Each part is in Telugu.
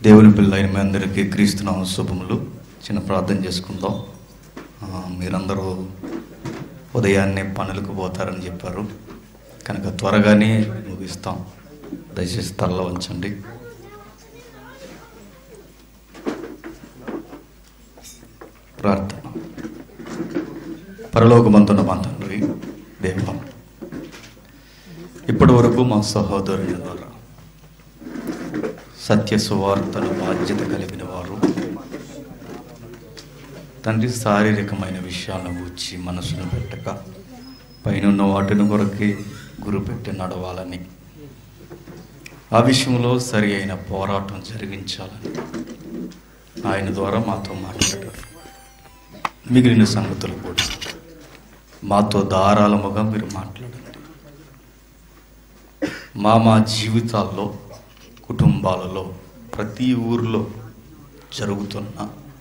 దేవుని పిల్లలైన మీ అందరికీ క్రీస్తునామ శుభములు చిన్న ప్రార్థన చేసుకుందాం ఆ, మీరందరూ ఉదయాన్నే పనులకు పోతారని చెప్పారు కనుక త్వరగానే ముగిస్తాం దయచేసి తల్ల ఉంచండి ప్రార్థన పరలోకమంతున్న మా తండ్రి దేవ ఇప్పటి వరకు మా సహోదరుని ద్వారా సత్య సువార్తను బాధ్యత కలిగిన వారు తండ్రి శారీరకమైన విషయాలను గూర్చి మనసును పెట్టక పైనున్న వాటిని కొరకే గురు పెట్టి నడవాలని ఆ విషయంలో సరి అయిన పోరాటం జరిగించాలని ఆయన ద్వారా మాతో మాట్లాడారు మిగిలిన సంగతులు కూడా మాతో ధారాళముగా మీరు మాట్లాడండి మా మా జీవితాల్లో కుటుంబాలలో ప్రతి ఊర్లో జరుగుతున్న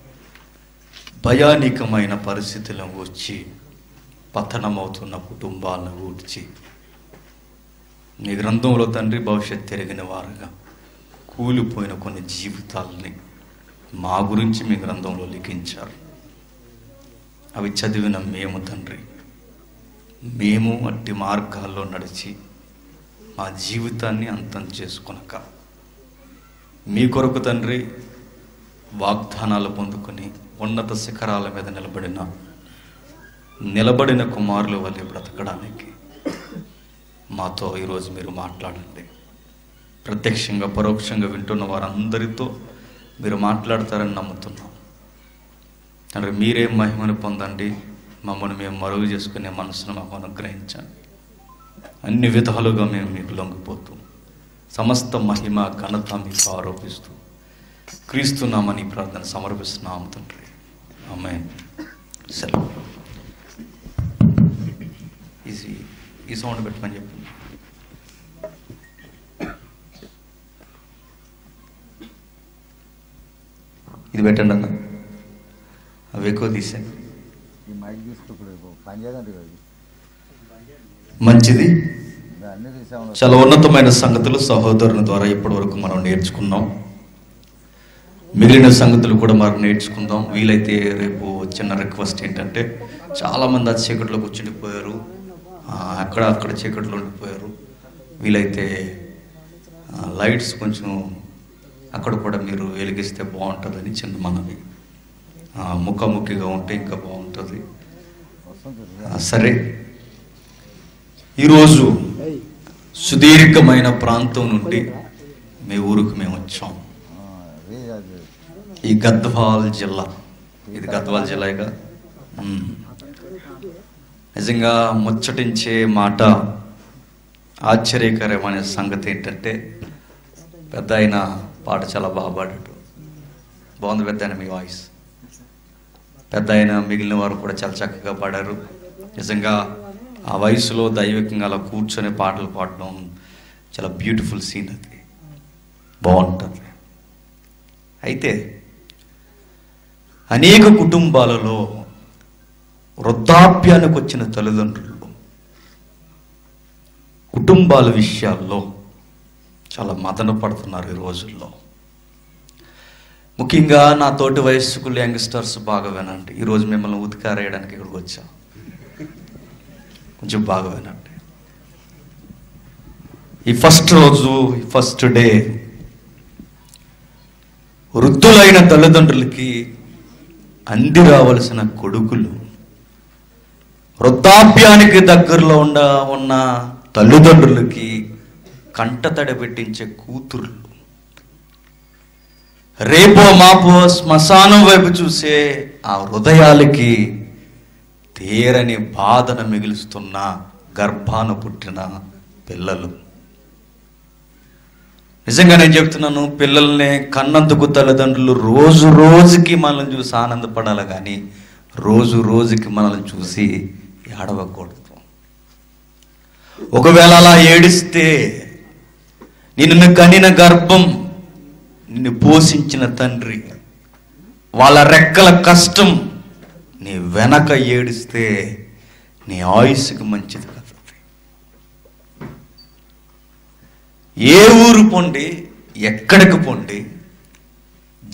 భయానకమైన పరిస్థితులను వచ్చి పతనమవుతున్న కుటుంబాలను గూర్చి నీ గ్రంథంలో తండ్రి భవిష్యత్ తిరిగిన వారుగా కూలిపోయిన కొన్ని జీవితాలని మా గురించి మీ గ్రంథంలో లిఖించారు అవి చదివిన మేము తండ్రి మేము అట్టి మార్గాల్లో నడిచి మా జీవితాన్ని అంతం చేసుకొనక మీ కొరకు తండ్రి వాగ్దానాలు పొందుకొని ఉన్నత శిఖరాల మీద నిలబడిన నిలబడిన కుమారుల వల్లే బ్రతకడానికి మాతో ఈరోజు మీరు మాట్లాడండి ప్రత్యక్షంగా పరోక్షంగా వింటున్న వారందరితో మీరు మాట్లాడతారని నమ్ముతున్నాం తండ్రి మీరే మహిమను పొందండి మమ్మల్ని మేము మరుగు చేసుకునే మనసును మాకు అనుగ్రహించండి అన్ని విధాలుగా మేము మీకు లొంగిపోతూ సమస్త మహిమ ఘనత మీకు ఆరోపిస్తూ క్రీస్తున్నామని ప్రార్థన సమర్పిస్తున్నాము తండ్రి ఆమె సెలవు ఈజీ ఈ సౌండ్ పెట్టమని చెప్పండి ఇది పెట్టండి అన్న అవి ఎక్కువ తీసాను ఈ మైక్ తీసుకోకూడదు పని చేయదండి కదా ఇది. మంచిది ఇంకా అన్ని తీసాము చాలా ఉన్నతమైన సంగతులు సహోదరుని ద్వారా ఇప్పటి వరకు మనం నేర్చుకున్నాం మిగిలిన సంగతులు కూడా మనం నేర్చుకుందాం వీలైతే రేపు చిన్న రిక్వెస్ట్ ఏంటంటే చాలామంది ఆ చీకట్లో కూర్చుండిపోయారు ఆ, అక్కడ అక్కడ చీకట్లో ఉండిపోయారు వీలైతే ఆ, లైట్స్ కొంచెం అక్కడ కూడా మీరు వెలిగిస్తే బాగుంటుందని చిన్న మనవి ఆ, ముఖాముఖిగా ఉంటే ఇంకా బాగుంటుంది వస్తుంది ఆ, సరే ఈరోజు సుదీర్ఘమైన ప్రాంతం నుండి మీ ఊరికి మేము వచ్చాం ఆ, అదే అది ఈ గద్వాల్ జిల్లా ఇది గద్వాల్ జిల్లాగా మ్మ్. నిజంగా ముచ్చటించే మాట ఆశ్చర్యకరమైన సంగతి ఏంటంటే పెద్ద ఆయన పాట చాలా బాగా పాడాడు బాగుంది పెద్ద ఆయన మీ వాయిస్ పెద్ద ఆయన మిగిలిన వారు కూడా చాలా చక్కగా పాడారు నిజంగా ఆ వయసులో దైవికంగా అలా కూర్చొని పాటలు పాడడం చాలా బ్యూటిఫుల్ సీన్ అది బాగుంటుంది అయితే అనేక కుటుంబాలలో వృద్ధాప్యానికి వచ్చిన తల్లిదండ్రులు కుటుంబాల విషయాల్లో చాలా మదన పడుతున్నారు ఈ రోజుల్లో ముఖ్యంగా నా తోటి వయస్సుకులు యంగ్స్టర్స్ బాగా వినండి ఈరోజు మిమ్మల్ని ఉతికారేయడానికి ఇక్కడికి వచ్చా కొంచెం బాగా వినండి ఈ ఫస్ట్ రోజు ఈ ఫస్ట్ డే వృద్ధులైన తల్లిదండ్రులకి అంది రావలసిన కొడుకులు వృద్ధాప్యానికి దగ్గరలో ఉండ ఉన్న తల్లిదండ్రులకి కంటతడి పెట్టించే కూతుర్లు రేపో మాపో శ్మశానం వైపు చూసే ఆ హృదయాలకి తీరని బాధను మిగులుస్తున్న గర్భాన పుట్టిన పిల్లలు నిజంగా నేను చెప్తున్నాను పిల్లల్ని కన్నందుకు తల్లిదండ్రులు రోజు రోజుకి మనల్ని చూసి ఆనందపడాలి కానీ రోజు రోజుకి మనల్ని చూసి ఏడవకూడదు ఒకవేళ అలా ఏడిస్తే నిన్ను కనిన గర్భం నిన్ను పోషించిన తండ్రి వాళ్ళ రెక్కల కష్టం నీ వెనక ఏడిస్తే నీ ఆయుస్సుకి మంచిది కదా ఏ ఊరు పొండి ఎక్కడికి పొండి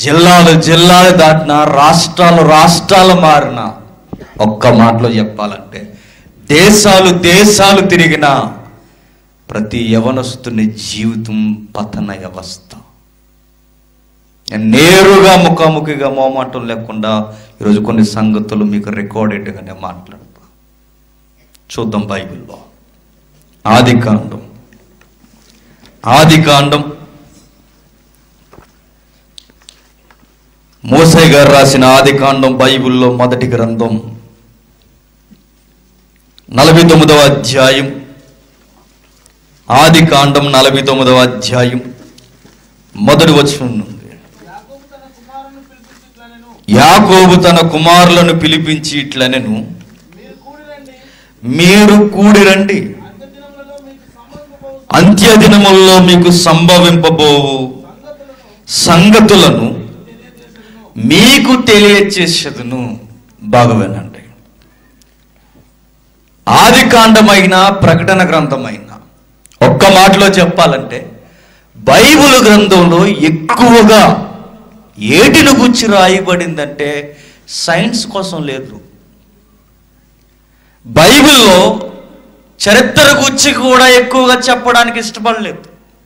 జిల్లాలు జిల్లాలు దాటిన రాష్ట్రాలు రాష్ట్రాలు మారిన ఒక్క మాటలో చెప్పాలంటే దేశాలు దేశాలు తిరిగిన ప్రతి యవనస్తుని జీవితం పతన వ్యవస్థ నేను నేరుగా ముఖాముఖిగా మోమాటం లేకుండా ఈరోజు కొన్ని సంగతులు మీకు రికార్డెడ్గానే మాట్లాడతా చూద్దాం బైబిల్లో ఆది కాండం ఆది కాండం మోసే గారు రాసిన ఆది కాండం బైబిల్లో మొదటి గ్రంథం నలభై తొమ్మిదవ అధ్యాయం ఆది కాండం నలభై తొమ్మిదవ అధ్యాయం మొదటి వచనం నుండి యాకోబు తన కుమారుని పిలిపించి ఇట్లా నేను యాకోబు తన కుమారులను పిలిపించి ఇట్లనెను మీరు కూడి రండి మీరు కూడి రండి అంత్య దినములలో మీకు సంభవింపబోవు అంత్య దినముల్లో మీకు సంభవింపబోవు సంగతులను సంగతులను మీకు తెలియచేసేదును బాగా వినండి ఆది కాండమైన ప్రకటన గ్రంథమైన ఒక్క మాటలో చెప్పాలంటే బైబిల్ గ్రంథంలో ఎక్కువగా ఏటిని గుచ్చి రాయబడిందంటే సైన్స్ కోసం లేదు బైబిల్లో చరిత్ర గురించి కూడా ఎక్కువగా చెప్పడానికి ఇష్టపడలేదు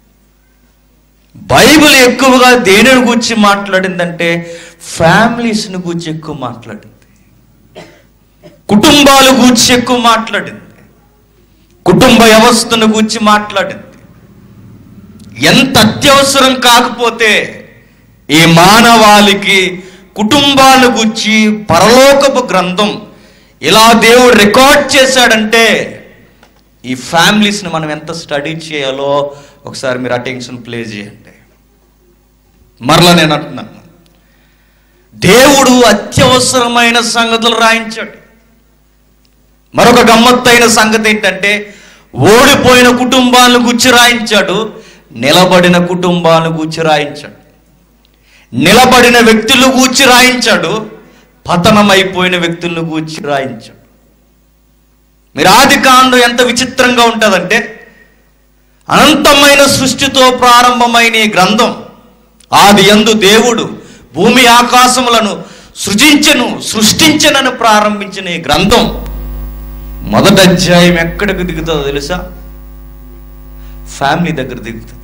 బైబిల్ ఎక్కువగా దేనిని గురించి మాట్లాడిందంటే ఫ్యామిలీస్ని గురించి ఎక్కువ మాట్లాడింది కుటుంబాల గురించి ఎక్కువ మాట్లాడింది కుటుంబ వ్యవస్థను గురించి మాట్లాడింది ఎంత అత్యవసరం కాకపోతే ఈ మానవాళికి కుటుంబాల గురించి పరలోకపు గ్రంథం ఇలా దేవుడు రికార్డ్ చేశాడంటే ఈ ఫ్యామిలీస్ని మనం ఎంత స్టడీ చేయాలో ఒకసారి మీరు అటెన్షన్ ప్లే చేయండి మరలా నేను అంటున్నాను దేవుడు అత్యవసరమైన సంగతులు రాయించాడు మరొక గమ్మత్తైన సంగతి ఏంటంటే ఓడిపోయిన కుటుంబాలను గుచ్చి రాయించాడు నిలబడిన కుటుంబాలను గూర్చి రాయించాడు నిలబడిన వ్యక్తులు గూర్చి రాయించాడు పతనమైపోయిన వ్యక్తులను గూర్చి రాయించాడు మీరు ఆది కాండం ఎంత విచిత్రంగా ఉంటుందంటే అనంతమైన సృష్టితో ప్రారంభమైన ఈ గ్రంథం ఆది యందు దేవుడు భూమి ఆకాశములను సృజించను సృష్టించనని ప్రారంభించిన ఈ గ్రంథం మొదటి అధ్యాయం ఎక్కడికి దిగుతుందో తెలుసా ఫ్యామిలీ దగ్గర దిగుతుంది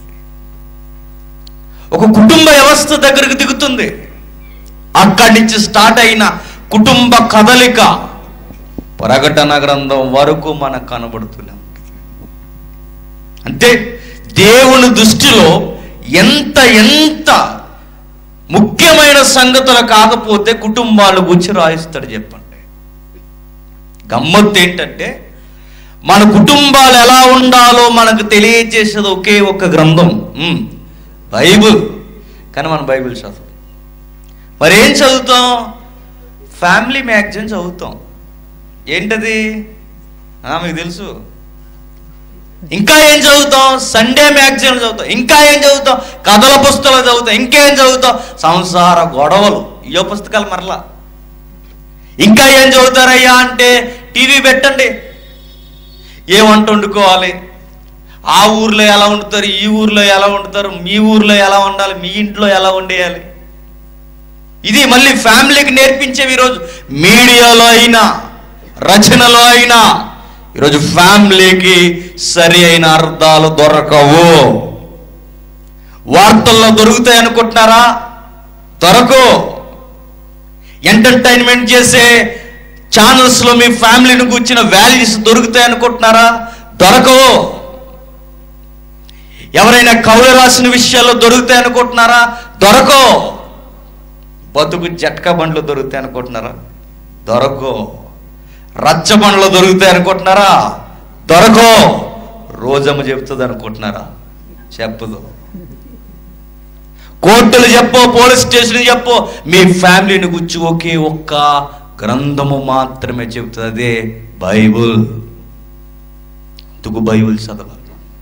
ఒక కుటుంబ వ్యవస్థ దగ్గరికి దిగుతుంది అక్కడి నుంచి స్టార్ట్ అయిన కుటుంబ కదలిక ప్రకటన గ్రంథం వరకు మనకు కనబడుతూనే ఉంటుంది అంటే దేవుని దృష్టిలో ఎంత ఎంత ముఖ్యమైన సంగతులు కాకపోతే కుటుంబాలు గురించి రాయిస్తాడు చెప్పండి గమ్మత్తు ఏంటంటే మన కుటుంబాలు ఎలా ఉండాలో మనకు తెలియజేసేది ఒకే ఒక గ్రంథం ఉమ్, బైబిల్ కానీ మనం బైబిల్ చదువు మరి ఏం చదువుతాం ఫ్యామిలీ మ్యాగజైన్ చదువుతాం ఏంటది ఆ, మీకు తెలుసు ఇంకా ఏం చదువుతాం సండే మ్యాగజైన్ చదువుతాం ఇంకా ఏం చదువుతాం కథల పుస్తకాలు చదువుతాం ఇంకేం చదువుతాం సంసార గొడవలు ఇయో పుస్తకాలు మరలా ఇంకా ఏం చదువుతారయ్యా అంటే టీవీ పెట్టండి ఏ వంట వండుకోవాలి ఆ ఊర్లో ఎలా వండుతారు ఈ ఊర్లో ఎలా వండుతారు మీ ఊర్లో ఎలా వండాలి మీ ఇంట్లో ఎలా వండేయాలి ఇది మళ్ళీ ఫ్యామిలీకి నేర్పించేవి ఈరోజు మీడియాలో అయినా రచనలో అయినా ఈరోజు ఫ్యామిలీకి సరి అయిన అర్థాలు దొరకవు వార్తల్లో దొరుకుతాయి అనుకుంటున్నారా దొరకవు ఎంటర్టైన్మెంట్ చేసే ఛానల్స్ లో మీ ఫ్యామిలీని కూర్చిన వాల్యూస్ దొరుకుతాయి అనుకుంటున్నారా దొరకవు ఎవరైనా కవులు రాసిన విషయాల్లో దొరుకుతాయి అనుకుంటున్నారా దొరకవు బతుకు జట్కా బండ్లు దొరుకుతాయి అనుకుంటున్నారా దొరకవు రచ్చ బండ్లు దొరుకుతాయి అనుకుంటున్నారా దొరకవు రోజమ్మ చెప్తుంది అనుకుంటున్నారా చెప్పదు కోర్టులు చెప్పో పోలీస్ స్టేషన్ చెప్పో మీ ఫ్యామిలీని గురించి ఒకే ఒక్క గ్రంథము మాత్రమే చెబుతుంది అదే బైబుల్ తుగు బైబుల్ చదవాలి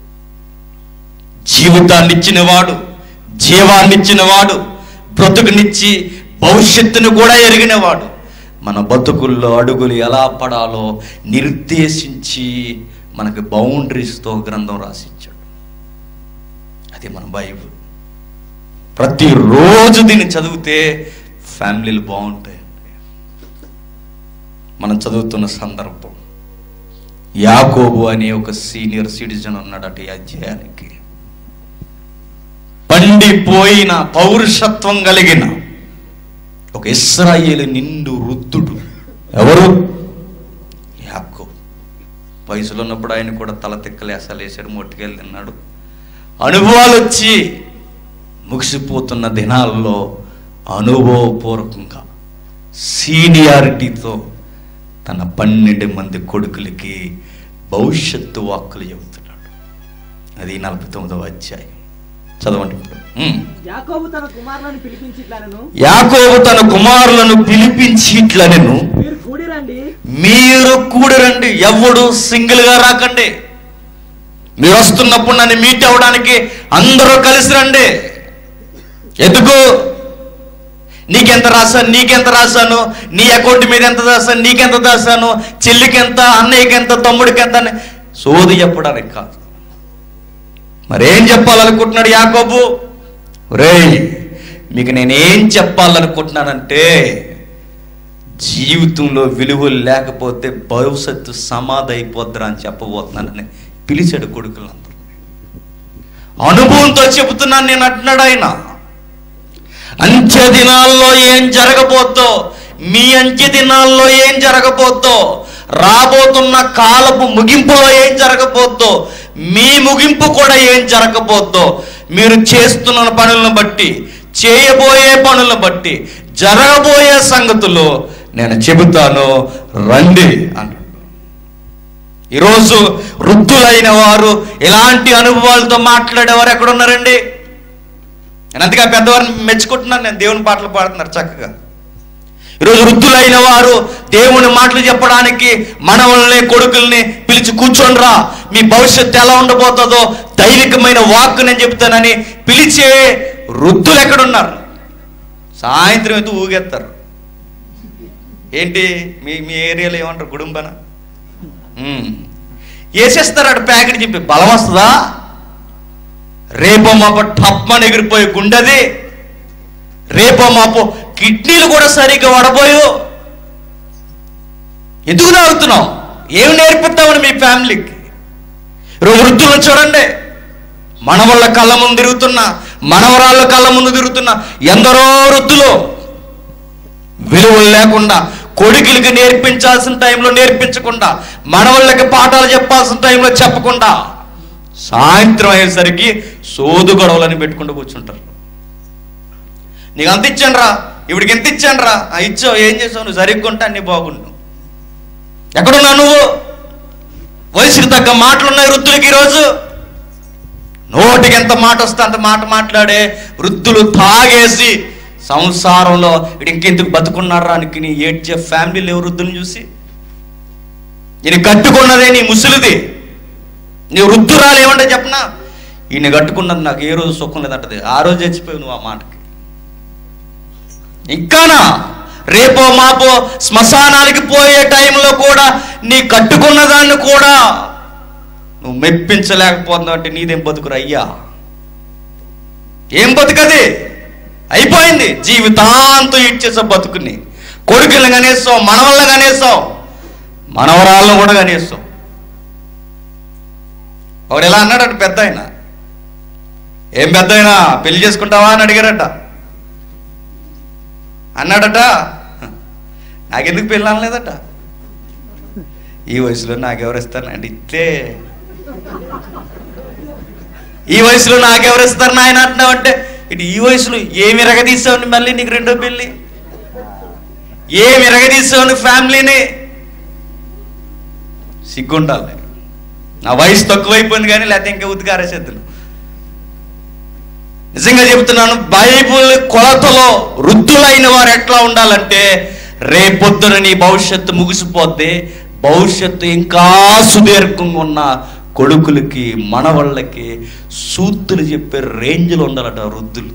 జీవితాన్ని ఇచ్చినవాడు జీవాన్ని ఇచ్చినవాడు బ్రతుకునిచ్చి భవిష్యత్తును కూడా ఎరిగినవాడు మన బతుకుల్లో అడుగులు ఎలా పడాలో నిర్దేశించి మనకి బౌండరీస్తో గ్రంథం రాసిచ్చాడు అది మన బైబుల్ ప్రతిరోజు దీన్ని చదివితే ఫ్యామిలీలు బాగుంటాయి మనం చదువుతున్న సందర్భం యాకోబు అనే ఒక సీనియర్ సిటిజన్ ఉన్నాడట ఈ అధ్యాయానికి పండిపోయిన పౌరుషత్వం కలిగిన ఒక ఇస్రాయేలు నిండు వృద్ధుడు ఎవరు యాకోబు వయసులో ఉన్నప్పుడు ఆయన కూడా తల తిక్కలేసాలు వేసాడు మొట్టుకెళ్ళి తిన్నాడు అనుభవాలు వచ్చి ముగిసిపోతున్న దినాల్లో అనుభవపూర్వకంగా సీనియారిటీతో తన పన్నెండు మంది కొడుకులకి భవిష్యత్తు వాక్కులు చెబుతున్నాడు అది నలభై తొమ్మిదవ అధ్యాయం చదవండి ఇప్పుడు ఉమ్. యాకోబు తన కుమారులను పిలిపించి ఇట్లనను యాకోబు తన కుమారులను పిలిపించి ఇట్లనెను మీరు కూడి రండి మీరు కూడి రండి ఎవడు సింగిల్ గా రాకండి మీరు వస్తున్నప్పుడు నన్ను మీట్ అవ్వడానికి అందరూ కలిసి రండి ఎందుకు నీకెంత రాశాను నీకెంత రాశాను నీ అకౌంట్ మీద ఎంత రాశాను నీకెంత రాశాను చెల్లికి ఎంత అన్నయ్యకి ఎంత తమ్ముడికి ఎంత అని సోది చెప్పడానికి కాదు మరేం చెప్పాలనుకుంటున్నాడు యాకోబు రేయ్ మీకు నేనేం చెప్పాలనుకుంటున్నానంటే జీవితంలో విలువలు లేకపోతే భవిష్యత్తు సమాధి అయిపోద్దిరా అని చెప్పబోతున్నానని పిలిచాడు కొడుకులందరూ అనుభవంతో చెబుతున్నాను నేను అంటున్నాడు ఆయన అంత్య దినాల్లో ఏం జరగబోద్దో మీ అంత్య దినాల్లో ఏం జరగబోద్దో రాబోతున్న కాలపు ముగింపులో ఏం జరగబోద్దో మీ ముగింపు కూడా ఏం జరగబోద్దో మీరు చేస్తున్న పనులను బట్టి చేయబోయే పనులను బట్టి జరగబోయే సంగతులు నేను చెబుతాను రండి అంటాడు ఈరోజు వృద్ధులైన వారు ఇలాంటి అనుభవాలతో మాట్లాడేవారు ఎక్కడున్నారండి నేను అందుకే ఆ పెద్దవారిని మెచ్చుకుంటున్నాను నేను దేవుని పాటలు పాడుతున్నారు చక్కగా ఈరోజు వృద్ధులైన వారు దేవుని మాటలు చెప్పడానికి మనవల్ని కొడుకుల్ని పిలిచి కూర్చోండ్రా మీ భవిష్యత్తు ఎలా ఉండబోతుందో దైవికమైన వాక్ నేను చెప్తానని పిలిచే వృద్ధులు ఎక్కడున్నారు సాయంత్రం అయితే ఊగేస్తారు ఏంటి మీ మీ ఏరియాలో ఏమంటారు గుడుంబన ఉమ్. వేసేస్తారు అటు ప్యాకెట్ చెప్పి బలం వస్తుందా రేపో మాపో టప్మని ఎగిరిపోయే గుండెది రేపో మాపో కిడ్నీలు కూడా సరిగ్గా వడబోయు ఎందుకు తాగుతున్నావు ఏమి నేర్పిస్తామని మీ ఫ్యామిలీకి ఈరోజు వృద్ధులను చూడండి మనవళ్ళ కళ్ళ ముందు తిరుగుతున్నా మనవరాళ్ళ కళ్ళ ముందు తిరుగుతున్నా ఎందరో వృద్ధులు విలువలు లేకుండా కొడుకులకి నేర్పించాల్సిన టైంలో నేర్పించకుండా మనవళ్ళకి పాఠాలు చెప్పాల్సిన టైంలో చెప్పకుండా సాయంత్రం అయ్యేసరికి సోదు గొడవలని పెట్టుకుంటూ కూర్చుంటారు నీకు అంత ఇచ్చాను రా ఇవిడికి ఎంత ఇచ్చాను రా ఇచ్చావు ఏం చేసావు నువ్వు సరిగ్గా ఉంటే అన్ని బాగుండు ఎక్కడున్నావు నువ్వు వయసుకు తగ్గ మాటలు ఉన్నాయి వృద్ధులకి ఈరోజు నోటికి ఎంత మాట వస్తే అంత మాట మాట్లాడే వృద్ధులు తాగేసి సంసారంలో ఇటు ఇంకెందుకు బతుకున్నారా అని నీ ఏడ్చే ఫ్యామిలీలు ఎవరు వృద్ధులను చూసి నేను కట్టుకున్నదే నీ ముసలిది నీ వృద్ధురాలు ఏమంటే చెప్పనా ఈయన కట్టుకున్నది నాకు ఏ రోజు సుఖం లేదంటది ఆ రోజు చచ్చిపోయావు నువ్వు ఆ మాటకి ఇంకానా రేపో మాపో శ్మశానానికి పోయే టైంలో కూడా నీ కట్టుకున్న దాన్ని కూడా నువ్వు మెప్పించలేకపోతున్నావు అంటే నీదేం బతుకురు అయ్యా ఏం బతుకది అయిపోయింది జీవితాంతం ఇచ్చేసావు బతుకుని కొడుకులను కనేస్తావు మనవళ్ళని కనేస్తావు మనవరాళ్ళను కూడా కనేస్తావు ఒకడు ఎలా అన్నాడట పెద్ద ఆయన ఏం పెద్ద అయినా పెళ్లి చేసుకుంటావా అని అడిగారట అన్నాడట నాకెందుకు పెళ్ళి అనలేదట ఈ వయసులో నాకెవరు ఇస్తారంటే ఇట్లే ఈ వయసులో నాకెవరు ఇస్తారు నాయన అంటున్నావు అంటే ఇటు ఈ వయసులో ఏమి ఎరగదీసావు మళ్ళీ నీకు రెండో పెళ్ళి ఏమి ఎరగదీసావు నువ్వు ఫ్యామిలీని సిగ్గుండాలి నా వయసు తక్కువైపోయింది కానీ లేకపోతే ఇంకా ఉతికారేసేద్దును నిజంగా చెప్తున్నాను బైబుల్ కొలతలో వృద్ధులైన వారు ఎట్లా ఉండాలంటే రేపొద్దున నీ భవిష్యత్తు ముగిసిపోతే భవిష్యత్తు ఇంకా సుదీర్ఘంగా ఉన్న కొడుకులకి మనవళ్ళకి సూత్తులు చెప్పే రేంజ్లో ఉండాలట వృద్ధులు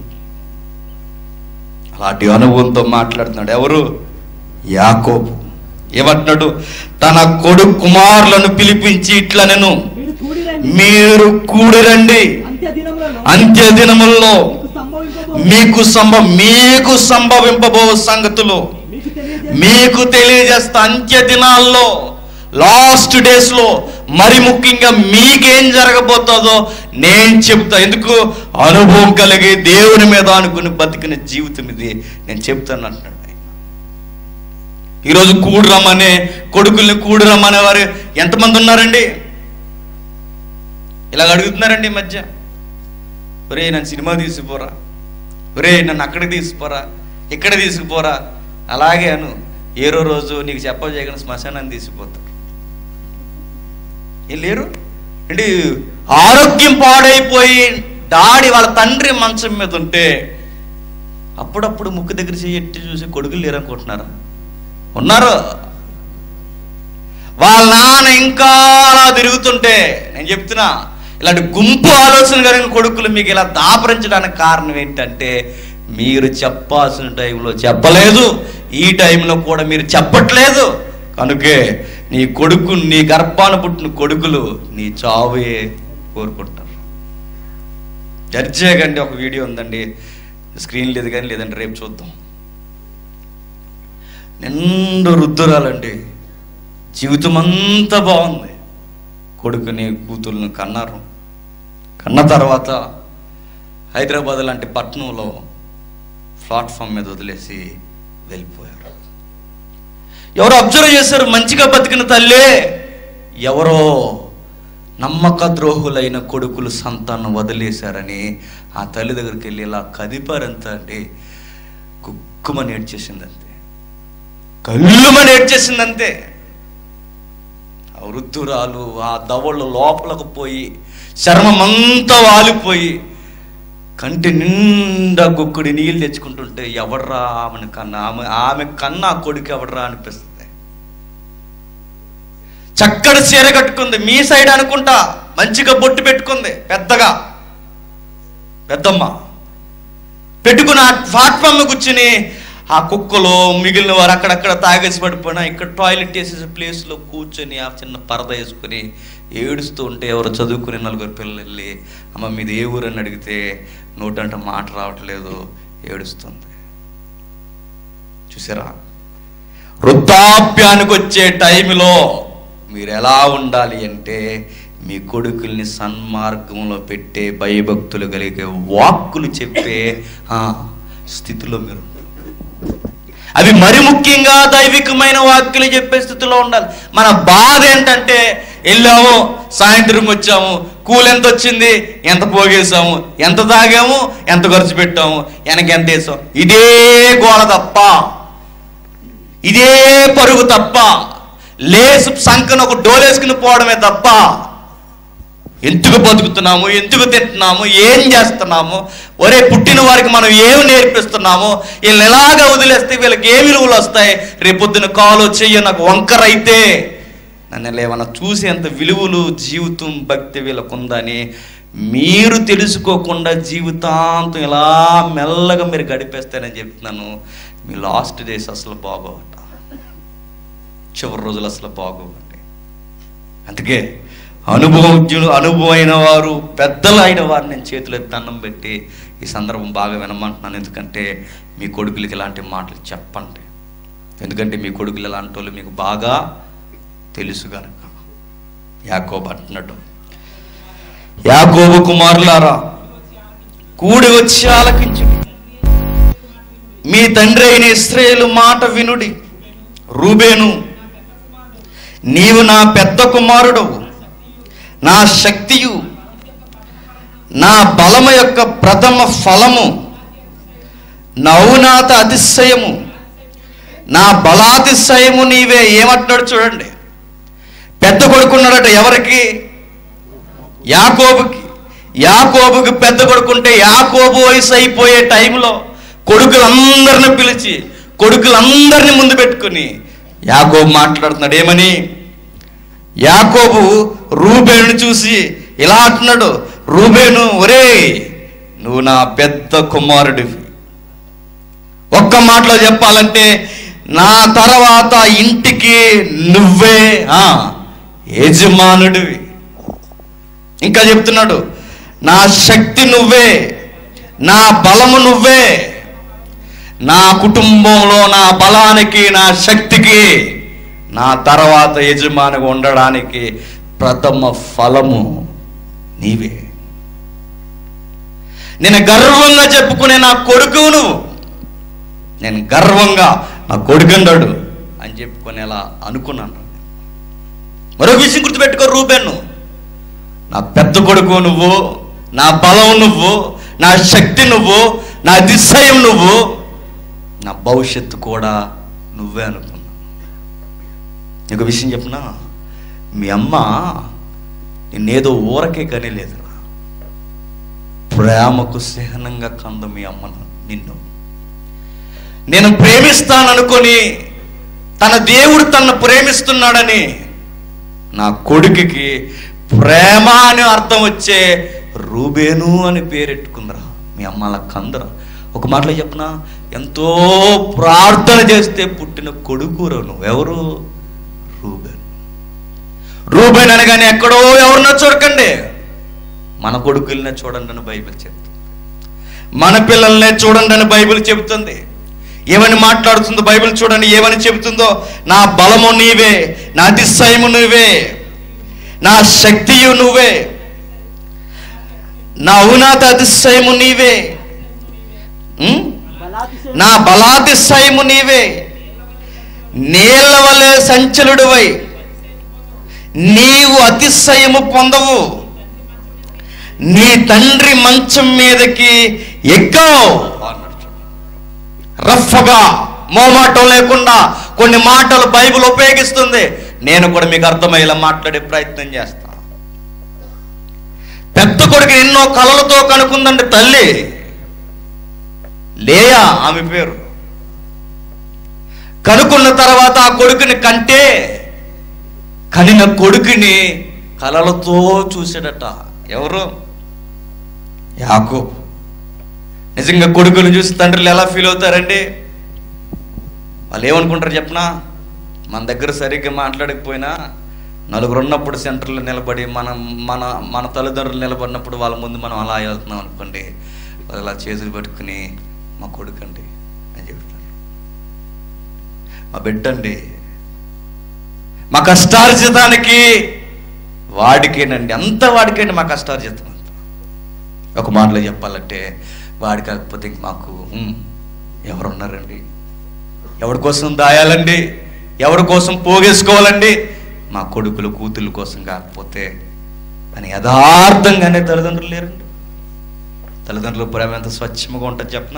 అలాంటి అనుభవంతో మాట్లాడుతున్నాడు ఎవరు యాకోబు ఏమంటున్నాడు తన కొడుకు కుమారులను పిలిపించి ఇట్లా నేను మీరు కూడి రండి మీరు కూడి రండి అంత్య దినములను అంత్య దినముల్లో మీకు సంభవింపబో మీకు సంభవ మీకు సంభవింపబో సంగతులు మీకు తెలియజేసి మీకు తెలియజేస్తా అంత్య దినాల్లో లాస్ట్ డేస్ లో మరి ముఖ్యంగా మీకేం జరగబోతుందో నేను చెప్తా ఎందుకు అనుభవం కలిగి దేవుని మీద అనుకుని బతికిన జీవితం ఇది నేను చెప్తాను అంటున్నాడు ఆయన. ఈరోజు కూడు రమ్మనే కొడుకుల్ని కూడు రమ్మనే వారు ఎంతమంది ఉన్నారండి ఇలాగ అడుగుతున్నారండి ఈ మధ్య ఒరే నన్ను సినిమా తీసుకుపోరా ఒరే నన్ను అక్కడికి తీసుకుపోరా ఇక్కడ తీసుకుపోరా అలాగే అను ఏరో రోజు నీకు చెప్ప చేయకుండా శ్మశానాన్ని తీసుకుపోతారు ఏం లేరు అంటే ఆరోగ్యం పాడైపోయి డాడీ వాళ్ళ తండ్రి మంచం మీద ఉంటే అప్పుడప్పుడు ముక్కు దగ్గర చెయ్యట్టి చూసి కొడుకులు లేరు అనుకుంటున్నారా ఉన్నారు వాళ్ళ నాన్న ఇంకా అలా తిరుగుతుంటే నేను చెప్తున్నా ఇలాంటి గుంపు ఆలోచన కలిగిన కొడుకులు మీకు ఇలా దాపరించడానికి కారణం ఏంటంటే మీరు చెప్పాల్సిన టైంలో చెప్పలేదు ఈ టైంలో కూడా మీరు చెప్పట్లేదు కనుకే నీ కొడుకు నీ గర్భాన పుట్టిన కొడుకులు నీ చావే కోరుకుంటారు జడ్జేగండి ఒక వీడియో ఉందండి స్క్రీన్ లేదు కానీ లేదంటే రేపు చూద్దాం నిండు రుద్దురాలండి జీవితం అంతా బాగుంది కొడుకుని కూతుర్ని కన్నారు కన్న తర్వాత హైదరాబాద్ లాంటి పట్టణంలో ప్లాట్ఫామ్ మీద వదిలేసి వెళ్ళిపోయారు ఎవరో అబ్జర్వ్ చేశారు మంచిగా బతికిన తల్లే ఎవరో నమ్మక ద్రోహులైన కొడుకులు సంతానం వదిలేశారని ఆ తల్లి దగ్గరికి వెళ్ళి ఇలా కదిపారంతా అండి కుక్కుమని ఏడ్చేసిందంతే కళ్ళుమని ఏడ్చేసిందంతే ఆ వృద్ధురాలు ఆ దవళ్ళు లోపలకు పోయి చర్మం అంతా వాలిపోయి కంటి నిండా గుక్కుడి నీళ్ళు తెచ్చుకుంటుంటే ఎవడ్రా ఆమెను కన్నా ఆమె ఆమె కన్నా ఆ కొడుకు ఎవడ్రా అనిపిస్తుంది చక్కటి చీర కట్టుకుంది మీ సైడ్ అనుకుంటా మంచిగా బొట్టు పెట్టుకుంది పెద్దగా పెద్దమ్మ పెట్టుకుని ఆ ప్లాట్ఫామ్ కూర్చుని ఆ కుక్కలో మిగిలిన వారు అక్కడక్కడ తాగేసి పడిపోయినా ఇక్కడ టాయిలెట్ వేసేసి ప్లేస్లో కూర్చొని ఆ చిన్న పరద వేసుకుని ఏడుస్తూ ఉంటే ఎవరు చదువుకునే నలుగురు పిల్లలు వెళ్ళి అమ్మ మీది ఏ ఊరు అని అడిగితే నోటంట మాట రావట్లేదు ఏడుస్తుంది చూసారా వృద్ధాప్యానికి వచ్చే టైంలో మీరు ఎలా ఉండాలి అంటే మీ కొడుకుల్ని సన్మార్గంలో పెట్టే భయభక్తులు కలిగే వాక్కులు చెప్పే ఆ, స్థితిలో మీరు ఉండాలి. అవి మరి ముఖ్యంగా దైవికమైన వాక్యులు చెప్పే స్థితిలో ఉండాలి మన బాధ ఏంటంటే వెళ్ళాము సాయంత్రం వచ్చాము కూల్ ఎంత వచ్చింది ఎంత పోగేసాము ఎంత తాగాము ఎంత ఖర్చు పెట్టాము వెనక ఎంత వేసాం ఇదే గోల తప్ప ఇదే పరుగు తప్ప లేసు సంకన ఒక డోలేసుకుని పోవడమే తప్ప ఎందుకు బతుకుతున్నాము ఎందుకు తింటున్నాము ఏం చేస్తున్నాము ఒరే పుట్టిన వారికి మనం ఏం నేర్పిస్తున్నాము వీళ్ళని ఎలాగా వదిలేస్తే వీళ్ళకి ఏ విలువలు వస్తాయి రేపొద్దున కాలు చెయ్యి నాకు వంకర అయితే నన్ను ఏమన్నా చూసేంత విలువలు జీవితం భక్తి వీళ్ళకు ఉందని మీరు తెలుసుకోకుండా జీవితాంతం ఇలా మెల్లగా మీరు గడిపేస్తారని చెప్తున్నాను మీ లాస్ట్ డేస్ అసలు బాగోవట చివరి రోజులు అసలు బాగోవండి అందుకే అనుభవజ్ఞులు అనుభవమైన వారు పెద్దలు అయిన వారు నేను చేతులు ఎత్తి దండం పెట్టి ఈ సందర్భం బాగా వినమంటున్నాను ఎందుకంటే మీ కొడుకులకి ఇలాంటి మాటలు చెప్పండి ఎందుకంటే మీ కొడుకులు ఎలాంటి వాళ్ళు మీకు బాగా తెలుసు కనుక యాకోబు అంటున్నాడు యాకోబు కుమారులారా కూడి వచ్చి ఆలకించుడి మీ తండ్రి అయిన ఇస్రాయేలు మాట వినుడి రూబేను నీవు నా పెద్ద కుమారుడవు నా శక్తియు నా బలము యొక్క ప్రథమ ఫలము నౌనాత అతిశయము నా బలాతిశయము నీవే ఏమంటున్నాడు చూడండి పెద్ద కొడుకున్నాడట ఎవరికి యాకోబుకి యాకోబుకి పెద్ద కొడుకుంటే యాకోబు వయసు అయిపోయే టైంలో కొడుకులందరిని పిలిచి కొడుకులందరిని ముందు పెట్టుకుని యాకోబు మాట్లాడుతున్నాడు ఏమని యాకోబు రూబేను చూసి ఇలా అంటున్నాడు రూబేను ఒరే నువ్వు నా పెద్ద కుమారుడివి ఒక్క మాటలో చెప్పాలంటే నా తర్వాత ఇంటికి నువ్వే ఆ, యజమానుడివి ఇంకా చెప్తున్నాడు నా శక్తి నువ్వే నా బలము నువ్వే నా కుటుంబంలో నా బలానికి నా శక్తికి నా తర్వాత యజమానిగా ఉండడానికి ప్రథమ ఫలము నీవే నేను గర్వంగా చెప్పుకునే నా కొడుకు నువ్వు నేను గర్వంగా నా కొడుకున్నాడు అని చెప్పుకునేలా అనుకున్నాను మరొక విషయం గుర్తుపెట్టుకో రూబెన్ను నా పెద్ద కొడుకు నువ్వు నా బలం నువ్వు నా శక్తి నువ్వు నా అతిశయం నువ్వు నా భవిష్యత్తు కూడా నువ్వే అనుకున్నా నీకు విషయం చెప్పనా మీ అమ్మ నిన్నేదో ఊరకే కనేలేదురా ప్రేమకు సహనంగా కంద మీ అమ్మను నిన్ను నేను ప్రేమిస్తాననుకొని తన దేవుడు తనను ప్రేమిస్తున్నాడని నా కొడుకుకి ప్రేమ అని అర్థం వచ్చే రూబేను అని పేరెట్టుకుందరా మీ అమ్మ అలా కందరా ఒక మాటలో చెప్పనా ఎంతో ప్రార్థన చేస్తే పుట్టిన కొడుకురా నువ్వెవరు రూబేన్ రూబేన్ అనగానే ఎక్కడో ఎవరినో చూడకండి మన కొడుకులనే చూడండి అని బైబిల్ చెప్తుంది మన పిల్లల్నే చూడండి అని బైబిల్ చెబుతుంది ఏమని మాట్లాడుతుందో బైబిల్ చూడండి ఏమని చెబుతుందో నా బలము నీవే నా అతిశయము నువ్వే నా శక్తియు నువ్వే నా ఉన్నత అతిశయము నీవే ఉం? బలాతిశయం నా బలాతిశయము నీవే నీళ్ళ వలె సంచలుడువై నీవు అతిశయము పొందవు నీ తండ్రి మంచం మీదకి ఎక్కావు రఫ్గా మోమాటం లేకుండా కొన్ని మాటలు బైబిల్ ఉపయోగిస్తుంది నేను కూడా మీకు అర్థమయ్యేలా మాట్లాడే ప్రయత్నం చేస్తా పెద్ద కొడుకు ఎన్నో కలలతో కనుక్కుందండి తల్లి లేయా ఆమె పేరు కనుక్కున్న తర్వాత ఆ కొడుకుని కంటే కనిన కొడుకుని కలలతో చూశాడట ఎవరు యాకో నిజంగా కొడుకుని చూసి తండ్రులు ఎలా ఫీల్ అవుతారండి వాళ్ళు ఏమనుకుంటారు చెప్పనా మన దగ్గర సరిగ్గా మాట్లాడకపోయినా నలుగురు ఉన్నప్పుడు సెంటర్లో నిలబడి మనం మన మన తల్లిదండ్రులు నిలబడినప్పుడు వాళ్ళ ముందు మనం అలా వెళ్తున్నాం అనుకోండి వాళ్ళు అలా చేతులు పట్టుకుని మా కొడుకండి అని చెప్తారు మా బిడ్డండి మా కష్టార్జితానికి వాడికేనండి అంత వాడికేండి మా కష్టార్జితం అంతా ఒక మాటలో చెప్పాలంటే వాడి కాకపోతే ఇంక మాకు ఉమ్, ఎవరున్నారండి ఎవరి కోసం దాయాలండి ఎవరి కోసం పోగేసుకోవాలండి మా కొడుకులు కూతుళ్ళ కోసం కాకపోతే అని యథార్థంగానే తల్లిదండ్రులు లేరండి తల్లిదండ్రుల ప్రేమ ఎంత స్వచ్ఛంగా ఉంటుంది చెప్పనా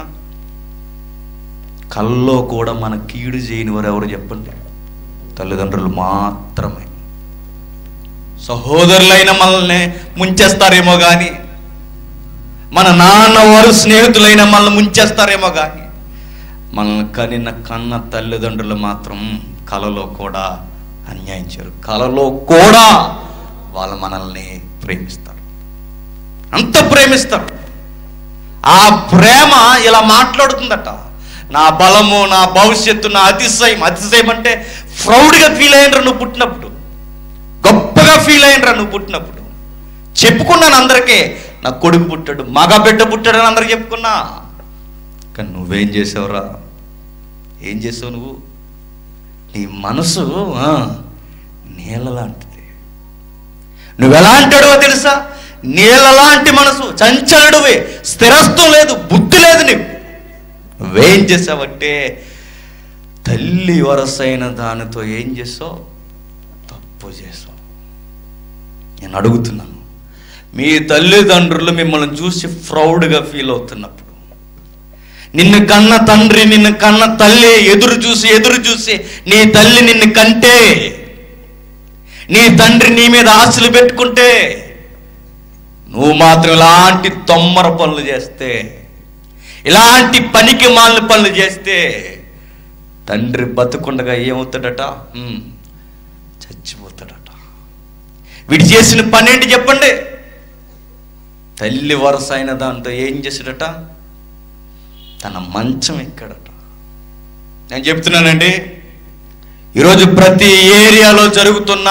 కల్లో కూడా మన కీడు చేయని వారు ఎవరు చెప్పండి తల్లిదండ్రులు మాత్రమే సహోదరులైన మనల్ని ముంచేస్తారేమో కానీ మన నాన్న వారు స్నేహితులైన మనల్ని ముంచేస్తారేమో కానీ మనల్ని కనిన కన్న తల్లిదండ్రులు మాత్రం కలలో కూడా అన్యాయం చేయరు కలలో కూడా వాళ్ళు మనల్ని ప్రేమిస్తారు అంత ప్రేమిస్తారు ఆ ప్రేమ ఇలా మాట్లాడుతుందట నా బలము నా భవిష్యత్తు నా అతిశయం అతిశయం అంటే ప్రౌడ్గా ఫీల్ అయినరా నువ్వు పుట్టినప్పుడు గొప్పగా ఫీల్ అయినరా నువ్వు పుట్టినప్పుడు చెప్పుకున్నాను అందరికీ నా కొడుకు పుట్టాడు మగ బిడ్డ పుట్టాడు అని అందరికి చెప్పుకున్నా కానీ నువ్వేం చేసావురా ఏం చేసావు నువ్వు నీ మనసు ఆ, నీళ్ళ లాంటిది నువ్వు ఎలాంటాడో తెలుసా నీళ్ళ లాంటి మనసు చంచలుడివి స్థిరత్వం లేదు బుద్ధి లేదు నీవు నువ్వేం చేసావంటే తల్లి వరసైన దానితో ఏం చేసావు తప్పు చేసావు నేను అడుగుతున్నాను మీ తల్లిదండ్రులు మిమ్మల్ని చూసి ప్రౌడ్గా ఫీల్ అవుతున్నప్పుడు నిన్ను కన్న తండ్రి నిన్ను కన్న తల్లి ఎదురు చూసి ఎదురు చూసి నీ తల్లి నిన్ను కంటే నీ తండ్రి నీ మీద ఆశలు పెట్టుకుంటే నువ్వు మాత్రం ఇలాంటి తొమ్మర పనులు చేస్తే ఇలాంటి పనికి మాలిన పనులు చేస్తే తండ్రి బతుకుండగా ఏమవుతాడట హ్మ్, చచ్చిపోతాడట వీడు చేసిన పని ఏంటి చెప్పండి తల్లి వరస అయిన దాంతో ఏం చేశాడట తన మంచం ఎక్కడట నేను చెప్తున్నానండి ఈరోజు ప్రతి ఏరియాలో జరుగుతున్న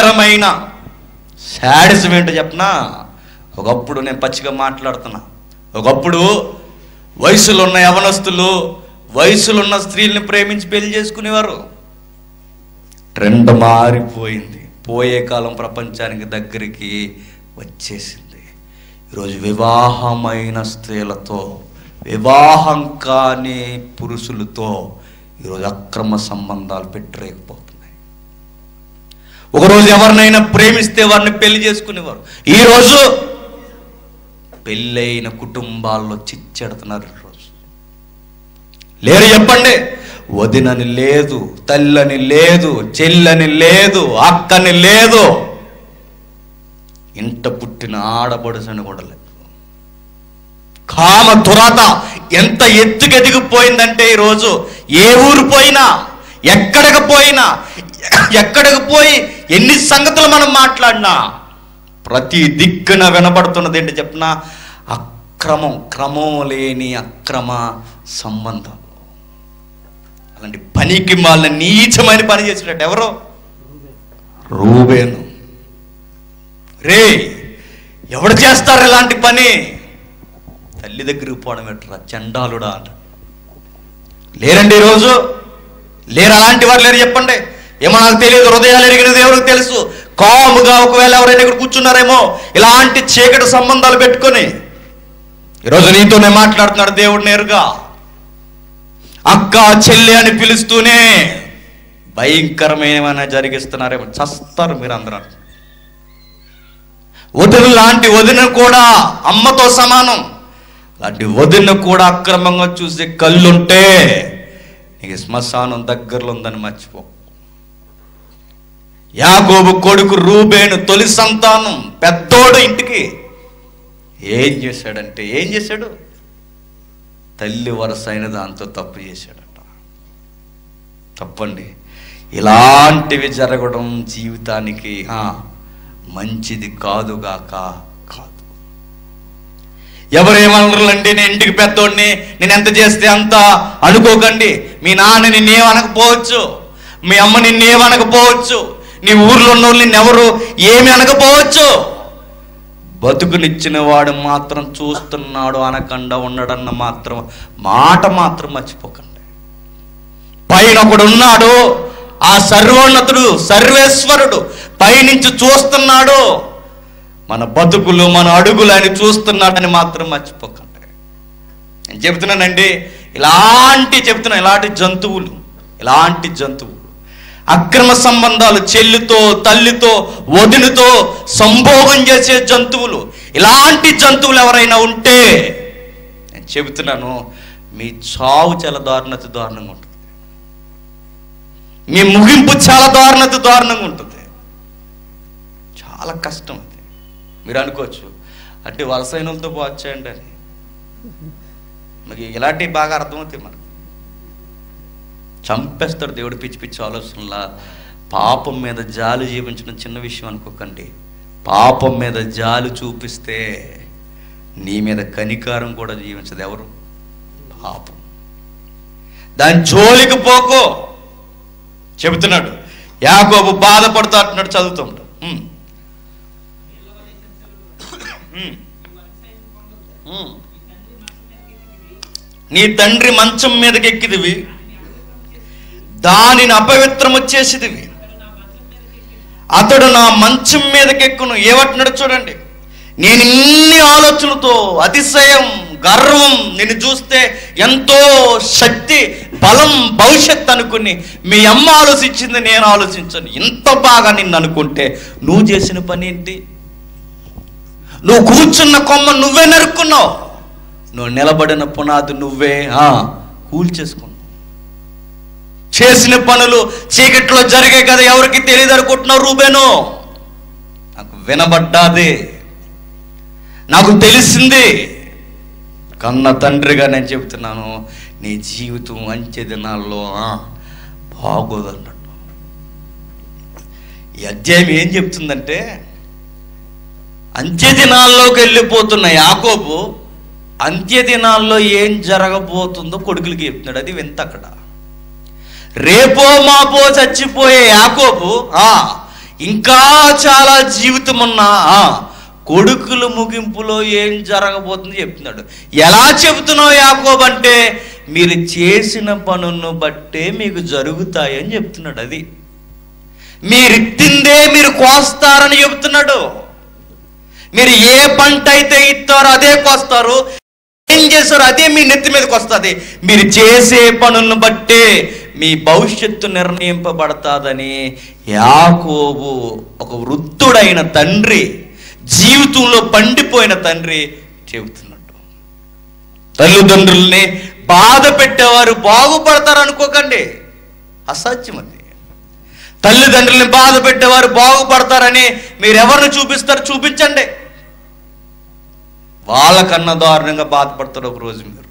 భయంకరమైన శాడిజం ఏంటో చెప్పనా ఒకప్పుడు నేను పచ్చిగా మాట్లాడుతున్నా ఒకప్పుడు వయసులో ఉన్న యవనస్తులు వయసులో ఉన్న స్త్రీల్ని ప్రేమించి పెళ్లి చేసుకునేవారు ట్రెండ్ మారిపోయింది పోయే కాలం ప్రపంచానికి దగ్గరికి వచ్చేసింది ఈరోజు వివాహమైన స్త్రీలతో వివాహం కాని పురుషులతో ఈరోజు అక్రమ సంబంధాలు పెట్టరేకపోతున్నాయి ఒకరోజు ఎవరినైనా ప్రేమిస్తే వారిని పెళ్లి చేసుకునేవారు ఈరోజు పెళ్ళైన కుటుంబాల్లో చిచ్చెడుతున్నారు ఈరోజు లేరు చెప్పండి వదినని లేదు తల్లని లేదు చెల్లని లేదు అక్కని లేదు ఇంట పుట్టిన ఆడబడుసని కూడా లేదు కామ దురాత ఎంత ఎత్తుకెదిగిపోయిందంటే ఈరోజు ఏ ఊరు పోయినా ఎక్కడికి పోయినా ఎక్కడికి పోయి ఎన్ని సంగతులు మనం మాట్లాడినా ప్రతి దిక్కున వినబడుతున్నది ఏంటి చెప్పిన అక్రమం క్రమం లేని అక్రమ సంబంధం అలాంటి పనికి మాలిన నీచమైన పని చేసినట్టు ఎవరు రూబేను రే ఎవడు చేస్తారు ఇలాంటి పని తల్లి దగ్గరికి పోవడం ఎట్రా చండాలుడా అంట లేరండి ఈరోజు లేరు అలాంటి వారు లేరు చెప్పండి ఏమో నాకు తెలియదు హృదయాలు ఎరిగినది ఎవరికి తెలుసు కాముగా ఒకవేళ ఎవరైనా ఇక్కడ కూర్చున్నారేమో ఇలాంటి చీకటి సంబంధాలు పెట్టుకొని ఈరోజు నీతోనే మాట్లాడుతున్నాడు దేవుడు నేరుగా అక్క చెల్లి అని పిలుస్తూనే భయంకరమైన జరిగిస్తున్నారేమో చస్తారు మీరు అందరూ వదిన లాంటి వదిన కూడా అమ్మతో సమానం లాంటి వదిన కూడా అక్రమంగా చూసే కళ్ళుంటే నీకు శ్మశానం దగ్గరలో ఉందని మర్చిపో యాగోబు కొడుకు రూబేను తొలి సంతానం పెద్దోడు ఇంటికి ఏం చేశాడంటే ఏం చేశాడు తల్లి వరస అయిన దాంతో తప్పు చేశాడట తప్పండి ఇలాంటివి జరగడం జీవితానికి ఆ, మంచిది కాదుగాక కాదు ఎవరేమనరులండి నేను ఇంటికి పెద్దోడిని నేను ఎంత చేస్తే అంత అనుకోకండి మీ నాన్న నిన్నేం అనకపోవచ్చు మీ అమ్మ నిన్నేం అనకపోవచ్చు నీ ఊర్లో ఉన్న వాళ్ళు నిన్నెవరు ఏమి అనకపోవచ్చు బతుకునిచ్చిన వాడు మాత్రం చూస్తున్నాడు అనకుండా ఉండడన్న మాత్రం మాట మాత్రం మర్చిపోకండి పైన ఒకడు ఉన్నాడు ఆ సర్వోన్నతుడు సర్వేశ్వరుడు పైనుంచి చూస్తున్నాడు మన బతుకులు మన అడుగులు అని చూస్తున్నాడని మాత్రం మర్చిపోకండి నేను చెప్తున్నానండి ఇలాంటి చెప్తున్నా ఇలాంటి జంతువులు ఇలాంటి జంతువులు అక్రమ సంబంధాలు చెల్లితో తల్లితో వదినతో సంభోగం చేసే జంతువులు ఇలాంటి జంతువులు ఎవరైనా ఉంటే నేను చెబుతున్నాను మీ చావు చాలా దారుణత దారుణంగా ఉంటుంది మీ ముగింపు చాలా దారుణత దారుణంగా ఉంటుంది చాలా కష్టం అది మీరు అనుకోవచ్చు అంటే వలసైనలతో పోవచ్చేయండి అని మీకు ఇలాంటివి బాగా అర్థమవుతాయి మనకు చంపేస్తాడు దేవుడు పిచ్చి పిచ్చి ఆలోచనలా పాపం మీద జాలి జీవించడం చిన్న విషయం అనుకోకండి పాపం మీద జాలి చూపిస్తే నీ మీద కనికారం కూడా జీవించదు ఎవరు పాపం దాని జోలికి పోకో చెబుతున్నాడు యాకోబు బాధపడుతూ అంటున్నాడు చదువుతాడు ఉమ్. ఉమ్. ఉమ్. నీ తండ్రి మంచం మీదకి ఎక్కిదివి దానిని అపవిత్రము చేసిదివి అతడు నా మంచం మీదకి ఎక్కును ఏమంటున్నాడు చూడండి నేను ఇన్ని ఆలోచనలతో అతిశయం గర్వం నేను చూస్తే ఎంతో శక్తి బలం భవిష్యత్ అనుకుని మీ అమ్మ ఆలోచించింది నేను ఆలోచించను ఇంత బాగా నిన్ను అనుకుంటే నువ్వు చేసిన పని ఏంటి నువ్వు కూర్చున్న కొమ్మ నువ్వే నరుక్కున్నావు నువ్వు నిలబడిన పునాది నువ్వే ఆ, కూల్చేసుకున్నావు చేసిన పనులు చీకట్లో జరిగే కదా ఎవరికి తెలియదు అనుకుంటున్నావు రూబేను నాకు వినబడ్డాది నాకు తెలిసింది కన్న తండ్రిగా నేను చెబుతున్నాను నీ జీవితం అంచె దినాల్లో ఆ, బాగోదన్నట్టు ఈ అధ్యాయం ఏం చెప్తుందంటే అంత్య దినాల్లోకి వెళ్ళిపోతున్న యాకోబు అంత్య దినాల్లో ఏం జరగబోతుందో కొడుకులకి చెప్తున్నాడు అది వింత అక్కడ రేపో మాపో చచ్చిపోయే యాకోబు ఆ ఇంకా చాలా జీవితం ఉన్న ఆ, కొడుకుల ముగింపులో ఏం జరగబోతుంది చెప్తున్నాడు ఎలా చెబుతున్నావు యాకోబ్ అంటే మీరు చేసిన పనులను బట్టే మీకు జరుగుతాయని చెప్తున్నాడు అది మీరిత్తిందే మీరు కోస్తారని చెబుతున్నాడు మీరు ఏ పంట అయితే ఇస్తారో అదే కోస్తారు ఏం చేస్తారో అదే మీ నెత్తి మీదకి వస్తుంది మీరు చేసే పనులను బట్టే మీ భవిష్యత్తు నిర్ణయింపబడతాదని యాకోబు ఒక వృద్ధుడైన తండ్రి జీవితంలో పండిపోయిన తండ్రి చెబుతున్నాడు తల్లిదండ్రుల్ని బాధ పెట్టేవారు బాగుపడతారు అనుకోకండి అసాధ్యం అది తల్లిదండ్రుల్ని బాధ పెట్టేవారు బాగుపడతారని మీరు ఎవరిని చూపిస్తారు చూపించండి వాళ్ళకన్నా దారుణంగా బాధపడతారు ఒక రోజు మీరు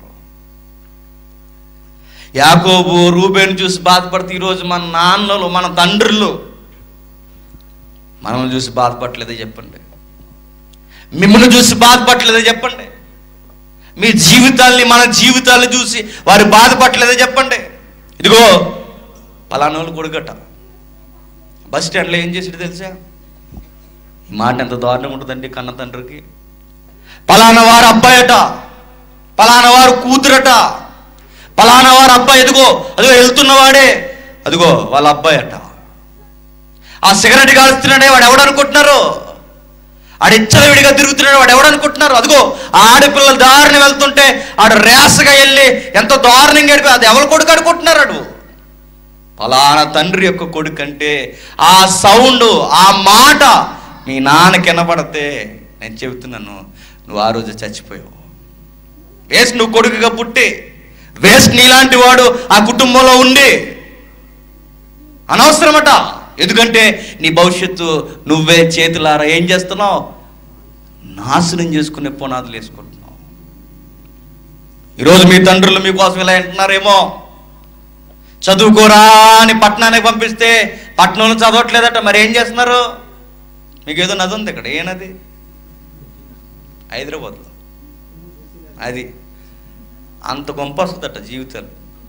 యాకోబు రూబేను చూసి బాధపడితే ఈరోజు మన నాన్నలు మన తండ్రులు మనల్ని చూసి బాధపడలేదే చెప్పండి మిమ్మల్ని చూసి బాధపడలేదే చెప్పండి మీ జీవితాల్ని మన జీవితాలను చూసి వారు బాధపడలేదే చెప్పండి ఇదిగో పలానా వాళ్ళు కొడుకట బస్ స్టాండ్లో ఏం చేసాడు తెలుసా ఈ మాట ఎంత దారుణం ఉంటుందండి కన్న తండ్రికి పలానా వారు అబ్బాయట పలానా వారు కూతురట పలానా వారు అబ్బాయి ఎదుగో అదిగో వెళ్తున్నవాడే అదిగో వాళ్ళ అబ్బాయి అట ఆ సిగరెట్ కాలుస్తున్నాడే వాడు ఎవడనుకుంటున్నారు ఆడు విడిగా తిరుగుతున్నాడు వాడు ఎవడనుకుంటున్నారు అదిగో ఆ ఆడపిల్లలు దారిని వెళ్తుంటే ఆడు రేసగా వెళ్ళి ఎంత దారుణంగా గడిపి అది ఎవరి కొడుకు అనుకుంటున్నారు ఆడు ఫలానా తండ్రి యొక్క కొడుకు అంటే ఆ సౌండ్ ఆ మాట మీ నాన్నకి వినపడితే నేను చెబుతున్నాను నువ్వు ఆ రోజు చచ్చిపోయావు వేస్ట్ నువ్వు కొడుకుగా పుట్టి వేస్ట్ నీలాంటి వాడు ఆ కుటుంబంలో ఉండి అనవసరమట ఎందుకంటే నీ భవిష్యత్తు నువ్వే చేతులారా ఏం చేస్తున్నావు నాశనం చేసుకునే పునాదులు వేసుకుంటున్నావు ఈరోజు మీ తండ్రులు మీకోసం ఇలా అంటున్నారేమో చదువుకోరా అని పట్టణానికి పంపిస్తే పట్టణంలో చదవట్లేదట మరి ఏం చేస్తున్నారు మీకు ఏదో నది ఉంది ఇక్కడ ఏ నది హైదరాబాద్లో అది అంత గొంప వస్తుందట జీవితాలు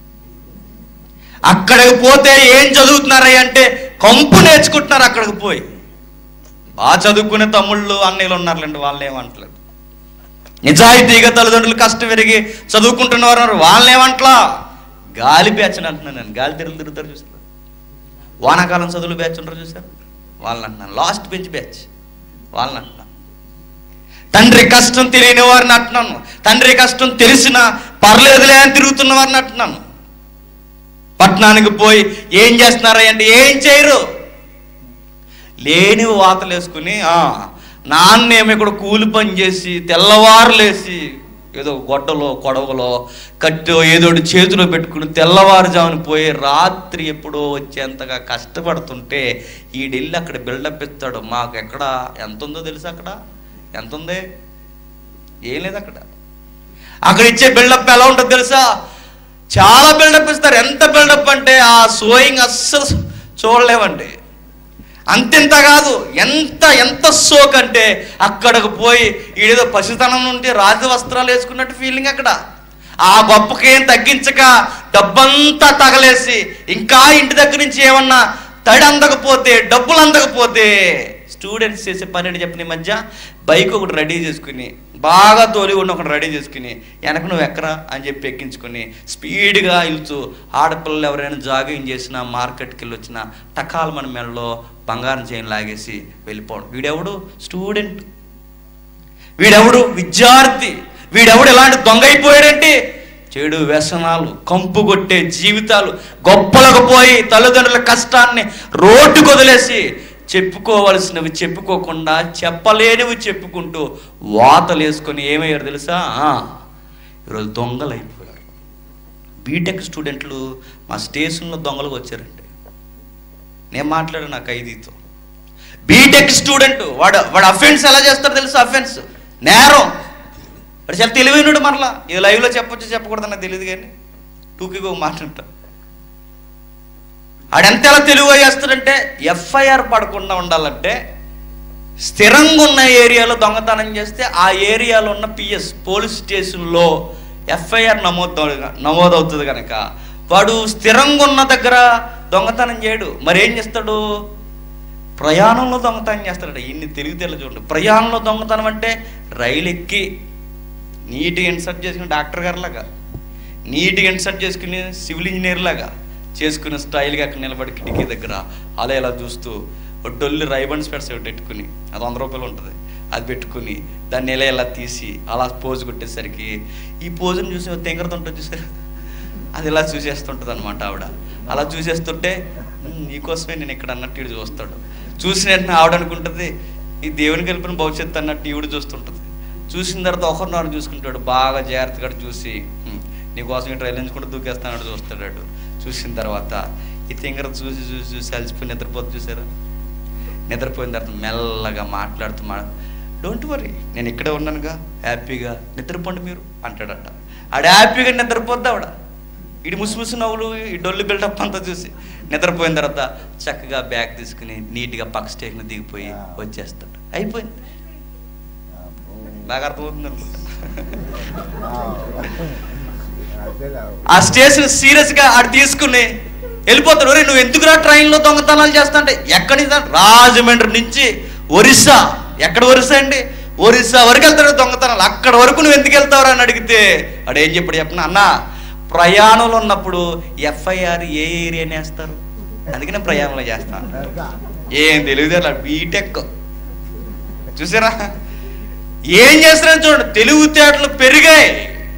అక్కడికి పోతే ఏం చదువుతున్నారయ్య అంటే కంపు నేర్చుకుంటున్నారు అక్కడికి పోయి బాగా చదువుకునే తమ్ముళ్ళు అన్నయ్యలు ఉన్నారులేండి వాళ్ళు ఏమంటలేదు నిజాయితీగా తల్లిదండ్రులు కష్టం విరిగి చదువుకుంటున్న వారు ఉన్నారు. వాళ్ళని ఏమంటలా గాలి బ్యాచ్ అని అంటున్నాను నేను గాలి తిరుగులు తిరుగుతారు చూసారు వానాకాలం చదువులు బ్యాచ్ ఉంటారు చూసారు వాళ్ళని అంటున్నాను లాస్ట్ బెంచ్ బ్యాచ్ వాళ్ళని అంటున్నాను తండ్రి కష్టం తెలియని వారిని అంటున్నాను తండ్రి కష్టం తెలిసిన పర్లేదులే అని తిరుగుతున్న వారిని అంటున్నాను పట్టణానికి పోయి ఏం చేస్తున్నారా అంటే ఏం చేయరు లేని వాతలు వేసుకుని ఆ, నాన్నేమో ఇక్కడ కూలి పని చేసి తెల్లవారులేసి ఏదో గొడ్డలో కొడవలో కట్టో ఏదో ఒకటి చేతిలో పెట్టుకుని తెల్లవారుజామున పోయి రాత్రి ఎప్పుడో వచ్చేంతగా కష్టపడుతుంటే ఈడెళ్ళి అక్కడ బిల్డప్ ఇస్తాడు మాకు ఎక్కడ ఎంత ఉందో తెలుసా అక్కడ ఎంత ఉంది ఏం లేదు అక్కడ అక్కడ ఇచ్చే బిల్డప్ ఎలా ఉంటుంది తెలుసా చాలా బిల్డప్ ఇస్తారు ఎంత బిల్డప్ అంటే ఆ సోయింగ్ అస్సలు చూడలేమండి అంతెంత కాదు ఎంత ఎంత సోక్ అంటే అక్కడికి పోయి ఈడేదో పసితనం నుండి రాజ వస్త్రాలు వేసుకున్నట్టు ఫీలింగ్ అక్కడ ఆ గొప్పకేం తగ్గించక డబ్బంతా తగలేసి ఇంకా ఇంటి దగ్గర నుంచి ఏమన్నా తడి అందకపోతే డబ్బులు అందకపోతే స్టూడెంట్స్ చేసే పని ఏంటి చెప్పిన ఈ మధ్య బైక్ ఒకటి రెడీ చేసుకుని బాగా తోలి ఉన్న ఒకటి రెడీ చేసుకుని వెనక నువ్వు ఎక్కరా అని చెప్పి ఎక్కించుకుని స్పీడ్గా వెళ్తూ ఆడపిల్లలు ఎవరైనా జాగింగ్ చేసినా మార్కెట్కి వెళ్ళి వచ్చినా టకాలు మన మెడలో బంగారం చేయని లాగేసి వెళ్ళిపోవడం వీడెవడు స్టూడెంట్ వీడెవడు విద్యార్థి వీడెవడు ఎలాంటి దొంగ అయిపోయాడంటే చెడు వ్యసనాలు కంపు కొట్టే జీవితాలు గొప్పలకు పోయి తల్లిదండ్రుల కష్టాన్ని రోడ్డుకు వదిలేసి చెప్పుకోవలసినవి చెప్పుకోకుండా చెప్పలేనివి చెప్పుకుంటూ వాతలు వేసుకొని ఏమయ్యారు తెలుసా ఆ, ఈరోజు దొంగలు అయిపోయారు బీటెక్ స్టూడెంట్లు మా స్టేషన్లో దొంగలకు వచ్చారండి నేను మాట్లాడాను నా ఖైదీతో బీటెక్ స్టూడెంట్ వాడు వాడు అఫెన్స్ ఎలా చేస్తాడు తెలుసా అఫెన్స్ నేరం వాడు చాలా తెలివైనడు మరలా ఇది లైవ్లో చెప్పొచ్చు చెప్పకూడదు నాకు తెలియదు కానీ టూకీగా ఒక మాట అంటా ఆడెంత ఎలా తెలివి చేస్తాడంటే ఎఫ్ఐఆర్ పడకుండా ఉండాలంటే స్థిరంగా ఉన్న ఏరియాలో దొంగతనం చేస్తే ఆ ఏరియాలో ఉన్న పిఎస్ పోలీస్ స్టేషన్లో ఎఫ్ఐఆర్ నమోదు నమోదవుతుంది కనుక వాడు స్థిరంగా ఉన్న దగ్గర దొంగతనం చేయడు మరి ఏం చేస్తాడు ప్రయాణంలో దొంగతనం చేస్తాడట ఇన్ని తెలివితేళ్ళు చూడండి ప్రయాణంలో దొంగతనం అంటే రైలు ఎక్కి నీట్గా ఇన్సర్ట్ చేసుకుని డాక్టర్ గారిలాగా నీట్గా ఇన్సర్ట్ చేసుకుని సివిల్ ఇంజనీర్ లాగా చేసుకుని స్టైల్గా అక్కడ నిలబడి కిటికీ దగ్గర అలా ఇలా చూస్తూ ఒక డొల్లి రైబన్ స్పెట్స్ ఒకటి పెట్టుకుని అది వంద రూపాయలు ఉంటుంది అది పెట్టుకుని దాన్ని ఇలా ఇలా తీసి అలా పోజ్ కొట్టేసరికి ఈ పోజుని చూసి తెంగరతుంటుంది చూసారు అది ఇలా చూసేస్తుంటుంది అనమాట ఆవిడ అలా చూసేస్తుంటే "ఉమ్, నీకోసమే నేను ఇక్కడ అన్నట్టు ఈడు చూస్తాడు చూసిన వెంటనే ఆవిడ అనుకుంటుంది ఈ దేవుని కలిపిన భవిష్యత్తు అన్నట్టు ఈవిడ చూస్తుంటుంది చూసిన తర్వాత ఒకరినొకరు చూసుకుంటాడు బాగా జాగ్రత్తగా చూసి "ఉమ్, నీకోసం ఈ ట్రైల్ ఎంచుకుంటూ దూకేస్తానట్టు చూస్తాడు వాడు. చూసిన తర్వాత ఈ తింగర చూసి చూసి చూసి అలసిపోయి నిద్రపోతు చూసారా నిద్రపోయిన తర్వాత మెల్లగా మాట్లాడుతూ మా డోంట్ వరీ నేను ఇక్కడే ఉన్నానుగా హ్యాపీగా నిద్రపోండి మీరు అంటాడట ఆడ హ్యాపీగా నిద్రపోద్ది ఆవిడ ఇడి ముసిముసి నవ్వులు ఈ డొల్లు బిల్డప్ అంతా చూసి నిద్రపోయిన తర్వాత చక్కగా బ్యాగ్ తీసుకుని నీట్గా పక్క స్టేషన్ దిగిపోయి వచ్చేస్తాడు అయిపోయింది బాగా అర్థమవుతుంది అనుకుంటా ఆ స్టేషన్ సీరియస్ గా ఆడు తీసుకుని వెళ్ళిపోతాడు ఒరే నువ్వు ఎందుకురా ట్రైన్లో దొంగతనాలు చేస్తా అంటే ఎక్కడి నుంచి అంటే రాజమండ్రి నుంచి ఒరిస్సా ఎక్కడ ఒరిస్సా అండి ఒరిస్సా వరకు వెళ్తాడు దొంగతనాలు అక్కడ వరకు నువ్వు ఎందుకు వెళ్తావురా అని అడిగితే వాడు ఏం చెప్పాడు చెప్పిన అన్న ప్రయాణంలో ఉన్నప్పుడు ఎఫ్ఐఆర్ ఏ ఏరియాని వేస్తారు అందుకనే ప్రయాణంలో చేస్తాను ఏం తెలియదు అలా బీటెక్ చూసారా ఏం చేస్తారని చూడండి తెలివితేటలు పెరిగాయి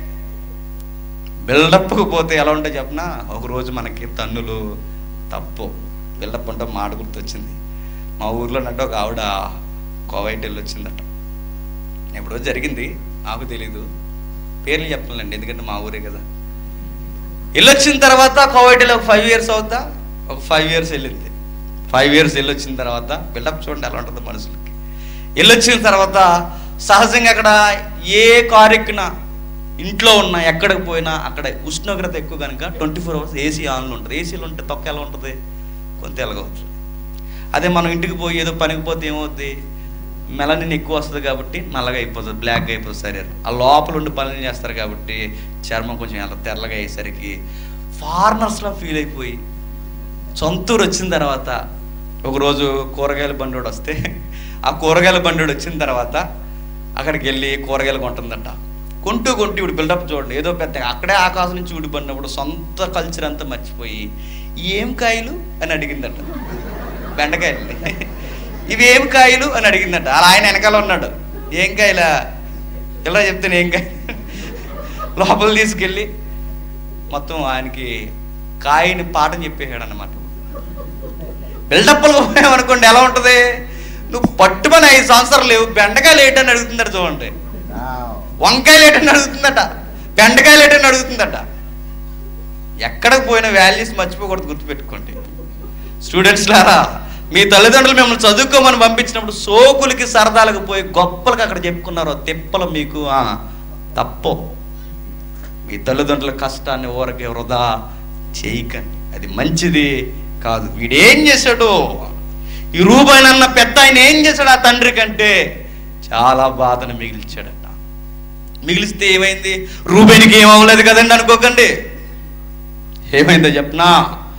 బిల్డప్కి పోతే ఎలా ఉంటాయి చెప్పనా ఒకరోజు మనకి తన్నులు తప్పు బిల్డప్ అంటే మాట గుర్తొచ్చింది మా ఊర్లో నట్టు ఒక ఆవిడ కోవైట్ వెళ్ళి వచ్చిందట ఎప్పుడో జరిగింది నాకు తెలీదు పేర్లు చెప్పాలండి ఎందుకంటే మా ఊరే కదా వెళ్ళొచ్చిన తర్వాత కోవైట్లో ఒక ఫైవ్ ఇయర్స్ అవుతా ఒక ఫైవ్ ఇయర్స్ వెళ్ళింది ఫైవ్ ఇయర్స్ వెళ్ళొచ్చిన తర్వాత బిల్డప్ చూడండి ఎలా ఉంటుంది మనుషులకి వెళ్ళొచ్చిన తర్వాత సహజంగా అక్కడ ఏ కారు ఎక్కినా ఇంట్లో ఉన్నా ఎక్కడికి పోయినా అక్కడ ఉష్ణోగ్రత ఎక్కువ కనుక ట్వంటీ ఫోర్ అవర్స్ ఏసీ ఆన్లో ఉంటుంది ఏసీలో ఉంటే తొక్క ఎలా ఉంటుంది కొంత ఎలాగవచ్చు అదే మనం ఇంటికి పోయి ఏదో పనికి పోతే ఏమవుద్ది మెలనిన్ ఎక్కువ వస్తుంది కాబట్టి నల్లగా అయిపోతుంది బ్లాక్గా అయిపోతుంది శరీరం ఆ లోపల ఉండి పనులు చేస్తారు కాబట్టి చర్మం కొంచెం ఎలా తెల్లగా అయ్యేసరికి ఫారినర్స్లో ఫీల్ అయిపోయి సొంతూరు వచ్చిన తర్వాత ఒకరోజు కూరగాయల బండోడు వస్తే ఆ కూరగాయల బండోడు వచ్చిన తర్వాత అక్కడికి వెళ్ళి కూరగాయలు కొంటుందట కొంటూ కొంటూ ఇప్పుడు బిల్డప్ చూడండి ఏదో పెద్ద అక్కడే ఆకాశం నుంచి ఊడిపడినప్పుడు సొంత కల్చర్ అంతా మర్చిపోయి ఏం కాయలు అని అడిగిందట బెండకాయలు ఇవి ఏం కాయలు అని అడిగిందట అలా ఆయన వెనకాల ఉన్నాడు ఏం కాయలా ఇలా చెప్తాను ఏం కాయ లోపల తీసుకెళ్ళి మొత్తం ఆయనకి కాయని పాఠం చెప్పేసాడు అనమాట బిల్డప్లు అనుకోండి ఎలా ఉంటుంది నువ్వు పట్టుమని ఐదు సంవత్సరాలు లేవు బెండకాయలు ఏంటని అడుగుతుందట చూడండి వంకాయలు ఏంటని అడుగుతుందట బెండకాయలు ఏంటని అడుగుతుందట ఎక్కడికి పోయిన వాల్యూస్ మర్చిపోకూడదు గుర్తుపెట్టుకోండి స్టూడెంట్స్ లారా మీ తల్లిదండ్రులు మిమ్మల్ని చదువుకోమని పంపించినప్పుడు సోకులకి సరదాలకు పోయి గొప్పలకు అక్కడ చెప్పుకున్నారు తిప్పలు మీకు ఆ, తప్పు మీ తల్లిదండ్రుల కష్టాన్ని ఊరకే వృధా చేయకండి అది మంచిది కాదు వీడేం చేశాడు ఈ రూపాయన అన్న పెద్ద ఆయన ఏం చేశాడు ఆ తండ్రి కంటే చాలా బాధను మిగిల్చాడట మిగిలిస్తే ఏమైంది రూబేనికి ఏమవ్వలేదు కదండి అనుకోకండి ఏమైందో చెప్పనా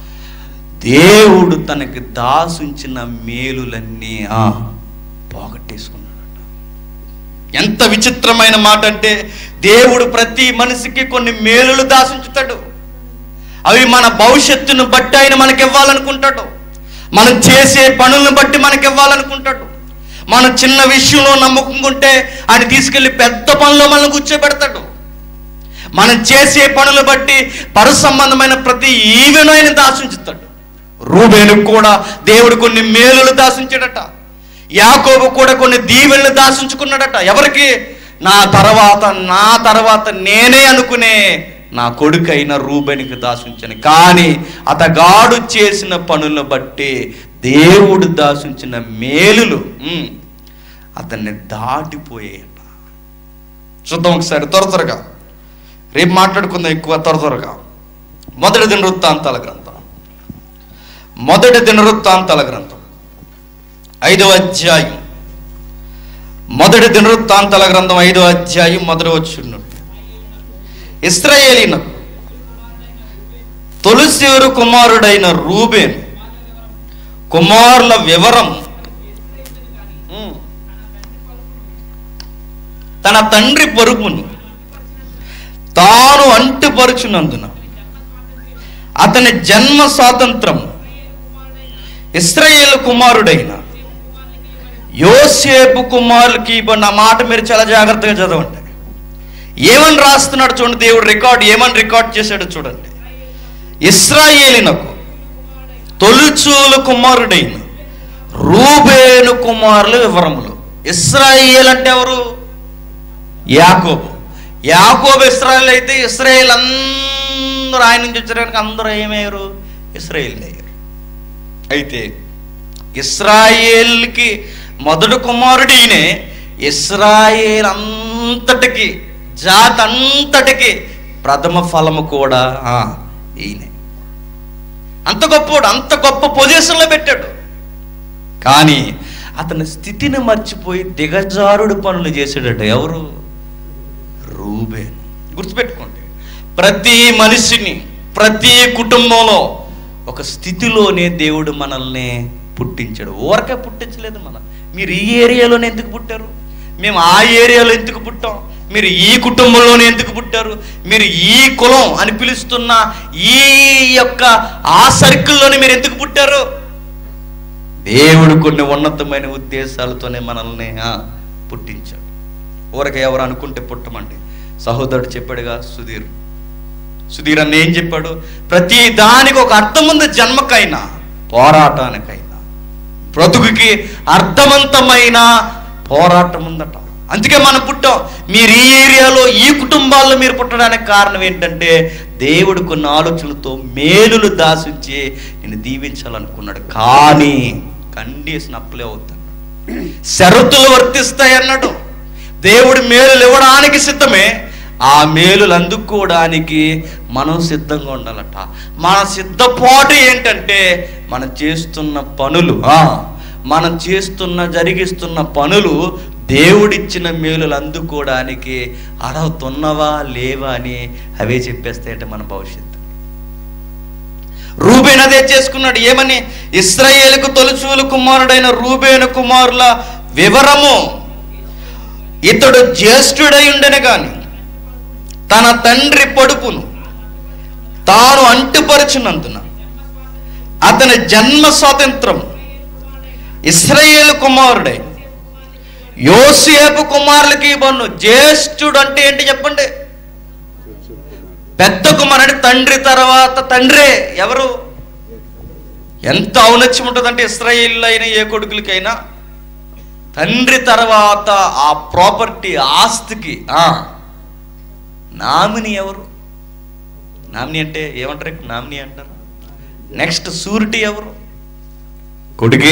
దేవుడు తనకి దాసుంచిన మేలులన్నీ ఆ, పోగొట్టేసుకున్నాడట ఎంత విచిత్రమైన మాట అంటే దేవుడు ప్రతి మనిషికి కొన్ని మేలులు దాసుంచుతాడు అవి మన భవిష్యత్తును బట్టి ఆయన మనకి ఇవ్వాలనుకుంటాడు మనం చేసే పనులను బట్టి మనకి ఇవ్వాలనుకుంటాడు మనం చిన్న విషయంలో నమ్మకం ఉంటే ఆయన తీసుకెళ్లి పెద్ద పనుల్లో మనల్ని కూర్చోబెడతాడు మనం చేసే పనులు బట్టి పరు సంబంధమైన ప్రతి ఈవెను ఆయన దాసుంచుతాడు రూబేను కూడా దేవుడు కొన్ని మేలులు దాసుంచాడట యాకోబు కూడా కొన్ని దీవెనలు దాసుంచుకున్నాడట ఎవరికి నా తర్వాత నా తర్వాత నేనే అనుకునే నా కొడుకైన రూబేనికి దాసుంచను కానీ అతగాడు చేసిన పనులను బట్టి దేవుడు దాసుంచిన మేలులు ఉమ్, అతన్ని దాటిపోయాయట చూద్దాం ఒకసారి త్వర త్వరగా రేపు మాట్లాడుకుందాం ఎక్కువ త్వర త్వరగా మొదటి దినవృత్తాంతాల గ్రంథం మొదటి దినవృత్తాంతాల గ్రంథం ఐదవ అధ్యాయం మొదటి దినవృత్తాంతాల గ్రంథం ఐదవ అధ్యాయం మొదటి వచ్చున్నట్టు ఇస్రాయేలీన తొలిసేరు కుమారుడైన రూబేన్ కుమారుల వివరం ఉమ్. తన తండ్రి పరుపును తాను అంటుపరుచున్నందున అతని జన్మ స్వాతంత్రం ఇస్రాయేల్ కుమారుడైన యోసేపు కుమారులకి ఇవ్వండి ఆ మాట మీరు చాలా జాగ్రత్తగా చదవండి ఏమని రాస్తున్నాడు చూడండి దేవుడు రికార్డ్ ఏమని రికార్డ్ చేశాడు చూడండి ఇస్రాయేలినకు తొలుచూలు కుమారుడైన రూబేను కుమారుల వివరములు ఇస్రాయేల్ అంటే ఎవరు యాకోబు యాకోబు ఇస్రాయేల్ అయితే ఇస్రాయేల్ అందరూ ఆయన నుంచి వచ్చారు అందరూ ఏమయ్యారు ఇస్రాయేల్ అయ్యారు అయితే ఇస్రాయేల్కి మొదటి కుమారుడు ఈయనే ఇస్రాయేల్ అంతటికి జాతి అంతటికి ప్రథమ ఫలము కూడా ఆ, ఈయనే అంత గొప్పవాడు అంత గొప్ప పొజిషన్లో పెట్టాడు కానీ అతని స్థితిని మర్చిపోయి దిగజారుడు పనులు చేసాడట ఎవరు రూబేన్ గుర్తుపెట్టుకోండి ప్రతి మనిషిని ప్రతి కుటుంబంలో ఒక స్థితిలోనే దేవుడు మనల్ని పుట్టించాడు ఊరకే పుట్టించలేదు మన మీరు ఈ ఏరియాలోనే ఎందుకు పుట్టారు మేము ఆ ఏరియాలో ఎందుకు పుట్టాం మీరు ఈ కుటుంబంలోనే ఎందుకు పుట్టారు మీరు ఈ కులం అని పిలుస్తున్న ఈ యొక్క ఆ సర్కిల్లోనే మీరు ఎందుకు పుట్టారు దేవుడు కొన్ని ఉన్నతమైన ఉద్దేశాలతోనే మనల్ని ఆ, పుట్టించాడు ఊరకే ఎవరు అనుకుంటే పుట్టమండి సహోదరుడు చెప్పాడుగా సుధీర్ సుధీర్ అన్న ఏం చెప్పాడు ప్రతి దానికి ఒక అర్థం ఉంది జన్మకైనా పోరాటానికైనా బ్రతుకుకి అర్థవంతమైన పోరాటం ఉందట అందుకే మనం పుట్టాం మీరు ఈ ఏరియాలో ఈ కుటుంబాల్లో మీరు పుట్టడానికి కారణం ఏంటంటే దేవుడు కొన్ని ఆలోచనలతో మేలులు దాసించి నేను దీవించాలనుకున్నాడు కానీ కండిషన్ అప్లై అవుతాడు షరతులు వర్తిస్తాయి అన్నాడు దేవుడు మేలులు ఇవ్వడానికి సిద్ధమే ఆ మేలులు అందుకోవడానికి మనం సిద్ధంగా ఉండాలట మన సిద్ధపాటు ఏంటంటే మనం చేస్తున్న పనులు ఆ, మనం చేస్తున్న జరిగిస్తున్న పనులు దేవుడిచ్చిన మేలులు అందుకోవడానికి అర్హత ఉన్నవా లేవా అని అవే చెప్పేస్తాయంటే మన భవిష్యత్తు రూబేన్ అదే చేసుకున్నాడు ఏమని ఇస్రాయేలుకు తొలుచూలు కుమారుడైన రూబేను కుమారుల వివరము ఇతడు జ్యేష్ఠుడై ఉండెను గాని తన తండ్రి పడుపును తాను అంటుపరచునందున అతని జన్మ స్వాతంత్రం ఇస్రాయేలు కుమారుడై యోసేపు కుమారులకి బన్ను జ్యేష్ఠుడు అంటే ఏంటి చెప్పండి పెద్ద కుమారుడు తండ్రి తర్వాత తండ్రే ఎవరు ఎంత ఔన్నత్యం ఉంటుందంటే ఇస్రాయిల్ అయిన ఏ కొడుకులకైనా తండ్రి తర్వాత ఆ ప్రాపర్టీ ఆస్తికి ఆ నామిని ఎవరు నామిని అంటే ఏమంటారు ఇక్కడ నామిని అంటారు నెక్స్ట్ సూరిటీ ఎవరు కొడుకే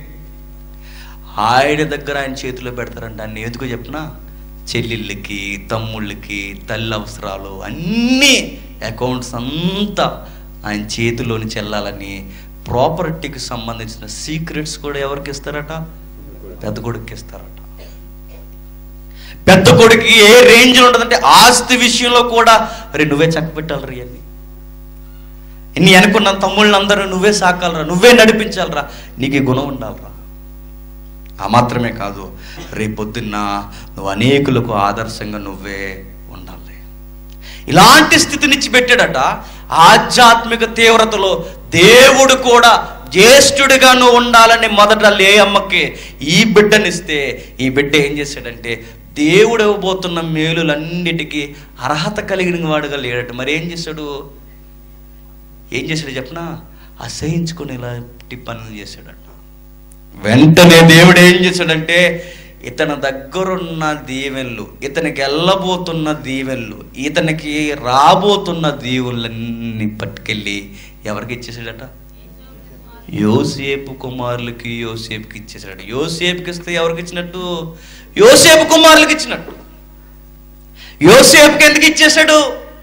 ఆయన దగ్గర ఆయన చేతిలో పెడతారంట అన్ని ఎందుకో చెప్పిన చెల్లెళ్ళకి తమ్ముళ్ళకి తల్లి అవసరాలు అన్నీ అకౌంట్స్ అంతా ఆయన చేతిలోని చెల్లాలని ప్రాపర్టీకి సంబంధించిన సీక్రెట్స్ కూడా ఎవరికి ఇస్తారట పెద్ద కొడుకుకి ఇస్తారట పెద్ద కొడుకు ఏ రేంజ్ ఉంటుందంటే ఆస్తి విషయంలో కూడా రే నువ్వే చక్కబెట్టాలి రీ అని నీ అనుకున్న తమ్ముళ్ళందరూ నువ్వే సాకాలరా నువ్వే నడిపించాలరా నీకు ఈ గుణం ఉండాలిరా ఆ మాత్రమే కాదు రేపొద్దున్న నువ్వు అనేకులకు ఆదర్శంగా నువ్వే ఉండాలి ఇలాంటి స్థితినిచ్చి పెట్టాడట ఆధ్యాత్మిక తీవ్రతలో దేవుడు కూడా జ్యేష్ఠుడిగా నువ్వు ఉండాలని మొదట లే అమ్మకి ఈ బిడ్డనిస్తే ఈ బిడ్డ ఏం చేశాడంటే దేవుడు ఇవ్వబోతున్న మేలులన్నిటికీ అర్హత కలిగిన వాడుగా లేడట మరి ఏం చేశాడు ఏం చేశాడు చెప్పనా అసహించుకుని ఇలాంటి పనులు చేశాడట వెంటనే దేవుడు ఏం చేశాడంటే ఇతని దగ్గరున్న దీవెనలు ఇతనికి వెళ్ళబోతున్న దీవెనలు ఇతనికి రాబోతున్న దీవులన్నీ పట్టుకెళ్ళి ఎవరికి ఇచ్చేసాడట యోసేపు కుమారులకి యోసేపుకి ఇచ్చేసాడు యోసేపుకి ఇస్తే ఎవరికి ఇచ్చినట్టు యోసేపు కుమారులకి ఇచ్చినట్టు యోసేపుకి ఎందుకు ఇచ్చేశాడు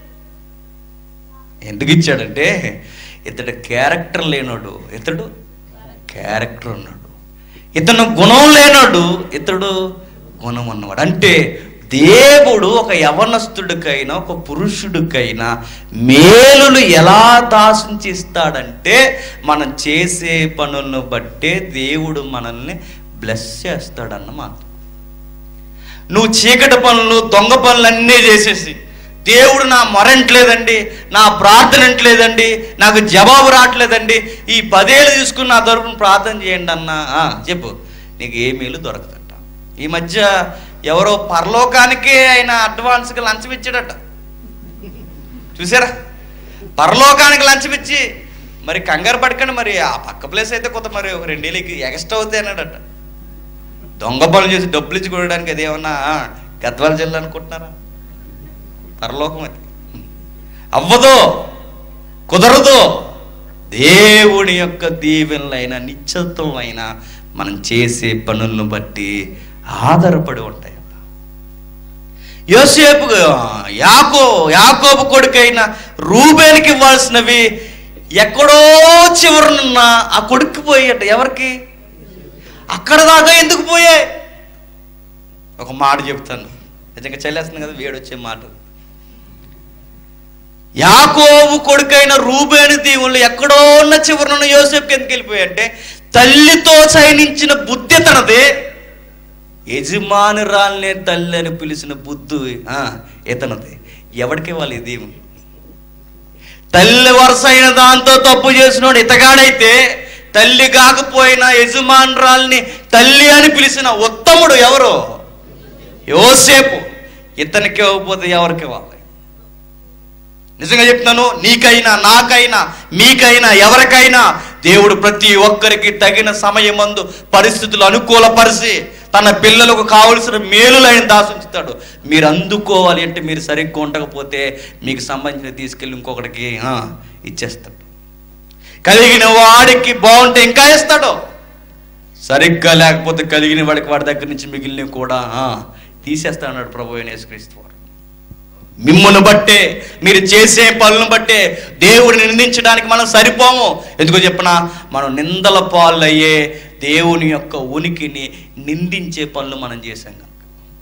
ఎందుకు ఇచ్చాడంటే ఇతడు క్యారెక్టర్ లేనోడు ఇతడు క్యారెక్టర్ ఉన్నాడు ఇతను గుణం లేనోడు ఇతడు గుణం ఉన్నవాడు అంటే దేవుడు ఒక యవనస్తుడికైనా ఒక పురుషుడికైనా మేలులు ఎలా దాసించి ఇస్తాడంటే మనం చేసే పనులను బట్టే దేవుడు మనల్ని బ్లెస్ చేస్తాడన్నమాట నువ్వు చీకటి పనులు దొంగ పనులు అన్నీ చేసేసి దేవుడు నా మొరంటలేదండి నా ప్రార్థన అంటలేదండి నాకు జవాబు రావట్లేదండి ఈ పదేళ్ళు తీసుకుని నా తరపున ప్రార్థన చేయండి అన్న ఆ, చెప్పు నీకు ఏ మేలు దొరకదట ఈ మధ్య ఎవరో పరలోకానికే ఆయన అడ్వాన్స్గా లంచం ఇచ్చాడట చూసారా పరలోకానికి లంచం ఇచ్చి మరి కంగారు పడకండి మరి ఆ పక్క ప్లేస్ అయితే కొంత మరి ఒక రెండేళ్ళకి ఎక్స్ట్రా అవుతాయి అన్నాడట దొంగ పనులు చేసి డబ్బులు ఇచ్చి కొనడానికి అదేమన్నా గద్వాల జిల్లా అనుకుంటున్నారా పరలోకం అది అవ్వదు కుదరదు దేవుడి యొక్క దీవెనలైన నిశ్చత్వమైన మనం చేసే పనులను బట్టి ఆధారపడి ఉంటాయి యోసేపు యాకో యాకోబు కొడుకైన రూబేనికి ఇవ్వాల్సినవి ఎక్కడో చివరనున్న ఆ కొడుక్కి పోయేట ఎవరికి అక్కడ దాకా ఎందుకు పోయాయి ఒక మాట చెప్తాను నిజంగా చెల్లేస్తుంది కదా వేడొచ్చే మాట యాకోబు కొడుకైన రూబేని దీవులు ఎక్కడో ఉన్న చివరనున్న యోసేపుకి ఎందుకు వెళ్ళిపోయాయి అంటే తల్లితో చయనించిన బుద్ధి తనదే యజమానురాల్నే తల్లి అని పిలిచిన బుద్ధు ఆ, ఇతనది ఎవరికి వాళ్ళు ఇది తల్లి వరుస అయిన దాంతో తప్పు చేసినోడు ఇతగాడైతే తల్లి కాకపోయినా యజమానురాల్ని తల్లి అని పిలిచిన ఉత్తముడు ఎవరు యోసేపు ఇతనికి ఇవ్వకపోతే ఎవరికి ఇవ్వాలి నిజంగా చెప్తున్నాను నీకైనా నాకైనా మీకైనా ఎవరికైనా దేవుడు ప్రతి ఒక్కరికి తగిన సమయమందు పరిస్థితులు అనుకూలపరిచి తన పిల్లలకు కావలసిన మేలులు ఆయన దాసుంచుతాడు మీరు అందుకోవాలి అంటే మీరు సరిగ్గా ఉండకపోతే మీకు సంబంధించిన తీసుకెళ్ళి ఇంకొకటికి ఆ, ఇచ్చేస్తాడు కలిగిన వాడికి బాగుంటే ఇంకా ఇస్తాడు సరిగ్గా లేకపోతే కలిగిన వాడికి వాడి దగ్గర నుంచి మిగిలినవి కూడా ఆ, తీసేస్తాడు ప్రభు అయిన యేసుక్రీస్తు వారు మిమ్మల్ని బట్టే మీరు చేసే పనులను బట్టే దేవుడిని నిందించడానికి మనం సరిపోము ఎందుకో చెప్పిన మనం నిందల పాలు అయ్యే దేవుని యొక్క ఉనికిని నిందించే పనులు మనం చేశాం కనుక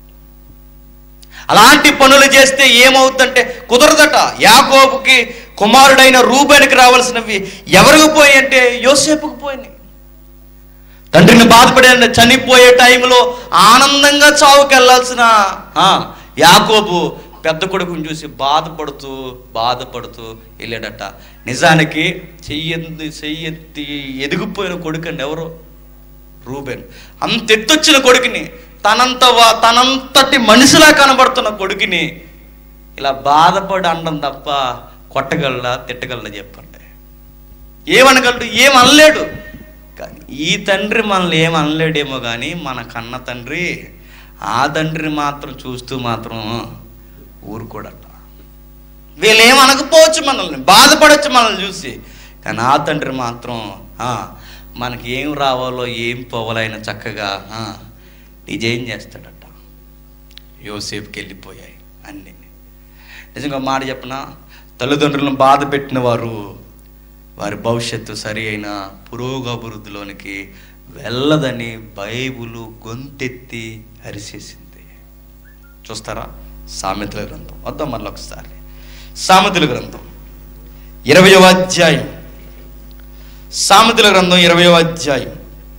అలాంటి పనులు చేస్తే ఏమవుతుందంటే కుదరదట యాకోబుకి కుమారుడైన రూబేనికి రావాల్సినవి ఎవరికి పోయి అంటే యోసేపుకు పోయినాయి తండ్రిని బాధపడే చనిపోయే టైంలో ఆనందంగా చావుకి వెళ్ళాల్సిన ఆ, యాకోబు పెద్ద కొడుకుని చూసి బాధపడుతూ బాధపడుతూ వెళ్ళాడట నిజానికి చెయ్యి చెయ్యెత్తి ఎదిగిపోయిన కొడుకండి ఎవరు రూబెన్ అంత ఎత్తొచ్చిన కొడుకుని తనంత వా- తనంతటి మనిషిలా కనబడుతున్న కొడుకుని ఇలా బాధపడి అనడం తప్ప కొట్టగలడా తిట్టగలడా చెప్పండి ఏమనగలడు ఏం అనలేడు కానీ ఈ తండ్రి మనల్ని ఏం అనలేడేమో కానీ మన కన్న తండ్రి ఆ తండ్రిని మాత్రం చూస్తూ మాత్రం ఊరుకోడట వీళ్ళు ఏం అనకపోవచ్చు మనల్ని బాధపడవచ్చు మనల్ని చూసి కానీ ఆ తండ్రి మాత్రం ఆ, మనకి ఏం రావాలో ఏం పోవాలో ఆయన చక్కగా ఆ, నిజేం చేస్తాడట యోసేపుకి వెళ్ళిపోయాయి అన్నీ నిజంగా ఒక మాట చెప్పిన తల్లిదండ్రులను బాధ పెట్టిన వారు వారి భవిష్యత్తు సరి అయిన పురోగభివృద్ధిలోనికి వెళ్ళదని బైబులు గొంతెత్తి అరిసేసింది చూస్తారా సామెతల గ్రంథం వద్దాం మళ్ళీ ఒకసారి సామెతల గ్రంథం ఇరవయవ అధ్యాయం సామెతల గ్రంథం ఇరవయవ అధ్యాయం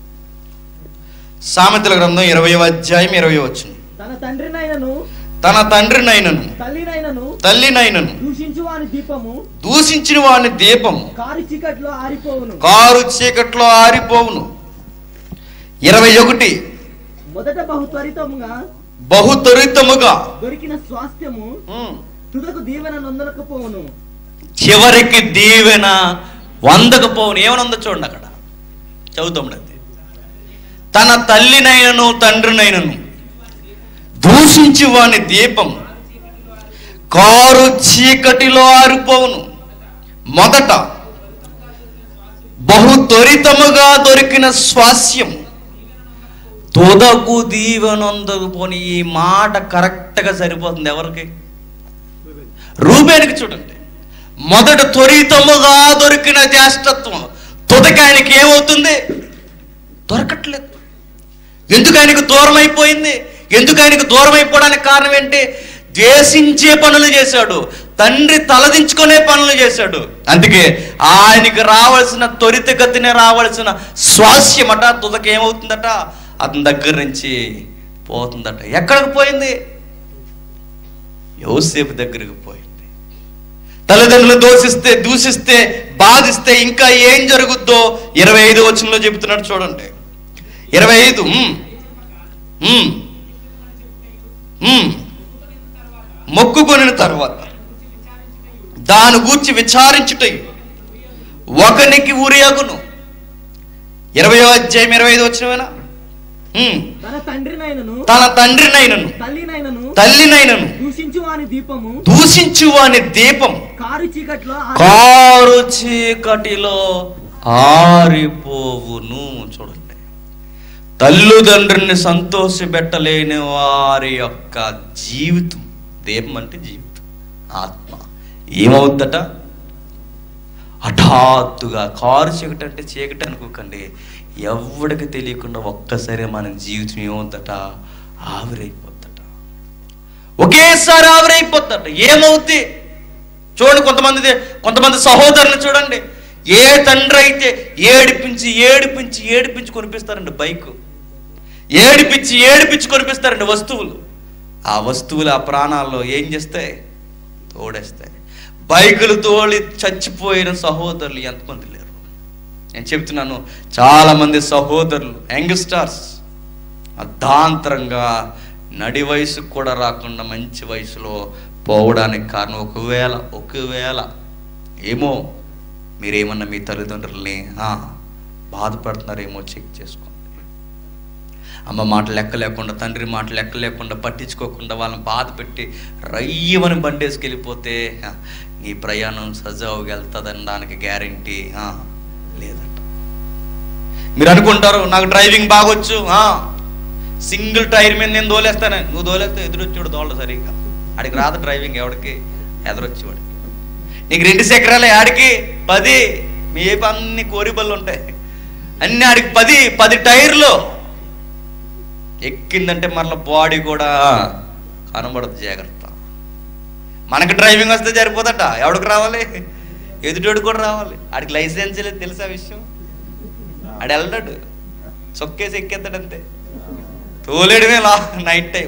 సామెతల గ్రంథం ఇరవయవ అధ్యాయం ఇరవై వచ్చిన తన తండ్రినైనను తన తండ్రినైనను తల్లినైనను తల్లినైనను దూషించు వాని దీపము దూషించిన వాని దీపము కారు చీకట్లో ఆరిపోవును కారు చీకట్లో ఆరిపోవును ఇరవై ఒకటి మొదట బహు త్వరితముగా బహు త్వరితముగా దొరికిన స్వాస్థ్యము ఉమ్, తుదకు దీవెన నొందలకపోవును చివరికి దీవెన వందకపోవును ఏమని ఉందో చూడండి అక్కడ చదువుతాం అది తన తల్లినైనను తండ్రినైనను దూషించి వాని దీపం కారు చీకటిలో ఆరిపోవును మొదట బహు త్వరితముగా దొరికిన స్వాస్యం తొదకు దీవెనొందకపోని ఈ మాట కరెక్ట్గా సరిపోతుంది ఎవరికి రూబేనికి చూడండి మొదట త్వరితముగా దొరికిన జ్యేష్ఠత్వం తుదకి ఆయనకి ఏమవుతుంది దొరకట్లేదు ఎందుకు ఆయనకు దూరం అయిపోయింది ఎందుకు ఆయనకు దూరం అయిపోవడానికి కారణం ఏంటి ద్వేషించే పనులు చేశాడు తండ్రి తలదించుకునే పనులు చేశాడు అందుకే ఆయనకి రావాల్సిన త్వరితగతినే రావాల్సిన స్వాస్యమట తుదకి ఏమవుతుందట అతని దగ్గర నుంచి పోతుందట ఎక్కడికి పోయింది యోసేపు దగ్గరికి పోయింది తల్లిదండ్రులు దోషిస్తే దూషిస్తే బాధిస్తే ఇంకా ఏం జరుగుద్దో ఇరవై ఐదు వచనంలో చెబుతున్నాడు చూడండి ఇరవై ఐదు ఉమ్, ఉమ్, ఉమ్. మొక్కుకొనిన తర్వాత దాని గూర్చి విచారించుటయు ఒకనికి ఉరియగును ఇరవై అధ్యాయం ఇరవై ఐదు వచ్చినవేనా ఉమ్. తన తండ్రినైనను తన తండ్రినైనను తల్లినైనను తల్లినైనను దూషించు వాని దీపము దూషించు వాని దీపం కారు చీకట్లో ఆ- కారు చీకటిలో ఆరిపోవును చూడండి తల్లిదండ్రుల్ని సంతోషపెట్టలేని వారి యొక్క జీవితం దీపం అంటే జీవితం ఆత్మ ఏమవుద్దట హఠాత్తుగా కారు చీకటి అంటే చీకటి అనుకోకండి ఎవడికి తెలియకుండా ఒక్కసారి మన జీవితం ఏమవుద్దట ఆవిరైపోద్దట ఒకేసారి ఆవిరైపోద్దట ఏమవుద్ది చూడండి కొంతమంది కొంతమంది సహోదరులు చూడండి ఏ తండ్రి అయితే ఏడిపించి ఏడిపించి ఏడిపించి కొనిపిస్తారండి బైక్ ఏడిపించి ఏడిపించి కొనిపిస్తారండి వస్తువులు ఆ వస్తువులు ఆ ప్రాణాల్లో ఏం చేస్తాయి తోడేస్తాయి బైకులు తోలి చచ్చిపోయిన సహోదరులు ఎంతమంది లేరు నేను చెప్తున్నాను చాలా మంది సహోదరులు యంగ్స్టర్స్ అర్ధాంతరంగా నడి వయసుకు కూడా రాకుండా మంచి వయసులో పోవడానికి కారణం ఒకవేళ ఒకవేళ ఏమో మీరేమన్నా మీ తల్లిదండ్రుల్ని ఆ, బాధపడుతున్నారేమో చెక్ చేసుకోండి అమ్మ మాట లెక్క లేకుండా తండ్రి మాట లెక్క లేకుండా పట్టించుకోకుండా వాళ్ళని బాధ పెట్టి రయ్యమని బండేసుకెళ్ళిపోతే ఆ, నీ ప్రయాణం సజావుగా వెళ్తుందని దానికి గ్యారంటీ లేదట మీరు అనుకుంటారు నాకు డ్రైవింగ్ బాగొచ్చు ఆ, సింగిల్ టైర్ మీద నేను దోలేస్తాను నువ్వు దోలేస్తే ఎదురొచ్చాడు దోళ్ళ సరిగ్గా ఆడికి రాదు డ్రైవింగ్ ఎవడికి ఎదురొచ్చేవాడికి నీకు రెండు చక్రాలే ఆడికి పది మీ ఏపీ అన్ని కోరిబళ్ళు ఉంటాయి అన్ని ఆడికి పది పది టైర్లు ఎక్కిందంటే మరల బాడీ కూడా కనబడదు జాగ్రత్త మనకి డ్రైవింగ్ వస్తే సరిపోదట ఎవడికి రావాలి ఎదుటోడు కూడా రావాలి ఆడికి లైసెన్స్ లేదు తెలుసా విషయం ఆడు వెళ్ళాడు చొక్కేసి ఎక్కేస్తాడు అంతే తోలేడమే లా నైట్ టైం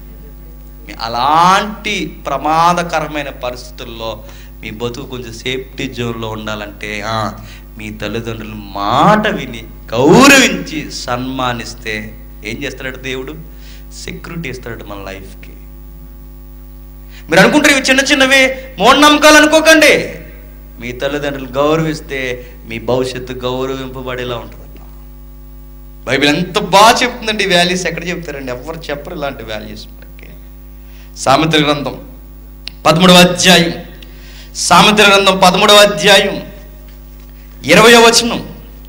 అలాంటి ప్రమాదకరమైన పరిస్థితుల్లో మీ బతుకు కొంచెం సేఫ్టీ జోన్లో ఉండాలంటే ఆ, మీ తల్లిదండ్రుల మాట విని గౌరవించి సన్మానిస్తే ఏం చేస్తాడు దేవుడు సెక్యూరిటీ ఇస్తాడు మన లైఫ్కి మీరు అనుకుంటారు ఇవి చిన్న చిన్నవి మూఢనమ్మకాలు అనుకోకండి మీ తల్లిదండ్రులు గౌరవిస్తే మీ భవిష్యత్తు గౌరవింపబడేలా ఉంటుందట బైబిల్ ఎంత బాగా చెప్తుందండి ఈ వాల్యూస్ ఎక్కడ చెప్తారండి ఎవరు చెప్పరు ఇలాంటి వాల్యూస్ మనకి సామెతల గ్రంథం పదమూడవ అధ్యాయం సామెతల గ్రంథం పదమూడవ అధ్యాయం ఇరవయో వచనం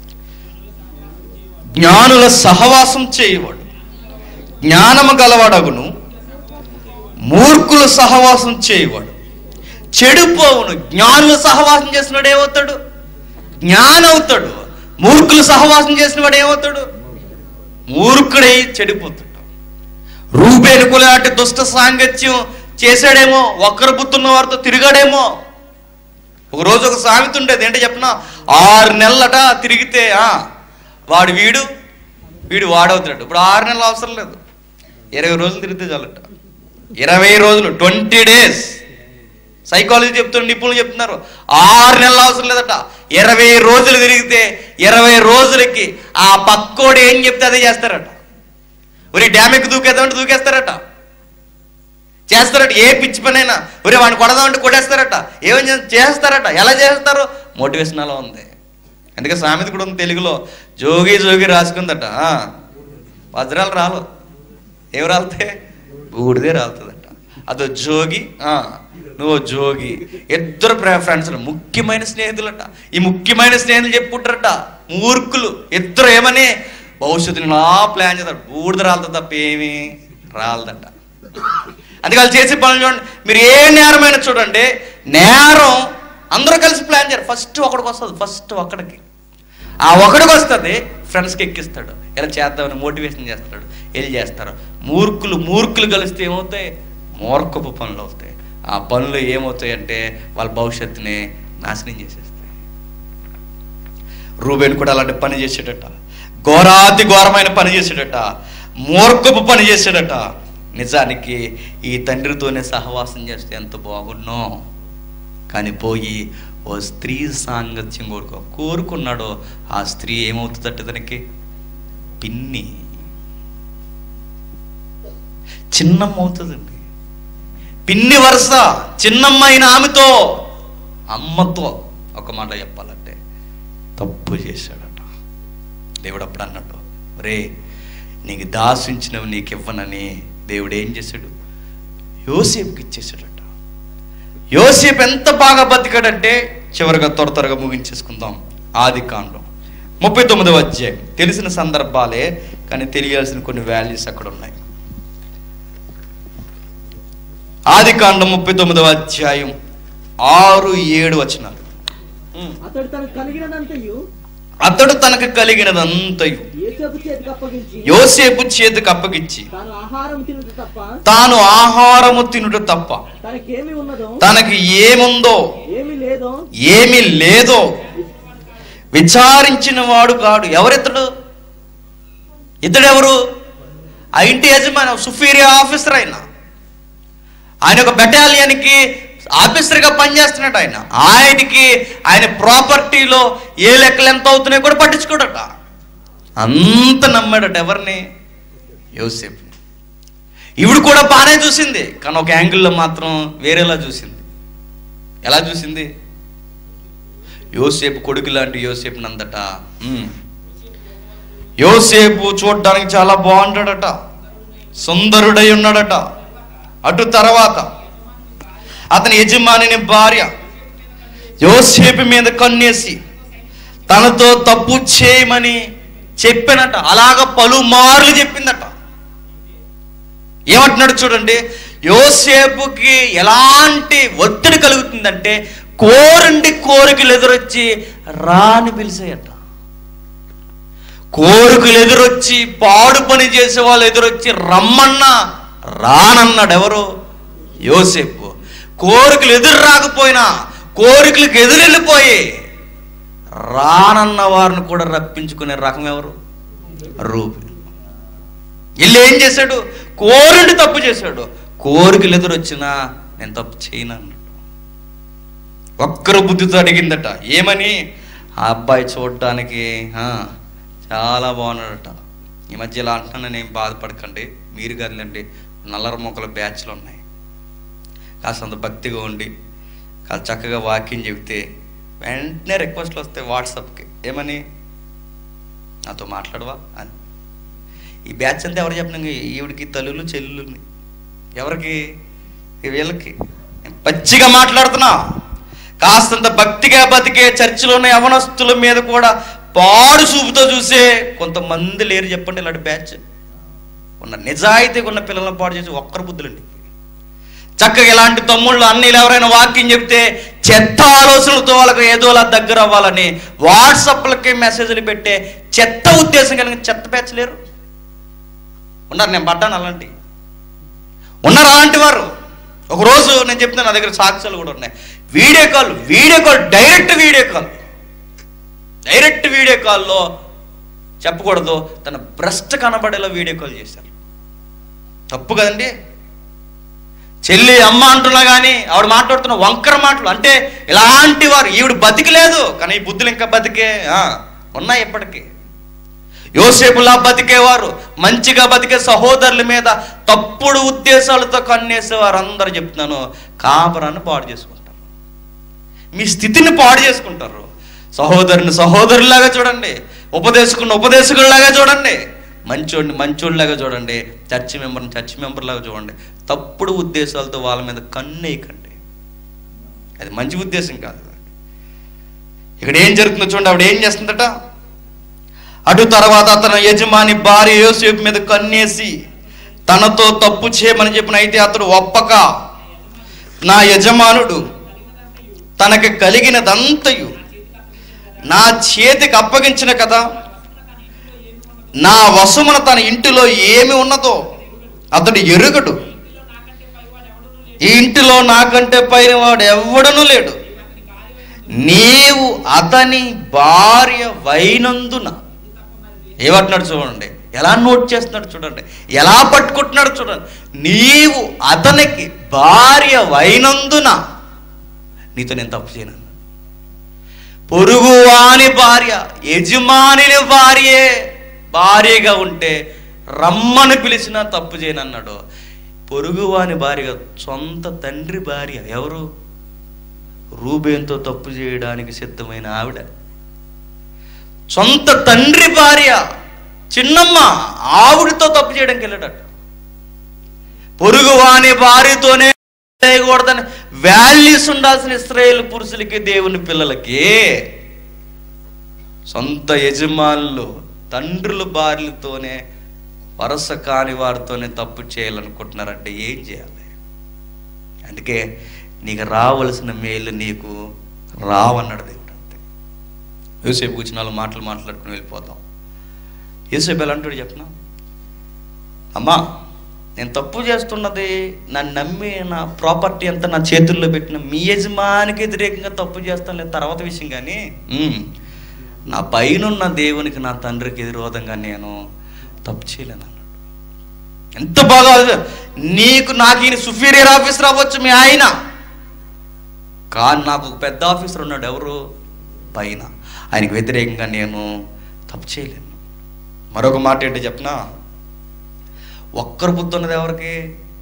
జ్ఞానుల సహవాసం చేయవాడు జ్ఞానము గలవాడగును మూర్ఖుల సహవాసం చేయవాడు చెడిపోవును జ్ఞానుల సహవాసం చేసినాడు ఏమవుతాడు జ్ఞానం అవుతాడు మూర్ఖులు సహవాసం చేసిన వాడు ఏమవుతాడు మూర్ఖుడై చెడిపోతాడు రూపేను కులాంటి దుష్ట సాంగత్యం చేశాడేమో ఒక్కరు బుద్ధున్న వారితో తిరిగాడేమో ఒక రోజు ఒక సామెత ఉండేది ఏంటో చెప్పిన ఆరు నెలలట తిరిగితే ఆ, వాడు వీడు వీడు వాడవుతాడు ఇప్పుడు ఆరు నెలలు అవసరం లేదు ఇరవై రోజులు తిరిగితే చాలట ఇరవై రోజులు ట్వంటీ డేస్ సైకాలజీ చెప్తున్న నిపుణులు చెప్తున్నారు ఆరు నెలలు అవసరం లేదట ఇరవై రోజులు తిరిగితే ఇరవై రోజులకి ఆ పక్కోడు ఏం చెప్తే అదే చేస్తారట ఒరే డ్యామ్ ఎక్కి దూకేద్దామంటే దూకేస్తారట చేస్తారట ఏ పిచ్చి పనైనా ఒరే వాడిని కొడదామంటే కొడేస్తారట ఏమని చే- చేస్తారట ఎలా చేస్తారు మోటివేషన్ అలా ఉంది అందుకే సామెత కూడా ఉంది తెలుగులో జోగి జోగి రాసుకుందట ఆ, వజ్రాలు రాలు ఏమి రాలితే బూడిదే రాలుతుందట అదో జోగి ఆ, నువ్వు జోగి ఇద్దరు ఫ్రెండ్స్ ముఖ్యమైన స్నేహితులట ఈ ముఖ్యమైన స్నేహితులు చెప్పుకుంటారట మూర్ఖులు ఇద్దరు ఏమని భవిష్యత్తుని నా ప్లాన్ చేస్తారు బూడిద రాలుతుంది తప్ప ఏమి రాలదట అందుకే వాళ్ళు చేసే పనులు చూడండి మీరు ఏ నేరమైన చూడండి నేరం అందరూ కలిసి ప్లాన్ చేయరు ఫస్ట్ ఒకడికి వస్తుంది ఫస్ట్ ఒక్కడికి ఆ ఒకడికి వస్తుంది ఫ్రెండ్స్కి ఎక్కిస్తాడు ఇలా చేద్దామని మోటివేషన్ చేస్తాడు వెళ్ళి చేస్తారు మూర్ఖులు మూర్ఖులు కలిస్తే ఏమవుతాయి మూర్ఖపు పనులు అవుతాయి ఆ పనులు ఏమవుతాయి అంటే వాళ్ళ భవిష్యత్తుని నాశనం చేసేస్తాయి రూబేన్ కూడా అలాంటి పని చేసేటట ఘోరాతి ఘోరమైన పని చేశాడట మూర్ఖపు పని చేశాడట నిజానికి ఈ తండ్రితోనే సహవాసం చేస్తే ఎంత బాగున్నో కానీ పోయి ఓ స్త్రీ సాంగత్యం కోరుకో కోరుకున్నాడో ఆ స్త్రీ ఏమవుతుందట తనకి పిన్ని చిన్నమ్మ అవుతుందండి పిన్ని వరుస చిన్నమ్మైన ఆమెతో అమ్మతో ఒక మాట చెప్పాలంటే తప్పు చేశాడట దేవుడు అప్పుడు అన్నాడు రే నీకు దాసించినవి నీకు ఇవ్వనని దేవుడు ఏం చేశాడు యోసేపుకి ఇచ్చేసాడట యోసేపు ఎంత బాగా బతికాడంటే చివరిగా త్వర త్వరగా ముగించేసుకుందాం ఆది కాండం ముప్పై తొమ్మిదవ అధ్యాయం తెలిసిన సందర్భాలే కానీ తెలియాల్సిన కొన్ని వాల్యూస్ అక్కడ ఉన్నాయి ఆది కాండం ముప్పై తొమ్మిదవ అధ్యాయం ఆరు ఏడు వచనాలు ఉమ్. అతడు తనకు కలిగినదంతయు అతడు తనకు కలిగినదంతయు ఏసేపు చేతికి అప్పగించి యోసేపు చేతికి అప్పగించి తాను ఆహారం తినదు తప్ప తాను ఆహారము తినుట తప్ప తనకేమి ఉన్నదో తనకి ఏముందో ఏమి లేదో ఏమి లేదో విచారించిన వాడు కాడు ఎవరితడు ఇతడెవరు ఆ ఇంటి యజమాని సుపీరియర్ ఆఫీసర్ ఆయన ఆయన ఒక బెటాలియన్కి ఆఫీసర్గా పనిచేస్తున్నాడు ఆయన ఆయనకి ఆయన ప్రాపర్టీలో ఏ లెక్కలు ఎంత అవుతున్నాయో కూడా పట్టించుకోడట అంత నమ్మాడట ఎవరిని యోసేపు ఈవిడ కూడా బాగానే చూసింది కానీ ఒక యాంగిల్లో మాత్రం వేరేలా చూసింది ఎలా చూసింది యోసేపు కొడుకు లాంటి యోసేపు నందట ఉమ్. యోసేపు చూడడానికి చాలా బాగుంటాడట సుందరుడై ఉన్నాడట అటు తర్వాత అతని యజమానిని భార్య యోసేపు మీద కన్నేసి తనతో తప్పు చేయమని చెప్పినట అలాగ పలుమార్లు చెప్పిందట ఏమంటున్నాడు చూడండి యోసేపుకి ఎలాంటి ఒత్తిడి కలుగుతుందంటే కోరండి కోరికలు ఎదురొచ్చి రాని పిలిచాయట కోరికలు ఎదురొచ్చి పాడు పని చేసే వాళ్ళు ఎదురొచ్చి రమ్మన్నా రానన్నాడు ఎవరు యోసేపు కోరికలు ఎదురు రాకపోయినా కోరికలకు ఎదురెళ్ళిపోయి రానన్న వారిని కూడా రప్పించుకునే రకం ఎవరు రూపి వీళ్ళు ఏం చేశాడు కోరిని తప్పు చేశాడు కోరికలు ఎదురొచ్చినా నేను తప్పు చేయను అన్నాడు ఒక్కరు బుద్ధితో అడిగిందట ఏమని ఆ అబ్బాయి చూడటానికి ఆ, చాలా బాగున్నాడట ఈ మధ్య ఇలా అంటున్నాను ఏం బాధపడకండి మీరు కదండి నల్లర మొక్కల బ్యాచ్లు ఉన్నాయి కాస్తంత భక్తిగా ఉండి కాస్త చక్కగా వాక్యం చెబితే వెంటనే రిక్వెస్ట్లు వస్తాయి వాట్సాప్కి ఏమని నాతో మాట్లాడవా అని ఈ బ్యాచ్ అంతా ఎవరు చెప్పిన ఈవిడికి తల్లులు చెల్లుల్ని ఎవరికి ఈ వీళ్ళకి నేను పచ్చిగా మాట్లాడుతున్నా కాస్తంత భక్తిగా బతికే చర్చిలో ఉన్న యవనస్తుల మీద కూడా పాడు చూపుతో చూసే కొంతమంది లేరు చెప్పండి ఇలాంటి బ్యాచ్ ఉన్న నిజాయితీగా ఉన్న పిల్లలను పాడు చేసి ఒక్కరు బుద్ధులండి చక్కగా ఇలాంటి తమ్ముళ్ళు అన్నీలు ఎవరైనా వాక్యం చెప్తే చెత్త ఆలోచనలతో వాళ్ళకి ఏదోలా దగ్గర అవ్వాలని వాట్సాప్లకి మెసేజ్లు పెట్టే చెత్త ఉద్దేశం కలిగిన చెత్త బ్యాచ్ లేరు ఉన్నారు నేను పడ్డాను అలాంటి ఉన్నారు అలాంటి వారు ఒక రోజు నేను చెప్తాను నా దగ్గర సాక్ష్యాలు కూడా ఉన్నాయి video call video call direct video call direct video కాల్లో చెప్పకూడదు తన బ్రెస్ట్ కనబడేలా వీడియో కాల్ చేశారు తప్పు కదండి చెల్లి అమ్మ అంటున్నా కానీ ఆవిడ మాట్లాడుతున్న వంకర మాటలు అంటే ఇలాంటి వారు ఈవిడ బతికలేదు కానీ ఈ బుద్ధులు ఇంకా బతికే ఆ, ఉన్నాయి ఇప్పటికీ యోసేపులా బతికేవారు మంచిగా బతికే సహోదరుల మీద తప్పుడు ఉద్దేశాలతో కన్నేసేవారు అందరూ చెప్తున్నాను కాపరాన్ని పాడు చేసుకుంటారు మీ స్థితిని పాడు చేసుకుంటారు సహోదరుని సహోదరులాగా చూడండి ఉపదేశకుని ఉపదేశకుల్లాగా చూడండి మంచోడిని మంచోడిలాగా చూడండి చర్చి మెంబర్ని చర్చి మెంబర్ లాగా చూడండి తప్పుడు ఉద్దేశాలతో వాళ్ళ మీద కన్నేయకండి అది మంచి ఉద్దేశం కాదు ఇక్కడ ఏం జరుగుతుందో చూడండి ఆవిడ ఏం చేస్తుందట అటు తర్వాత అతని యజమాని భార్య యోసేపు మీద కన్నేసి తనతో తప్పు చేయమని చెప్పిన అయితే అతడు ఒప్పక నా యజమానుడు తనకి కలిగినదంతయు నా చేతికి అప్పగించిన కదా నా వశమున తన ఇంటిలో ఏమి ఉన్నదో అతడు ఎరుగడు ఈ ఇంటిలో నాకంటే పైన వాడు ఎవడనూ లేడు నీవు అతని భార్య వైనందున ఏమంటున్నాడు చూడండి ఎలా నోట్ చేస్తున్నాడు చూడండి ఎలా పట్టుకుంటున్నాడు చూడండి నీవు అతనికి భార్య వైనందున నీతో నేను తప్పు చేయను అన్నాడు. పొరుగువాని భార్య యజమానిని భార్యే భార్యగా ఉంటే రమ్మని పిలిచినా తప్పు చేయను అన్నాడు పొరుగువాని భార్య సొంత తండ్రి భార్య ఎవరు రూబేన్తో తప్పు చేయడానికి సిద్ధమైన ఆవిడ సొంత తండ్రి భార్య చిన్నమ్మ ఆవిడతో తప్పు చేయడానికి వెళ్ళాడట పొరుగువాని భార్యతోనే చేయకూడదని వాల్యూస్ ఉండాల్సిన ఇస్రాయేల్ పురుషులకి దేవుని పిల్లలకి సొంత యజమానులు తండ్రుల భార్యలతోనే వరస కాని వారితోనే తప్పు చేయాలనుకుంటున్నారంటే ఏం చేయాలి అందుకే నీకు రావలసిన మేలు నీకు రావన్నాడు దేవుడు అంతే యూసేపు కూర్చున్న వాళ్ళు మాటలు మాట్లాడుకుని వెళ్ళిపోతాం యూసేపు ఎలా అంటాడు చెప్పనా అమ్మా నేను తప్పు చేస్తున్నది నన్ను నమ్మి నా ప్రాపర్టీ అంతా నా చేతుల్లో పెట్టిన మీ యజమానికి వ్యతిరేకంగా తప్పు చేస్తాను లేదు తర్వాత విషయం కానీ ఉమ్, నా పైనున్న దేవునికి నా తండ్రికి విరోధంగా నేను తప్పు చేయలేను అన్నాడు ఎంత బాగా ఆలోచన. నీకు నాకు ఈయన సుపీరియర్ ఆఫీసర్ అవ్వచ్చు మీ ఆయన కానీ నాకు ఒక పెద్ద ఆఫీసర్ ఉన్నాడు ఎవరు పైన ఆయనకు వ్యతిరేకంగా నేను తప్పు చేయలేను మరొక మాట ఏంటో చెప్పనా ఒక్కరు బుద్ధి ఉన్నది ఎవరికి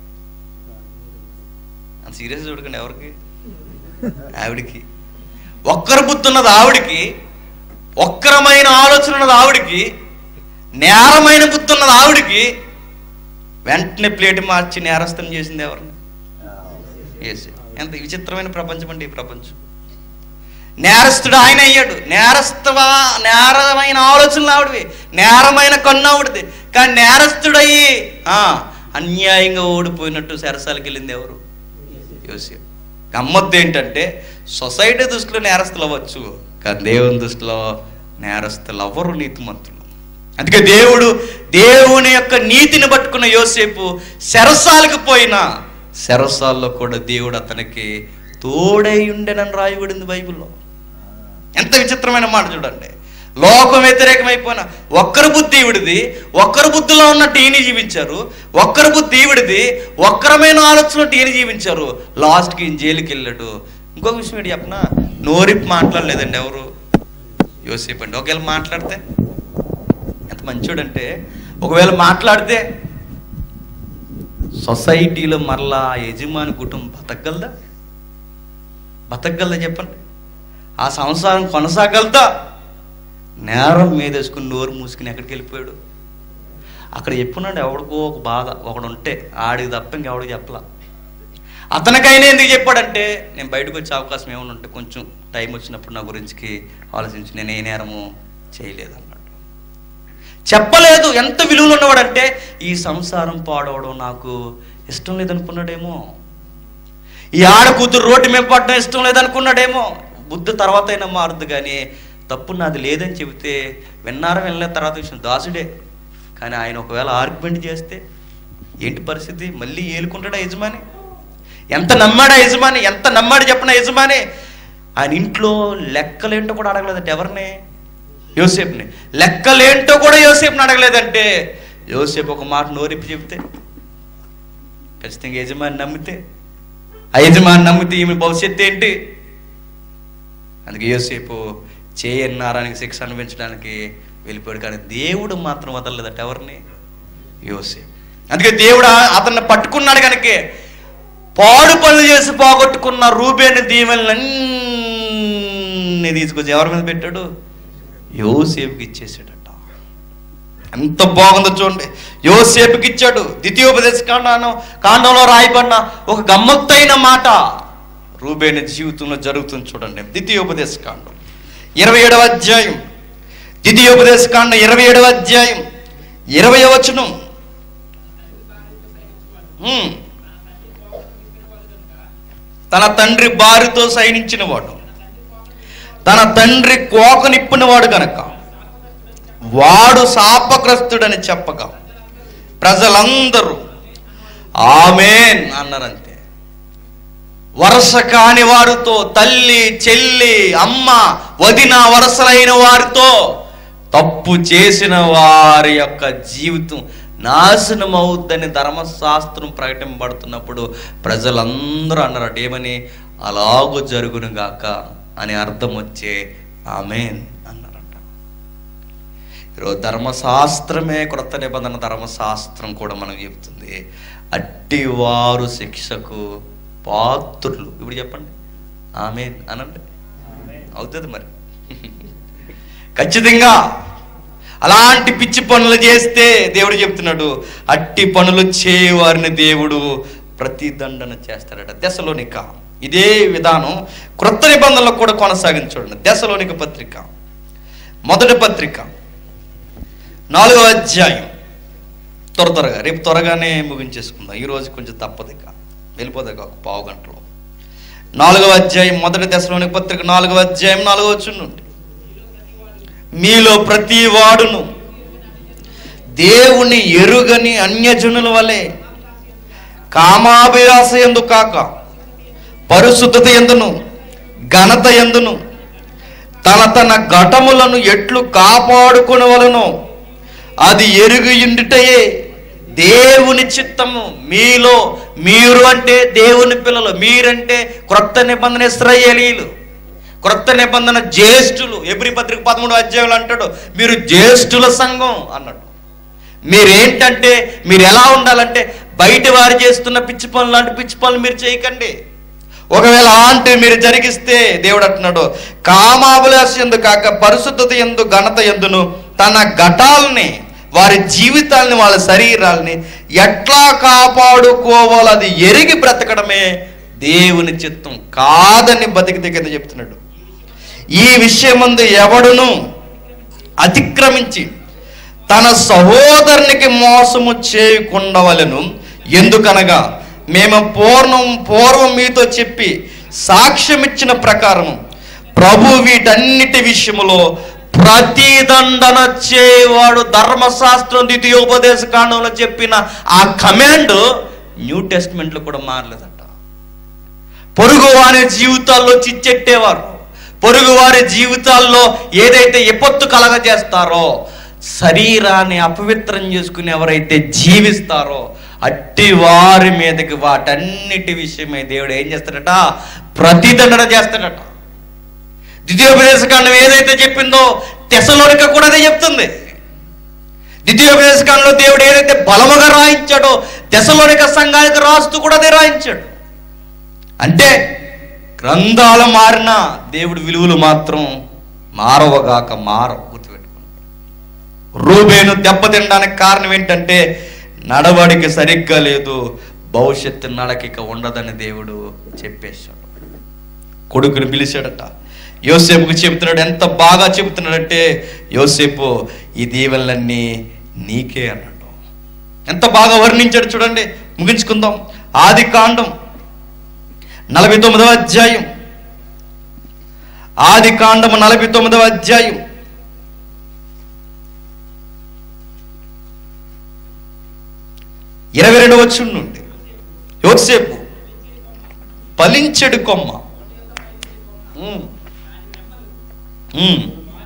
అంత సీరియస్ చూడకండి ఎవరికి ఆవిడికి ఒక్కరు బుద్ధి ఉన్నది ఆవిడికి ఒక్కరమైన ఆలోచన ఉన్నది ఆవిడికి నేరమైన బుద్ధి ఉన్నది ఆవిడికి వెంటనే ప్లేట్ మార్చి నేరస్థం చేసింది ఎవరిని యేసు ఎంత విచిత్రమైన ప్రపంచం అండి ఈ ప్రపంచం నేరస్తుడు ఆయన అయ్యాడు నేరస్తవా నేరమైన ఆలోచనలు ఆవిడవి నేరమైన కన్ను ఆవిడది కానీ నేరస్తుడయ్యి ఆ, అన్యాయంగా ఓడిపోయినట్టు సరసాలకు వెళ్ళింది ఎవరు యోసేపు గమ్మత్తు ఏంటంటే సొసైటీ దృష్టిలో నేరస్తులు అవ్వచ్చు కానీ దేవుని దృష్టిలో నేరస్తులు అవ్వరు నీతిమంతులు అందుకే దేవుడు దేవుని యొక్క నీతిని పట్టుకున్న యోసేపు శరసాలకు పోయినా శరసాల్లో కూడా దేవుడు అతనికి తోడై ఉండేనని రాయబడింది బైబిల్లో ఎంత విచిత్రమైన మాట చూడండి లోకం వ్యతిరేకమైపోయిన ఒక్కరి బుద్ధి ఈవిడిది ఒక్కరి బుద్ధిలో ఉన్నట్టు ఈయన జీవించారు ఒక్కరి బుద్ధి ఈవిడిది ఒక్కరమైన ఆలోచన ఈయన జీవించారు లాస్ట్కి ఈయన జైలుకి వెళ్ళాడు ఇంకొక విషయం ఏంటి చెప్పనా నోరిప్పి మాట్లాడలేదండి ఎవరు యోసేపు అండి ఒకవేళ మాట్లాడితే ఎంత మంచోడంటే ఒకవేళ మాట్లాడితే సొసైటీలో మరలా ఆ యజమాని కుటుంబం బతకగలదా బతకగలదా చెప్పండి ఆ సంసారం కొనసాగలదా నేరం మీదేసుకుని నోరు మూసుకుని ఎక్కడికి వెళ్ళిపోయాడు అక్కడ చెప్పున్నాడు ఎవడికో ఒక బాధ ఒకడు ఉంటే ఆడికి తప్ప ఇంకెవడికి చెప్పలా అతనికైనా ఎందుకు చెప్పాడంటే నేను బయటకు వచ్చే అవకాశం ఏమైనా ఉంటే కొంచెం టైం వచ్చినప్పుడు నా గురించి ఆలోచించి నేను ఏ నేరము చేయలేదు అన్నాడు చెప్పలేదు ఎంత విలువలు ఉన్నవాడంటే ఈ సంసారం పాడవడం నాకు ఇష్టం లేదనుకున్నాడేమో ఈ ఆడ కూతురు రోడ్డు మీద పడడం ఇష్టం లేదనుకున్నాడేమో బుద్ధి తర్వాత అయినా మారుద్దు కానీ తప్పు నాది లేదని చెబితే విన్నారం వెళ్ళిన తర్వాత విషయం దాసుడే కానీ ఆయన ఒకవేళ ఆర్గ్యుమెంట్ చేస్తే ఏంటి పరిస్థితి మళ్ళీ ఏలుకుంటాడా యజమాని ఎంత నమ్మాడా యజమాని ఎంత నమ్మాడు చెప్పిన యజమాని ఆయన ఇంట్లో లెక్కలేంటో కూడా అడగలేదంటే ఎవరిని యోసేపుని లెక్కలేంటో కూడా యోసేపుని అడగలేదంటే యోసేపు ఒక మాట నోరిప్పి చెబితే ఖచ్చితంగా యజమాని నమ్మితే ఆ యజమాని నమ్మితే ఈమె భవిష్యత్తు ఏంటి అందుకే యోసేపు చేయన్నారానికి శిక్ష అనుభవించడానికి వెళ్ళిపోయాడు కానీ దేవుడు మాత్రం వదలలేదట ఎవరిని యోసేపు అందుకే దేవుడు ఆ- అతన్ని పట్టుకున్నాడు కనుక పాడు పనులు చేసి పోగొట్టుకున్న రూబేని దీవెనలన్నీ తీసుకొచ్చి ఎవరి మీద పెట్టాడు యోసేపుకి ఇచ్చేసాడట ఎంత బాగుందో చూడండి యోసేపుకి ఇచ్చాడు ద్వితీయోపదేశ కాండాను కాండంలో రాయబడిన ఒక గమ్మత్తైన మాట రూబేని జీవితంలో జరుగుతుంది చూడండి ద్వితీయోపదేశ కాండం ఇరవై ఏడవ అధ్యాయం ద్వితీయోపదేశ కాండం ఇరవై ఏడవ అధ్యాయం ఇరవై వచనం హ్మ్. తన తండ్రి బారితో సైనించిన వాడు తన తండ్రి కోకనిప్పిన వాడు గనక వాడు శాపగ్రస్తుడని చెప్పగా ప్రజలందరూ ఆమెన్ అన్నారంతే వరస కాని వారితో తల్లి చెల్లి అమ్మ వదిన వరసలైన వారితో తప్పు చేసిన వారి యొక్క జీవితం నాశనం అవుద్దని ధర్మశాస్త్రం ప్రకటింపబడుతున్నప్పుడు ప్రజలందరూ అన్నారట ఏమని అలాగూ జరుగును గాక అని అర్థం వచ్చే ఆమెన్ అన్నారట ఈరోజు ధర్మశాస్త్రమే క్రొత్త నిబంధన ధర్మశాస్త్రం కూడా మనకు చెప్తుంది అట్టివారు శిక్షకు పాత్రులు ఇప్పుడు చెప్పండి ఆమెన్ అనండి అవుతుంది మరి ఖచ్చితంగా అలాంటి పిచ్చి పనులు చేస్తే దేవుడు చెప్తున్నాడు అట్టి పనులు చేయవారిని దేవుడు ప్రతిదండన చేస్తాడట దశలోనిక ఇదే విధానం క్రొత్త నిబంధనలు కూడా కొనసాగించండి దశలోనిక పత్రిక మొదటి పత్రిక నాలుగవ అధ్యాయం త్వర త్వరగా రేపు త్వరగానే ముగించేసుకుందాం ఈ రోజు కొంచెం తప్పదు ఇక వెళ్ళిపోదు ఇక ఒక పావు గంటలో నాలుగవ అధ్యాయం మొదటి దశలోని పత్రిక నాలుగవ అధ్యాయం నాలుగవ నుండి మీలో ప్రతి వాడును దేవుని ఎరుగని అన్యజనుల వలె కామాభిలాస ఎందు కాక పరిశుద్ధత ఎందును ఘనత ఎందును తన తన ఘటములను ఎట్లు కాపాడుకునవలనో అది ఎరుగుయుండుటయే దేవుని చిత్తము మీలో మీరు అంటే దేవుని పిల్లలు మీరంటే క్రొత్త నిబంధన ఇస్రాయేలీలు క్రొత్త నిబంధన జ్యేష్ఠులు ఎబ్రి పత్రిక పదమూడు అధ్యాయులు అంటాడు మీరు జ్యేష్ఠుల సంఘం అన్నాడు మీరేంటంటే మీరు ఎలా ఉండాలంటే బయట వారు చేస్తున్న పిచ్చి పనులు లాంటి పిచ్చి పనులు మీరు చేయకండి ఒకవేళ అలాంటి మీరు జరిగిస్తే దేవుడు అంటున్నాడు కామాభిలాష ఎందు కాక పరిశుద్ధత ఎందు ఘనత ఎందును తన ఘటాలని వారి జీవితాలని వాళ్ళ శరీరాలని ఎట్లా కాపాడుకోవాలో అది ఎరిగి బ్రతకడమే దేవుని చిత్తం కాదని బతికి కింద చెప్తున్నాడు ఈ విషయమందు ఎవడును అతిక్రమించి తన సహోదరునికి మోసము చేయకుండవలను ఎందుకనగా మేము పూర్ణం పూర్వం మీతో చెప్పి సాక్ష్యం ఇచ్చిన ప్రకారం ప్రభు వీటన్నిటి విషయములో ప్రతిదండన చేయవాడు ధర్మశాస్త్రం ద్వితీయోపదేశ కాండంలో చెప్పిన ఆ కమాండ్ న్యూ టెస్ట్మెంట్లో కూడా మారలేదట పొరుగు వారి జీవితాల్లో చిచ్చెట్టేవారు పొరుగు వారి జీవితాల్లో ఏదైతే విపత్తు కలగజేస్తారో శరీరాన్ని అపవిత్రం చేసుకుని ఎవరైతే జీవిస్తారో అట్టి వారి మీదకి వాటన్నిటి విషయమై దేవుడు ఏం చేస్తాడట ప్రతిదండన చేస్తాడట ద్వితీయోపదేశకాండం ఏదైతే చెప్పిందో తెసలోనిక కూడా అదే చెప్తుంది ద్వితీయోపదేశకాండంలో దేవుడు ఏదైతే బలముగా రాయించాడో తెసలోనిక సంఘానికి రాస్తూ కూడా అదే రాయించాడు అంటే గ్రంథాలు మారిన దేవుడి విలువలు మాత్రం మారవగాక మారవు గుర్తుపెట్టుకోండి రూబేను దెబ్బతినడానికి కారణం ఏంటంటే నడవడిక సరిగ్గా లేదు భవిష్యత్తు నడకిక ఉండదని దేవుడు చెప్పేశాడు కొడుకుని పిలిచాడట యోసేపుకు చెబుతున్నాడు ఎంత బాగా చెబుతున్నాడంటే యోసేపు ఈ దీవెనలన్నీ నీకే అన్నాడు ఎంత బాగా వర్ణించాడు చూడండి ముగించుకుందాం ఆది కాండం నలభై తొమ్మిదవ అధ్యాయం ఆది కాండము నలభై తొమ్మిదవ అధ్యాయం ఇరవై రెండవ వచ్చి నుండి యోసేపు ఫలించెడు కొమ్మ ఉమ్. ఉమ్.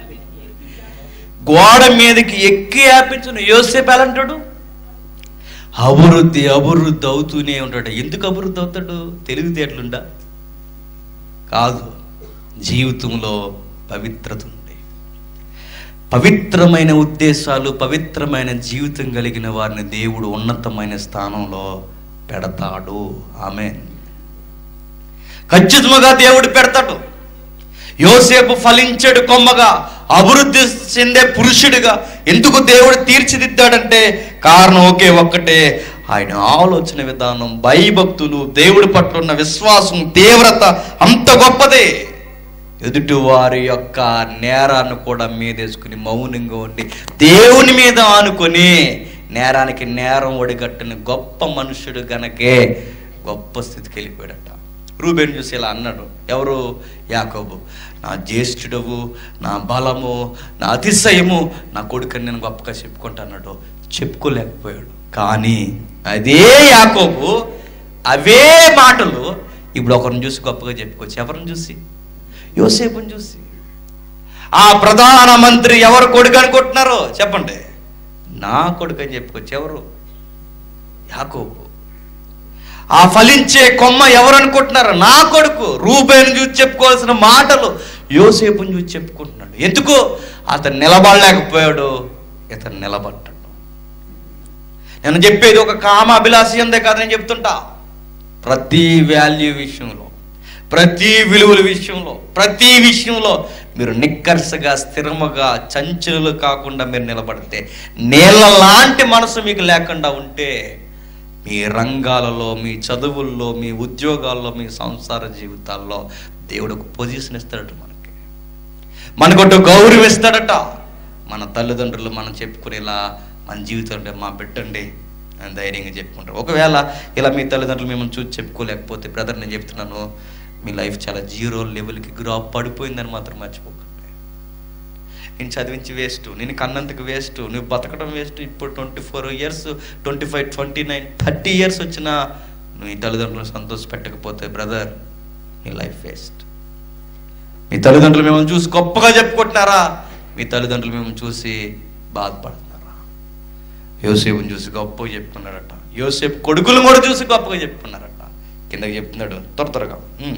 గోడ మీదకి ఎక్కి ఆపించిన యోసేపు ఎలా అంటాడు అభివృద్ధి అభివృద్ధి అవుతూనే ఉంటాడు ఎందుకు అభివృద్ధి అవుతాడు తెలివితేటలుండా కాదు జీవితంలో పవిత్రత ఉంది పవిత్రమైన ఉద్దేశాలు పవిత్రమైన జీవితం కలిగిన వారిని దేవుడు ఉన్నతమైన స్థానంలో పెడతాడు ఆమె ఖచ్చితంగా దేవుడు పెడతాడు యోసేపు ఫలించాడు కొమ్మగా అభివృద్ధి చెందే పురుషుడిగా ఎందుకు దేవుడు తీర్చిదిద్దాడంటే కారణం ఒకే ఒక్కటే ఆయన ఆలోచన విధానం భయభక్తులు దేవుడి పట్ల ఉన్న విశ్వాసం తీవ్రత అంత గొప్పదే ఎదుటి వారి యొక్క నేరాన్ని కూడా మీదేసుకుని మౌనంగా ఉండి దేవుని మీద ఆనుకొని నేరానికి నేరం ఒడిగట్టిన గొప్ప మనుషుడు గనకే గొప్ప స్థితికి వెళ్ళిపోయాడట రూబేన్ చూసి ఇలా అన్నాడు ఎవరు యాకోబు నా జ్యేష్ఠుడవు నా బలము నా అతిశయము నా కొడుకని నేను గొప్పగా చెప్పుకుంటా అన్నాడు చెప్పుకోలేకపోయాడు కానీ అదే యాకోబు అవే మాటలు ఇప్పుడు ఒకరిని చూసి గొప్పగా చెప్పుకోవచ్చు ఎవరిని చూసి యోసేపుని చూసి ఆ ప్రధాన మంత్రి ఎవరు కొడుకు అనుకుంటున్నారు చెప్పండి నా కొడుకు అని చెప్పుకోవచ్చు ఎవరు యాకోబు ఆ ఫలించే కొమ్మ ఎవరు అనుకుంటున్నారు నా కొడుకు రూబేను చూసి చెప్పుకోవాల్సిన మాటలు యోసేపుని చూసి చెప్పుకుంటున్నాడు ఎందుకు అతను నిలబడలేకపోయాడు ఇతను నిలబడ్డాడు నేను చెప్పేది ఒక కామ అభిలాషి అందే కాదు నేను చెప్తుంటా ప్రతి వాల్యూ విషయంలో ప్రతి విలువల విషయంలో ప్రతి విషయంలో మీరు నిక్కర్సగా స్థిరముగా చంచలు కాకుండా మీరు నిలబడితే నీళ్ళ లాంటి మనసు మీకు లేకుండా ఉంటే మీ రంగాలలో మీ చదువుల్లో మీ ఉద్యోగాల్లో మీ సంసార జీవితాల్లో దేవుడు ఒక పొజిషన్ ఇస్తాడట మనకి మనకొట్టు గౌరవం ఇస్తాడట మన తల్లిదండ్రులు మనం చెప్పుకునేలా మన జీవితం అంటే మా బిడ్డండి అని ధైర్యంగా చెప్పుకుంటారు ఒకవేళ ఇలా మీ తల్లిదండ్రులు మిమ్మల్ని చూసి చెప్పుకోలేకపోతే బ్రదర్ నేను చెప్తున్నాను మీ లైఫ్ చాలా జీరో లెవెల్కి గ్రో పడిపోయిందని మాత్రం మర్చిపోకండి నేను చదివించి వేస్ట్ నేను కన్నంతకు వేస్ట్ నువ్వు బతకడం వేస్ట్ ఇప్పుడు twenty four years twenty five twenty nine thirty years వచ్చినా నువ్వు ఈ తల్లిదండ్రులను సంతోష పెట్టకపోతే బ్రదర్ నీ లైఫ్ వేస్ట్ మీ తల్లిదండ్రులు మిమ్మల్ని చూసి గొప్పగా చెప్పుకుంటున్నారా మీ తల్లిదండ్రులు మిమ్మల్ని చూసి బాధపడుతున్నారా యోసేపుని చూసి గొప్పగా చెప్పుకున్నారట యోసేపు కొడుకులను కూడా చూసి గొప్పగా చెప్పుకున్నారట కిందకి చెప్తున్నాడు త్వర త్వరగా ఉమ్.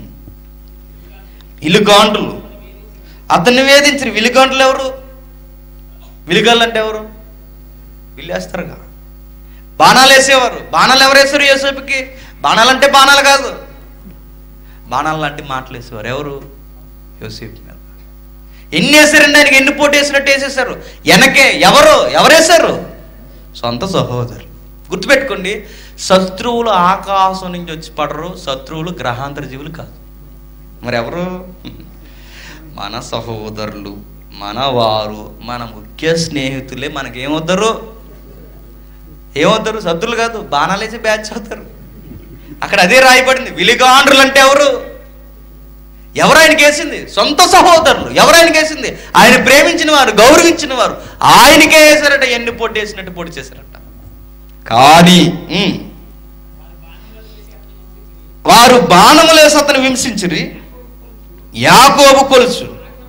ఇలుగాండ్రులు అతన్ని వేధించిన విలుగాండ్రులు ఎవరు విలుగాళ్ళు అంటే ఎవరు విల్లేస్తారుగా బాణాలు వేసేవారు బాణాలు ఎవరు వేసారు యోసేపుకి బాణాలు అంటే బాణాలు కాదు బాణాలు లాంటి మాటలు వేసేవారు ఎవరు యోసేపు మీద ఎన్ని వేసారండి ఆయనకి ఎన్ని పోటీ వేసినట్టు వేసేసారు వెనకే ఎవరు ఎవరేశారు సొంత సహోదరు గుర్తుపెట్టుకోండి శత్రువులు ఆకాశం నుంచి వచ్చి పడరు శత్రువులు గ్రహాంతర జీవులు కాదు మరి ఎవరు మన సహోదరులు మన వారు మన ముఖ్య స్నేహితులే మనకేమవుతారు ఏమవుతారు శత్రులు కాదు బాణాలేసి బ్యాచ్ అవుతారు అక్కడ అదే రాయబడింది విలిగాండ్రులు అంటే ఎవరు ఎవరు ఆయనకి వేసింది సొంత సహోదరులు ఎవరు ఆయనకి వేసింది ఆయన ప్రేమించిన వారు గౌరవించిన వారు ఆయనకే వేశారట ఎన్ని పొట్టి వేసినట్టు పొడి చేశారట కానీ ఉమ్, వారు బాణములేసి అతను హింసించిరి యాకోబు కొలుసు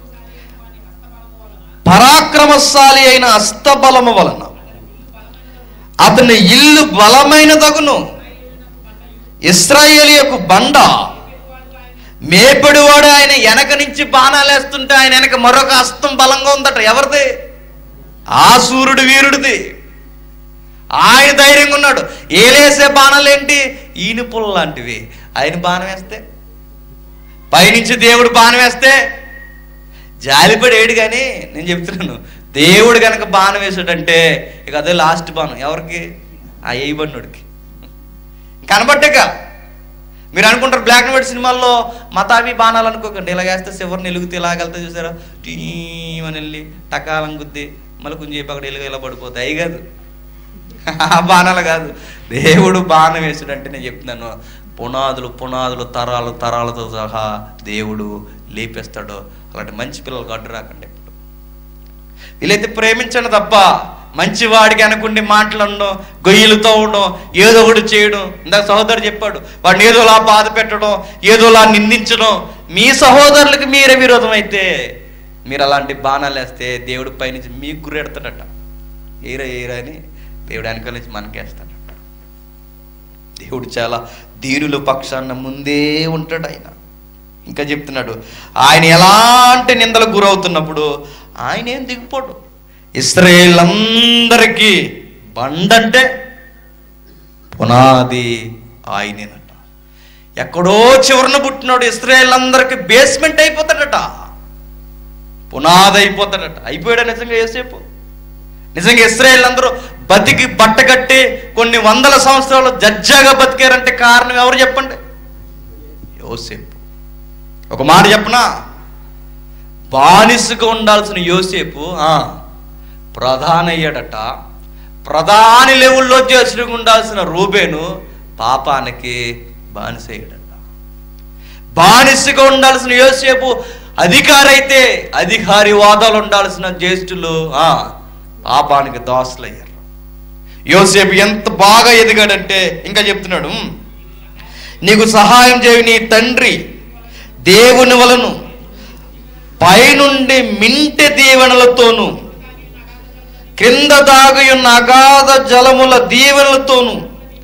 పరాక్రమశాలి అయిన అస్తబలము వలన అతని ఇల్లు బలమైన తగును ఇస్రాయేలియకు బండ మేపడివాడు ఆయన వెనక నుంచి బాణాలు వేస్తుంటే ఆయన వెనక మరొక అస్తం బలంగా ఉందట ఎవరిది ఆ సూర్యుడు వీరుడిది ఆయన ధైర్యంగా ఉన్నాడు ఏలేసే బాణాలు ఏంటి ఈనుపుల లాంటివి ఆయన బాణం వేస్తే పైనుంచి దేవుడు బాణం వేస్తే జాలిపడి ఏడు కానీ నేను చెప్తున్నాను దేవుడు కనుక బాణం వేసాడంటే ఇక అదే లాస్ట్ బాణం ఎవరికి ఆ ఏయిబన్నుడికి కనబట్టేక మీరు అనుకుంటారు బ్లాక్ అండ్ వైట్ సినిమాల్లో మతాబి బాణాలు అనుకోకండి ఇలా వేస్తే చివరిని ఎలుగుతే ఇలాగెళ్తే చూసారా టీమని వెళ్ళి టకాలం గుద్ది మళ్ళీ కొంచెం చెప్పి అక్కడ ఎలుగు ఇలా పడిపోతాయి అవి కాదు ఆ బాణాలు కాదు దేవుడు బాణం వేసాడంటే నేను చెప్తున్నాను పునాదులు పునాదులు తరాలు తరాలతో సహా దేవుడు లేపేస్తాడు అలాంటి మంచి పిల్లలకు అడ్డు రాకండి ఎప్పుడు వీలైతే ప్రేమించండి తప్ప మంచివాడికి అనుకుండి మాట్లాడడం గొయ్యలతో ఉండడం ఏదో ఒకటి చేయడం ఇందాక సహోదరు చెప్పాడు వాడిని ఏదోలా బాధ పెట్టడం ఏదోలా నిందించడం మీ సహోదరులకు మీరే విరోధం అయితే మీరు అలాంటి బాణాలు వేస్తే దేవుడి పైనుంచి మీకు గురెడతాడట ఏరా ఏరా అని దేవుడు వెనకాల నుంచి మనకేస్తాడట దేవుడు చాలా దీనుల పక్షాన ముందే ఉంటాడు ఆయన ఇంకా చెప్తున్నాడు ఆయన ఎలాంటి నిందలకు గురవుతున్నప్పుడు ఆయన ఏం దిగిపోడు ఇస్రాయేల్ అందరికీ బండంటే పునాది ఆయనేనట ఎక్కడో చివరన పుట్టినాడు ఇస్రాయేల్ అందరికి బేస్మెంట్ అయిపోతాడట పునాది అయిపోతాడట అయిపోయాడా నిజంగా ఏసేపు నిజంగా ఇస్రాయేల్ అందరూ బతికి బట్ట కట్టి కొన్ని వందల సంవత్సరాలు జడ్జాగా బతికారంటే కారణం ఎవరు చెప్పండి యోసేపు ఒక మాట చెప్పనా బానిసగా ఉండాల్సిన యోసేపు ఆ, ప్రధాని అయ్యాడట ప్రధాని లెవెల్లో చేసిన ఉండాల్సిన రూబేను పాపానికి బానిస అయ్యాడట బానిసగా ఉండాల్సిన యోసేపు అధికారి అయితే అధికారి వాదాలు ఉండాల్సిన జ్యేష్ఠులు ఆ, పాపానికి దాసులయ్యారు యోసేపు ఎంత బాగా ఎదిగాడంటే ఇంకా చెప్తున్నాడు "ఉమ్, నీకు సహాయం చేయు నీ తండ్రి దేవుని వలను పైనుండి మింటి దీవెనలతోనూ క్రింద దాగియున్న అగాధ జలముల దీవెనలతోనూ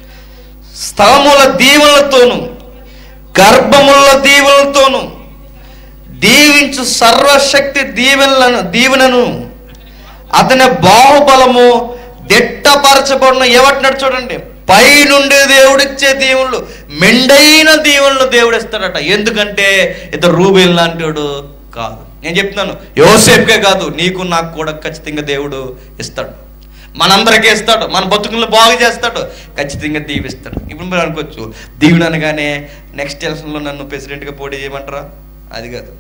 స్థలముల దీవెనలతోనూ గర్భముల దీవెనలతోనూ దీవించు సర్వశక్తి దీవెనలను దీవెనను అతని బాహుబలము దిట్టపరచబడిన ఏమంటున్నాడు చూడండి పైనుండి దేవుడిచ్చే దీవుళ్ళు మెండైన దీవులను దేవుడు ఇస్తాడట ఎందుకంటే ఇతను రూబేల్ లాంటివాడు కాదు నేను చెప్తున్నాను యోసేపుకే కాదు నీకు నాకు కూడా ఖచ్చితంగా దేవుడు ఇస్తాడు మనందరికీ ఇస్తాడు మన బతుకులను బాగు చేస్తాడు ఖచ్చితంగా దీవిస్తాడు ఇప్పుడు మీరు అనుకోవచ్చు దీవెన అనగానే నెక్స్ట్ ఎలక్షన్లో నన్ను ప్రెసిడెంట్గా పోటీ చేయమంటారా అది కాదు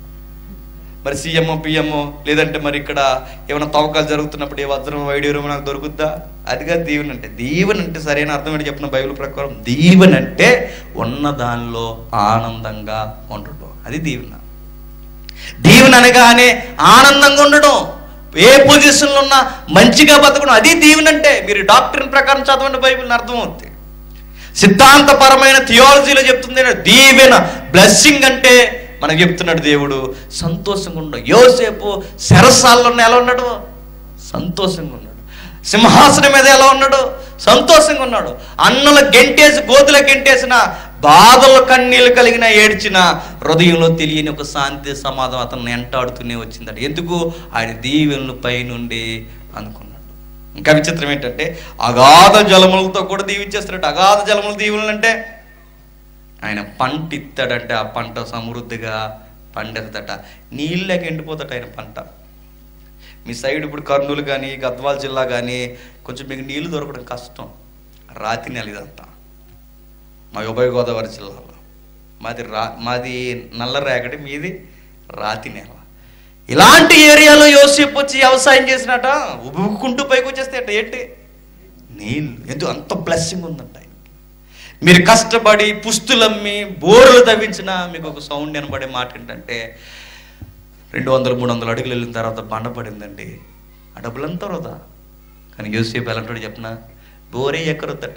మరి సీఎం పిఎం లేదంటే మరి ఇక్కడ ఏమైనా తవ్వకాలు జరుగుతున్నప్పుడు ఏ వజ్రం వైడూరం నాకు దొరుకుద్దా అదిగా దీవెన అంటే దీవెన అంటే సరైన అర్థం ఏంటి చెప్పిన బైబిల్ ప్రకారం దీవెన అంటే ఉన్న దానిలో ఆనందంగా ఉండటం అది దీవెన దీవెన అనగానే ఆనందంగా ఉండడం ఏ పొజిషన్లో ఉన్నా మంచిగా బతకడం అది దీవెన అంటే మీరు డాక్టర్ ప్రకారం చదవండి బైబిల్ని అర్థమవుతుంది సిద్ధాంతపరమైన థియాలజీలో చెప్తుంది ఏంటంటే దీవెన బ్లెస్సింగ్ అంటే మనకు చెప్తున్నాడు దేవుడు సంతోషంగా ఉండడు యోసేపు శరసాల్లో ఎలా ఉన్నాడు సంతోషంగా ఉన్నాడు సింహాసనం మీద ఎలా ఉన్నాడు సంతోషంగా ఉన్నాడు అన్నల గెంటేసి గోతుల గెంటేసిన బాధలు కన్నీళ్ళు కలిగిన ఏడ్చిన హృదయంలో తెలియని ఒక శాంతి సమాధానం అతను ఎంటాడుతూనే వచ్చిందట ఎందుకు ఆయన దీవెనలు పైనుండి అనుకున్నాడు ఇంకా విచిత్రం ఏంటంటే అగాధ జలములతో కూడా దీవించేస్తాడు అగాధ జలములు దీవులు అంటే ఆయన పంట ఇస్తాడంటే ఆ పంట సమృద్ధిగా పండేదట నీళ్ళకి ఎండిపోతాట ఆయన పంట మీ సైడ్ ఇప్పుడు కర్నూలు కానీ గద్వాల జిల్లా కానీ కొంచెం మీకు నీళ్లు దొరకడం కష్టం రాతి నెల ఇదంతా మా ఉభయ గోదావరి జిల్లాలో మాది రా మాది నల్ల రేగడి మీది రాతి నేల ఇలాంటి ఏరియాలో యోసేపు వచ్చి వ్యవసాయం చేసినట ఉబుక్కుంటూ పైకి వచ్చేస్తే ఏంటి నీళ్ళు ఎందుకు అంత బ్లెస్సింగ్ ఉందంట ఆయనకి మీరు కష్టపడి పుస్తులమ్మి బోర్లు తవ్వించినా మీకు ఒక సౌండ్ వినబడే మాట ఏంటంటే రెండు వందలు మూడు వందలు అడుగులు వెళ్ళిన తర్వాత బండ పడిందండి ఆ డబ్బులంతా వృధా కానీ యూసేపు ఎలాంటి చెప్పిన బోరే ఎక్కరొద్దట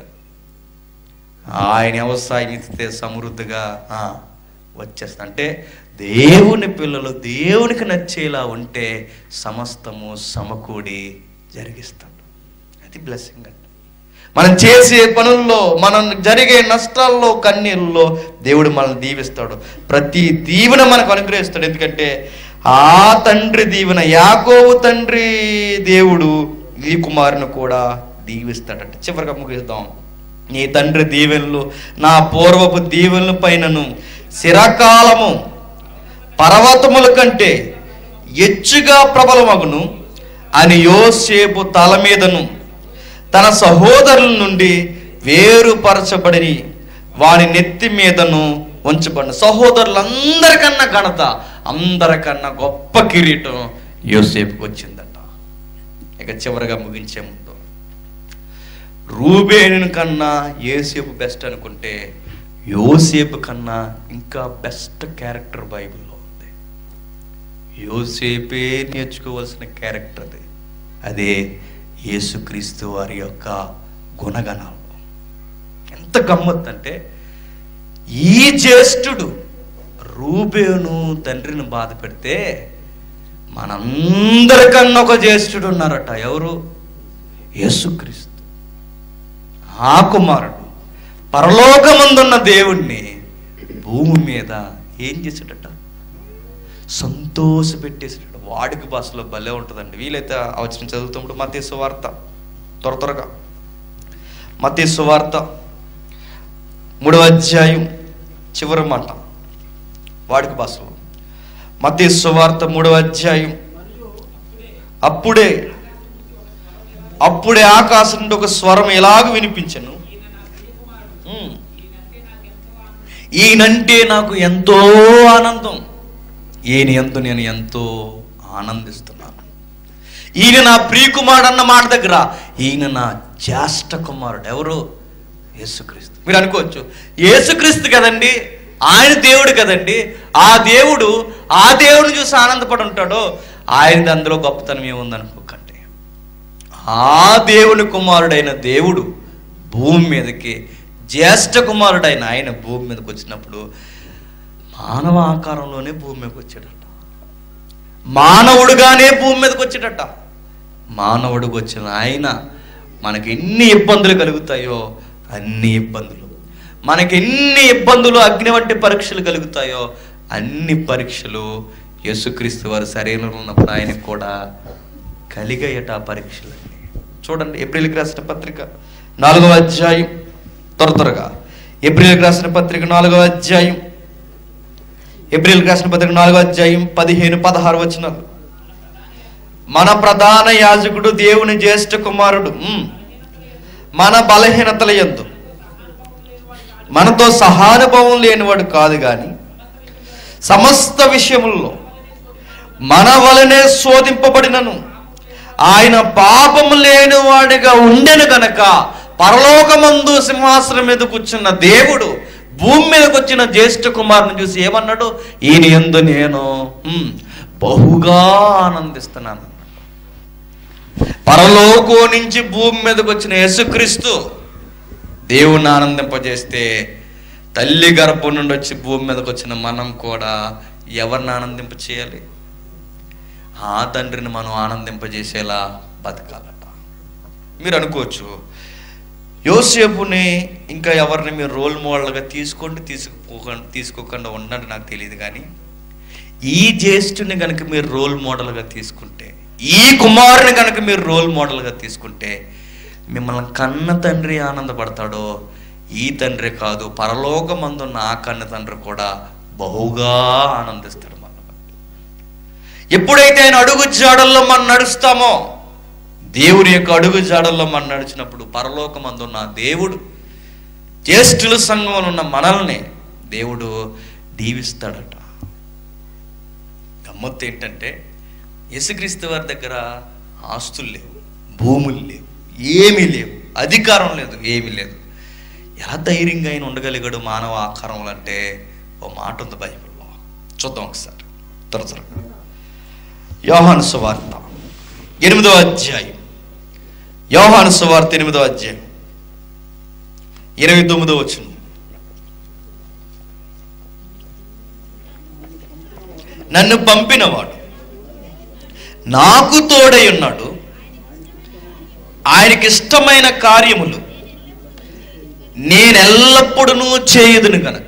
ఆయన వ్యవసాయం ఇస్తే సమృద్ధిగా ఆ, వచ్చేస్తా అంటే దేవుని పిల్లలు దేవునికి నచ్చేలా ఉంటే సమస్తము సమకూడి జరిగిస్తాడు అది బ్లెస్సింగ్ అంటే మనం చేసే పనుల్లో మనం జరిగే నష్టాల్లో కన్నీళ్ళలో దేవుడు మనల్ని దీవిస్తాడు ప్రతి దీవెన మనకు అనుగ్రహిస్తాడు ఎందుకంటే ఆ తండ్రి దీవెన యాకోబు తండ్రి దేవుడు ఈ కుమారుని కూడా దీవిస్తాడట చివరిగా ముగిద్దాం నీ తండ్రి దీవెనలు నా పూర్వపు దీవెనల పైనను చిరకాలము పర్వతముల కంటే ఎచ్చుగా ప్రబలమగును అని యోసేపు తల మీదను తన సహోదరుల నుండి వేరుపరచబడి వాని నెత్తి మీదను ఉంచబడిన సహోదరులందరికన్నా ఘనత అందరికన్నా గొప్ప కిరీటం యోసేపుకి వచ్చిందట ఇక చివరిగా ముగించే ముందు రూబేను కన్నా యోసేపు బెస్ట్ అనుకుంటే యోసేపు కన్నా ఇంకా బెస్ట్ క్యారెక్టర్ బైబిల్లో ఉంది యోసేపే నేర్చుకోవాల్సిన క్యారెక్టర్ అది అదే యేసుక్రీస్తు వారి యొక్క గుణగణాలు ఎంత గమ్మత్ అంటే ఈ జ్యేష్ఠుడు రూబేను తండ్రిని బాధ పెడితే మనందరికన్నా ఒక జ్యేష్ఠుడు ఉన్నారట ఎవరు యేసుక్రీస్తు ఆ కుమారుడు పరలోకమందున్న దేవుణ్ణి భూమి మీద ఏం చేసాడట సంతోష పెట్టేసాడు వాడికి భాషలో భలే ఉంటుందండి వీలైతే అవచనం చదువుతున్నప్పుడు మతీ సువార్త త్వర త్వరగా మతీ సువార్త మూడవ అధ్యాయం చివరి మాట వాడికి భాషలో మతీ సువార్త మూడవ అధ్యాయం అప్పుడే అప్పుడే ఆకాశం నుండి ఒక స్వరం ఎలాగ వినిపించను ఉమ్. ఈయనంటే నాకు ఎంతో ఆనందం ఈయన ఎందు నేను ఎంతో ఆనందిస్తున్నాను ఈయన నా ప్రియకుమారుడు అన్న మాట దగ్గర ఈయన నా జ్యేష్ఠ కుమారుడు ఎవరు యేసుక్రీస్తు మీరు అనుకోవచ్చు యేసుక్రీస్తు కదండి ఆయన దేవుడు కదండి ఆ దేవుడు ఆ దేవుడిని చూసి ఆనందపడి ఉంటాడో ఆయనది అందులో గొప్పతనం ఏముందనుకోకండి ఆ దేవుని కుమారుడైన దేవుడు భూమి మీదకి జ్యేష్ఠ కుమారుడైన ఆయన భూమి మీదకి వచ్చినప్పుడు మానవ ఆకారంలోనే భూమి మీదకి వచ్చాడట మానవుడుగానే భూమి మీదకి వచ్చేటట్ట మానవుడికి వచ్చిన ఆయన మనకి ఎన్ని ఇబ్బందులు కలుగుతాయో అన్ని ఇబ్బందులు మనకి ఎన్ని ఇబ్బందులు అగ్ని వంటి పరీక్షలు కలుగుతాయో అన్ని పరీక్షలు యేసుక్రీస్తు వారి శరీరంలో ఉన్నప్పుడు ఆయనకు కూడా కలిగాయట ఆ పరీక్షలన్నీ చూడండి ఏప్రిల్కి రాసిన పత్రిక నాలుగవ అధ్యాయం త్వర త్వరగా ఏప్రిల్కి రాసిన పత్రిక నాలుగవ అధ్యాయం ఏప్రిల్కి రాసిన పత్రిక నాలుగవ అధ్యాయం పదిహేను పదహారు వచనాలు మన ప్రధాన యాజకుడు దేవుని జ్యేష్ఠ కుమారుడు ఉమ్. మన బలహీనతల యందు మనతో సహానుభవం లేనివాడు కాదు గాని సమస్త విషయముల్లో మన వలనే శోధింపబడినను ఆయన పాపము లేనివాడిగా ఉండెను గనక పరలోకమందు సింహాసనం మీద కూర్చున్న దేవుడు భూమి మీదకి వచ్చిన జ్యేష్ఠ కుమారుని చూసి ఏమన్నాడు ఈయన ఎందు నేను ఉమ్, బహుగా ఆనందిస్తున్నాను పరలోకం నుంచి భూమి మీదకి వచ్చిన యేసుక్రీస్తు దేవుణ్ణి ఆనందింపజేస్తే తల్లి గర్భం నుండి వచ్చి భూమి మీదకి వచ్చిన మనం కూడా ఎవరిని ఆనందింప చేయాలి ఆ తండ్రిని మనం ఆనందింపజేసేలా బతకాలట మీరు అనుకోవచ్చు యోసేపుని ఇంకా ఎవరిని మీరు రోల్ మోడల్గా తీసుకోండి తీసుకుపోకండి తీసుకోకుండా ఉండండి నాకు తెలియదు కానీ ఈ జ్యేష్ఠుని కనుక మీరు రోల్ మోడల్గా తీసుకుంటే ఈ కుమారుని కనుక మీరు రోల్ మోడల్గా తీసుకుంటే మిమ్మల్ని కన్న తండ్రి ఆనందపడతాడో ఈ తండ్రి కాదు పరలోకమందున్న ఆ కన్న తండ్రి కూడా బహుగా ఆనందిస్తాడు మన ఎప్పుడైతే ఆయన అడుగు జాడల్లో మనం నడుస్తామో దేవుని యొక్క అడుగు జాడల్లో మనం నడిచినప్పుడు పరలోకమందున్న ఆ దేవుడు జ్యేష్ఠుల సంఘంలో ఉన్న మనల్ని దేవుడు దీవిస్తాడట గమ్మత్తు ఏంటంటే యేసుక్రీస్తు వారి దగ్గర ఆస్తులు లేవు భూములు లేవు ఏమీ లేవు అధికారం లేదు ఏమీ లేదు ఎలా ధైర్యంగా ఆయన ఉండగలిగాడు మానవ ఆకారంలో అంటే ఓ మాట ఉంది బైబిల్లో చూద్దాం ఒకసారి త్వర త్వరగా యోహాను సువార్త ఎనిమిదో అధ్యాయం యోహాను సువార్త ఎనిమిదో అధ్యాయం ఇరవై తొమ్మిదో వచ్చిన నన్ను పంపినవాడు నాకు తోడై ఉన్నాడు ఆయనకి ఇష్టమైన కార్యములు నేనెల్లప్పుడూ చేయదును కనుక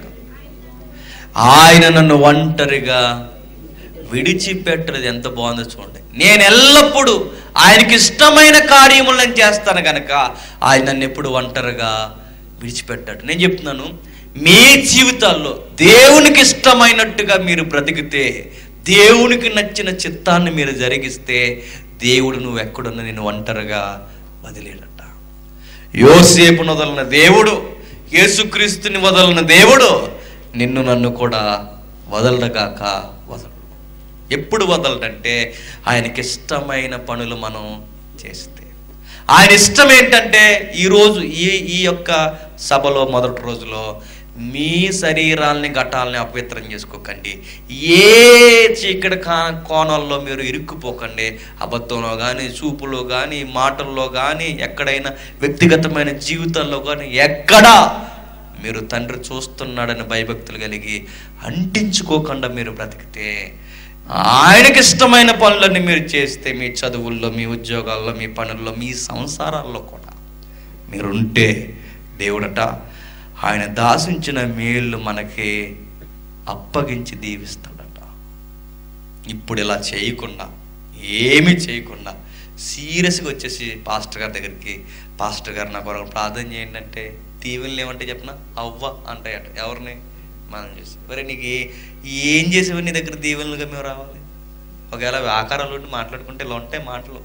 ఆయన నన్ను ఒంటరిగా విడిచిపెట్టలేదు ఎంత బాగుందో చూడండి నేను ఎల్లప్పుడూ ఆయనకి ఇష్టమైన కార్యములు నేను చేస్తాను కనుక ఆయన నన్ను ఎప్పుడు ఒంటరిగా విడిచిపెట్టాడు నేను చెప్తున్నాను మీ జీవితాల్లో దేవునికి ఇష్టమైనట్టుగా మీరు బ్రతికితే దేవునికి నచ్చిన చిత్తాన్ని మీరు జరిగిస్తే దేవుడు నువ్వు ఎక్కడున్నా నేను ఒంటరిగా వదిలేడట యోసేపును వదలిన దేవుడు యేసుక్రీస్తుని వదలిన దేవుడు నిన్ను నన్ను కూడా వదలగాక వదలడు ఎప్పుడు వదలడంటే ఆయనకి ఇష్టమైన పనులు మనం చేస్తే ఆయన ఇష్టం ఏంటంటే ఈరోజు ఈ ఈ యొక్క సభలో మొదటి రోజులో మీ శరీరాల్ని ఘటాలని అపవిత్రం చేసుకోకండి ఏ చీకటి కా కోణంలో మీరు ఇరుక్కుపోకండి అబద్ధంలో కానీ చూపులో కానీ మాటల్లో కానీ ఎక్కడైనా వ్యక్తిగతమైన జీవితంలో కానీ ఎక్కడా మీరు తండ్రి చూస్తున్నాడని భయభక్తులు కలిగి అంటించుకోకుండా మీరు బ్రతికితే ఆయనకి ఇష్టమైన పనులన్నీ మీరు చేస్తే మీ చదువుల్లో మీ ఉద్యోగాల్లో మీ పనుల్లో మీ సంసారాల్లో కూడా మీరుంటే దేవుడట ఆయన దాసించిన మేళ్ళు మనకి అప్పగించి దీవిస్తాడట ఇప్పుడు ఇలా చేయకుండా ఏమీ చేయకుండా సీరియస్గా వచ్చేసి పాస్టర్ గారి దగ్గరికి పాస్టర్ గారు నా కొరకు ప్రార్థన చేయండి అంటే దీవెనలు ఏమంటే చెప్పిన అవ్వ అంటాయట ఎవరిని మనం చేసి మరి నీకు ఏ- ఏం చేసేవి నీ దగ్గర దీవెనలుగా మేము రావాలి ఒకవేళ ఆకారాలు ఉండి మాట్లాడుకుంటే ఇలా ఉంటాయి మాటలు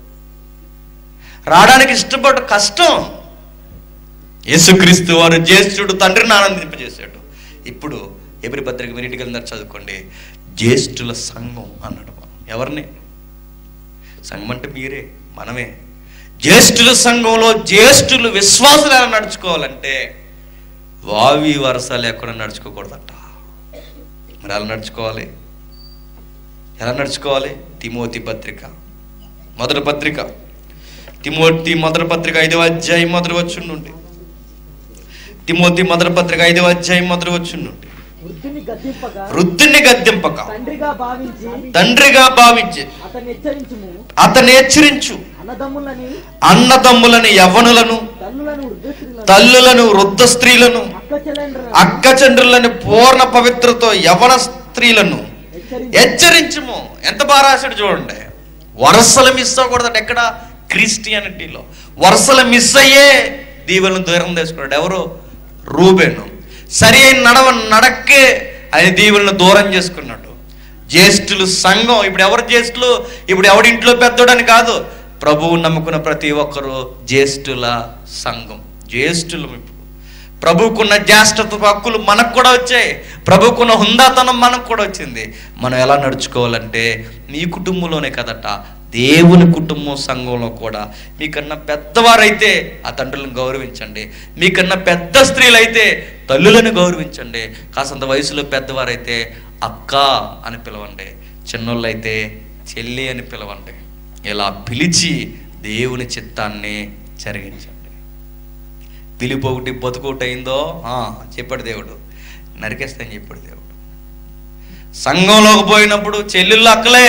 రావడానికి ఇష్టపడ కష్టం యేసుక్రీస్తు వారు జ్యేష్ఠుడు తండ్రిని ఆనందింపజేశాడు ఇప్పుడు ఎవరి పత్రిక మీరు వెళ్ళినారు చదువుకోండి జ్యేష్ఠుల సంఘం అన్నాడు మనం ఎవరిని సంఘం అంటే మీరే మనమే జ్యేష్ఠుల సంఘంలో జ్యేష్ఠులు విశ్వాసులు ఎలా నడుచుకోవాలంటే వావి వరస లేకుండా నడుచుకోకూడదట మరి ఎలా నడుచుకోవాలి ఎలా నడుచుకోవాలి తిమోతి పత్రిక మొదటి పత్రిక తిమోతి మొదటి పత్రిక ఐదవ అధ్యాయం మొదటి వచ్చుండి తిమోతి మొదటి పత్రిక ఐదవ అధ్యాయం మొదటి వచ్చుండి వృద్ధిని గద్దింపగా వృద్ధుని గద్దెంపక తండ్రిగా భావించి తండ్రిగా భావించి అతన్ని హెచ్చరించుము అతని హెచ్చరించు అన్నదమ్ములని అన్నదమ్ములను యవ్వనులను తల్లులను వృద్ధులను తల్లులను వృద్ధ స్త్రీలను అక్క చెల్లెండ్రులను అక్క చండ్రులను పూర్ణ పవిత్రతో యవన స్త్రీలను హెచ్చరించి హెచ్చరించుము ఎంత బాగా రాశాడు చూడండి వరసలు మిస్ అవ్వకూడదు ఎక్కడ క్రిస్టియానిటీలో వరసలు మిస్ అయ్యే దీవులను దూరం చేసుకున్నాడు ఎవరు రూబేను సరి అయిన నడవ నడక్కే ఆయన దీవులను దూరం చేసుకున్నాడు జ్యేష్ఠులు సంఘం ఇప్పుడు ఎవరు జ్యేష్ఠులు ఇప్పుడు ఎవడింట్లో పెద్దోడని కాదు ప్రభువు నమ్ముకున్న ప్రతి ఒక్కరు జ్యేష్ఠుల సంఘం జ్యేష్ఠులు ఇప్పుడు ప్రభువుకున్న జ్యేష్ఠత్వ హక్కులు మనకు కూడా వచ్చాయి ప్రభువుకున్న హుందాతనం మనకు కూడా వచ్చింది మనం ఎలా నడుచుకోవాలంటే మీ కుటుంబంలోనే కదట దేవుని కుటుంబం సంఘంలో కూడా మీకన్నా పెద్దవారైతే ఆ తండ్రులను గౌరవించండి మీకన్నా పెద్ద స్త్రీలైతే తల్లులను గౌరవించండి కాసంత వయసులో పెద్దవారైతే అక్క అని పిలవండి చిన్నోళ్ళు అయితే చెల్లి అని పిలవండి ఇలా పిలిచి దేవుని చిత్తాన్ని జరిగించండి పిలుపు ఒకటి బతుకు ఒకటి అయిందో ఆ, చెప్పాడు దేవుడు నరికేస్తాను చెప్పాడు దేవుడు సంఘంలోకి పోయినప్పుడు చెల్లెళ్ళు అక్కలే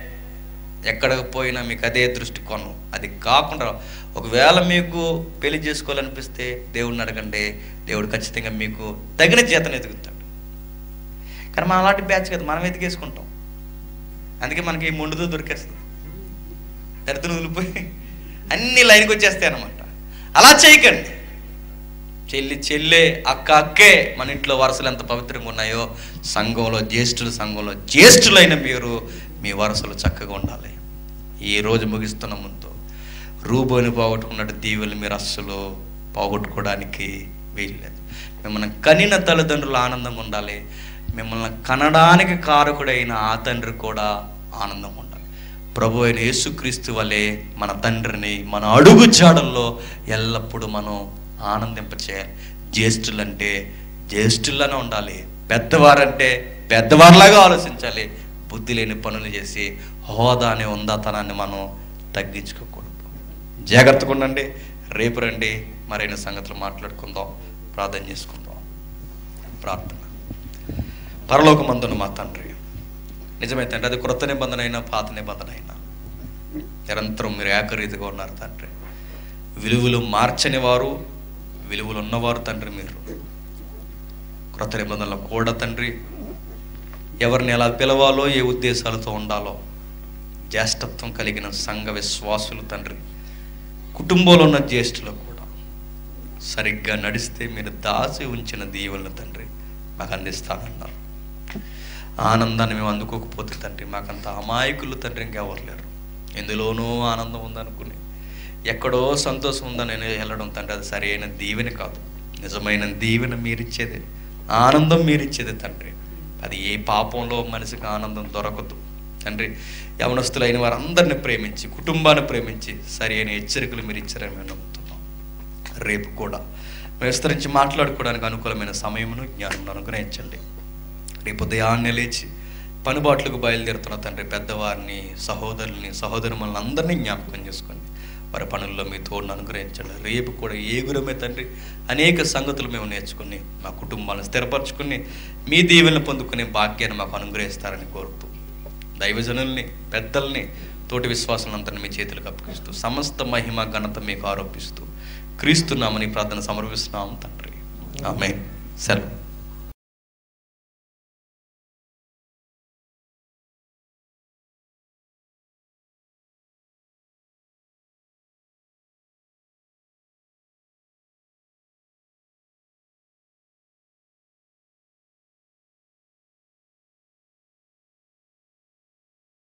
ఎక్కడికి పోయినా మీకు అదే దృష్టి కొను అది కాకుండా ఒకవేళ మీకు పెళ్లి చేసుకోవాలనిపిస్తే దేవుడిని అడగండి దేవుడు ఖచ్చితంగా మీకు తగిన జీతం ఎదుగుతాడు కానీ మనం అలాంటి బ్యాచ్ కదా మనం ఎదిగేసుకుంటాం అందుకే మనకి ఈ మొండుతో దొరికేస్తుంది దరిద్రం వదిలిపోయి అన్ని లైన్కి వచ్చేస్తాయి అనమాట అలా చేయకండి చెల్లి చెల్లె అక్క అక్కే మన ఇంట్లో వరుసలు ఎంత పవిత్రంగా ఉన్నాయో సంఘంలో జ్యేష్ఠుల సంఘంలో జ్యేష్ఠులైన మీరు మీ వరుసలు చక్కగా ఉండాలి ఈ రోజు ముగిస్తున్న ముందు రూబోని పోగొట్టుకున్నట్టు దీవులు మీరు అస్సలు పోగొట్టుకోవడానికి వీల్లేదు మిమ్మల్ని కనిన తల్లిదండ్రులు ఆనందంగా ఉండాలి మిమ్మల్ని కనడానికి కారకుడైన ఆ తండ్రి కూడా ఆనందంగా ఉండాలి ప్రభు అయిన యేసుక్రీస్తు వలె మన తండ్రిని మన అడుగు జాడల్లో ఎల్లప్పుడూ మనం ఆనందింపచేయాలి జ్యేష్ఠులంటే జ్యేష్ఠుల్లానే ఉండాలి పెద్దవారంటే పెద్దవారిలాగా ఆలోచించాలి బుద్ధి లేని పనులు చేసి హోదా అనే ఉందాతనాన్ని మనం తగ్గించుకోకూడదు జాగ్రత్తగా ఉండండి రేపు రండి మరైన సంగతులు మాట్లాడుకుందాం ప్రార్థన చేసుకుందాం ప్రార్థన పరలోకమందున మా తండ్రి నిజమే తండ్రి అది క్రొత్త నిబంధన అయినా పాత నిబంధన అయినా నిరంతరం మీరు ఏకరీతిగా ఉన్నారు తండ్రి విలువలు మార్చని వారు విలువలు ఉన్నవారు తండ్రి మీరు క్రొత్త నిబంధనలో కూడా తండ్రి ఎవరిని ఎలా పిలవాలో ఏ ఉద్దేశాలతో ఉండాలో జ్యేష్ఠత్వం కలిగిన సంఘ విశ్వాసులు తండ్రి కుటుంబంలో ఉన్న జ్యేష్ఠులు కూడా సరిగ్గా నడిస్తే మీరు దాసి ఉంచిన దీవులను తండ్రి మాకు అందిస్తానన్నారు ఆనందాన్ని మేము అందుకోకపోతే తండ్రి మాకంత అమాయకులు తండ్రి ఇంకెవరు లేరు ఎందులోనూ ఆనందం ఉందనుకుని ఎక్కడో సంతోషం ఉందని నేను వెళ్ళడం తండ్రి అది సరైన దీవెన కాదు నిజమైన దీవెన మీరిచ్చేదే ఆనందం మీరిచ్చేదే తండ్రి అది ఏ పాపంలో మనిషికి ఆనందం దొరకదు తండ్రి యవనస్తులైన వారందరిని ప్రేమించి కుటుంబాన్ని ప్రేమించి సరి అయిన హెచ్చరికలు మీరు ఇచ్చారని మేము నమ్ముతున్నాం రేపు కూడా విస్తరించి మాట్లాడుకోవడానికి అనుకూలమైన సమయమును జ్ఞానం అనుగ్రహించండి రేపు ఉదయాన్నే లేచి పనుబాట్లకు బయలుదేరుతున్న తండ్రి పెద్దవారిని సహోదరుల్ని సహోదరులను అందరినీ జ్ఞాపకం చేసుకోండి వారి పనుల్లో మీ తోడును అనుగ్రహించండి రేపు కూడా ఏ గురమే తండ్రి అనేక సంగతులు మేము నేర్చుకుని మా కుటుంబాలను స్థిరపరచుకుని మీ దీవెనలు పొందుకునే భాగ్యాన్ని మాకు అనుగ్రహిస్తారని కోరుతూ దైవజనుల్ని పెద్దల్ని తోటి విశ్వాసాలందరినీ మీ చేతులకు అప్పగిస్తూ సమస్త మహిమ ఘనత మీకు ఆరోపిస్తూ క్రీస్తు నామని ప్రార్థన సమర్పిస్తున్నాం తండ్రి ఆమె సెలవు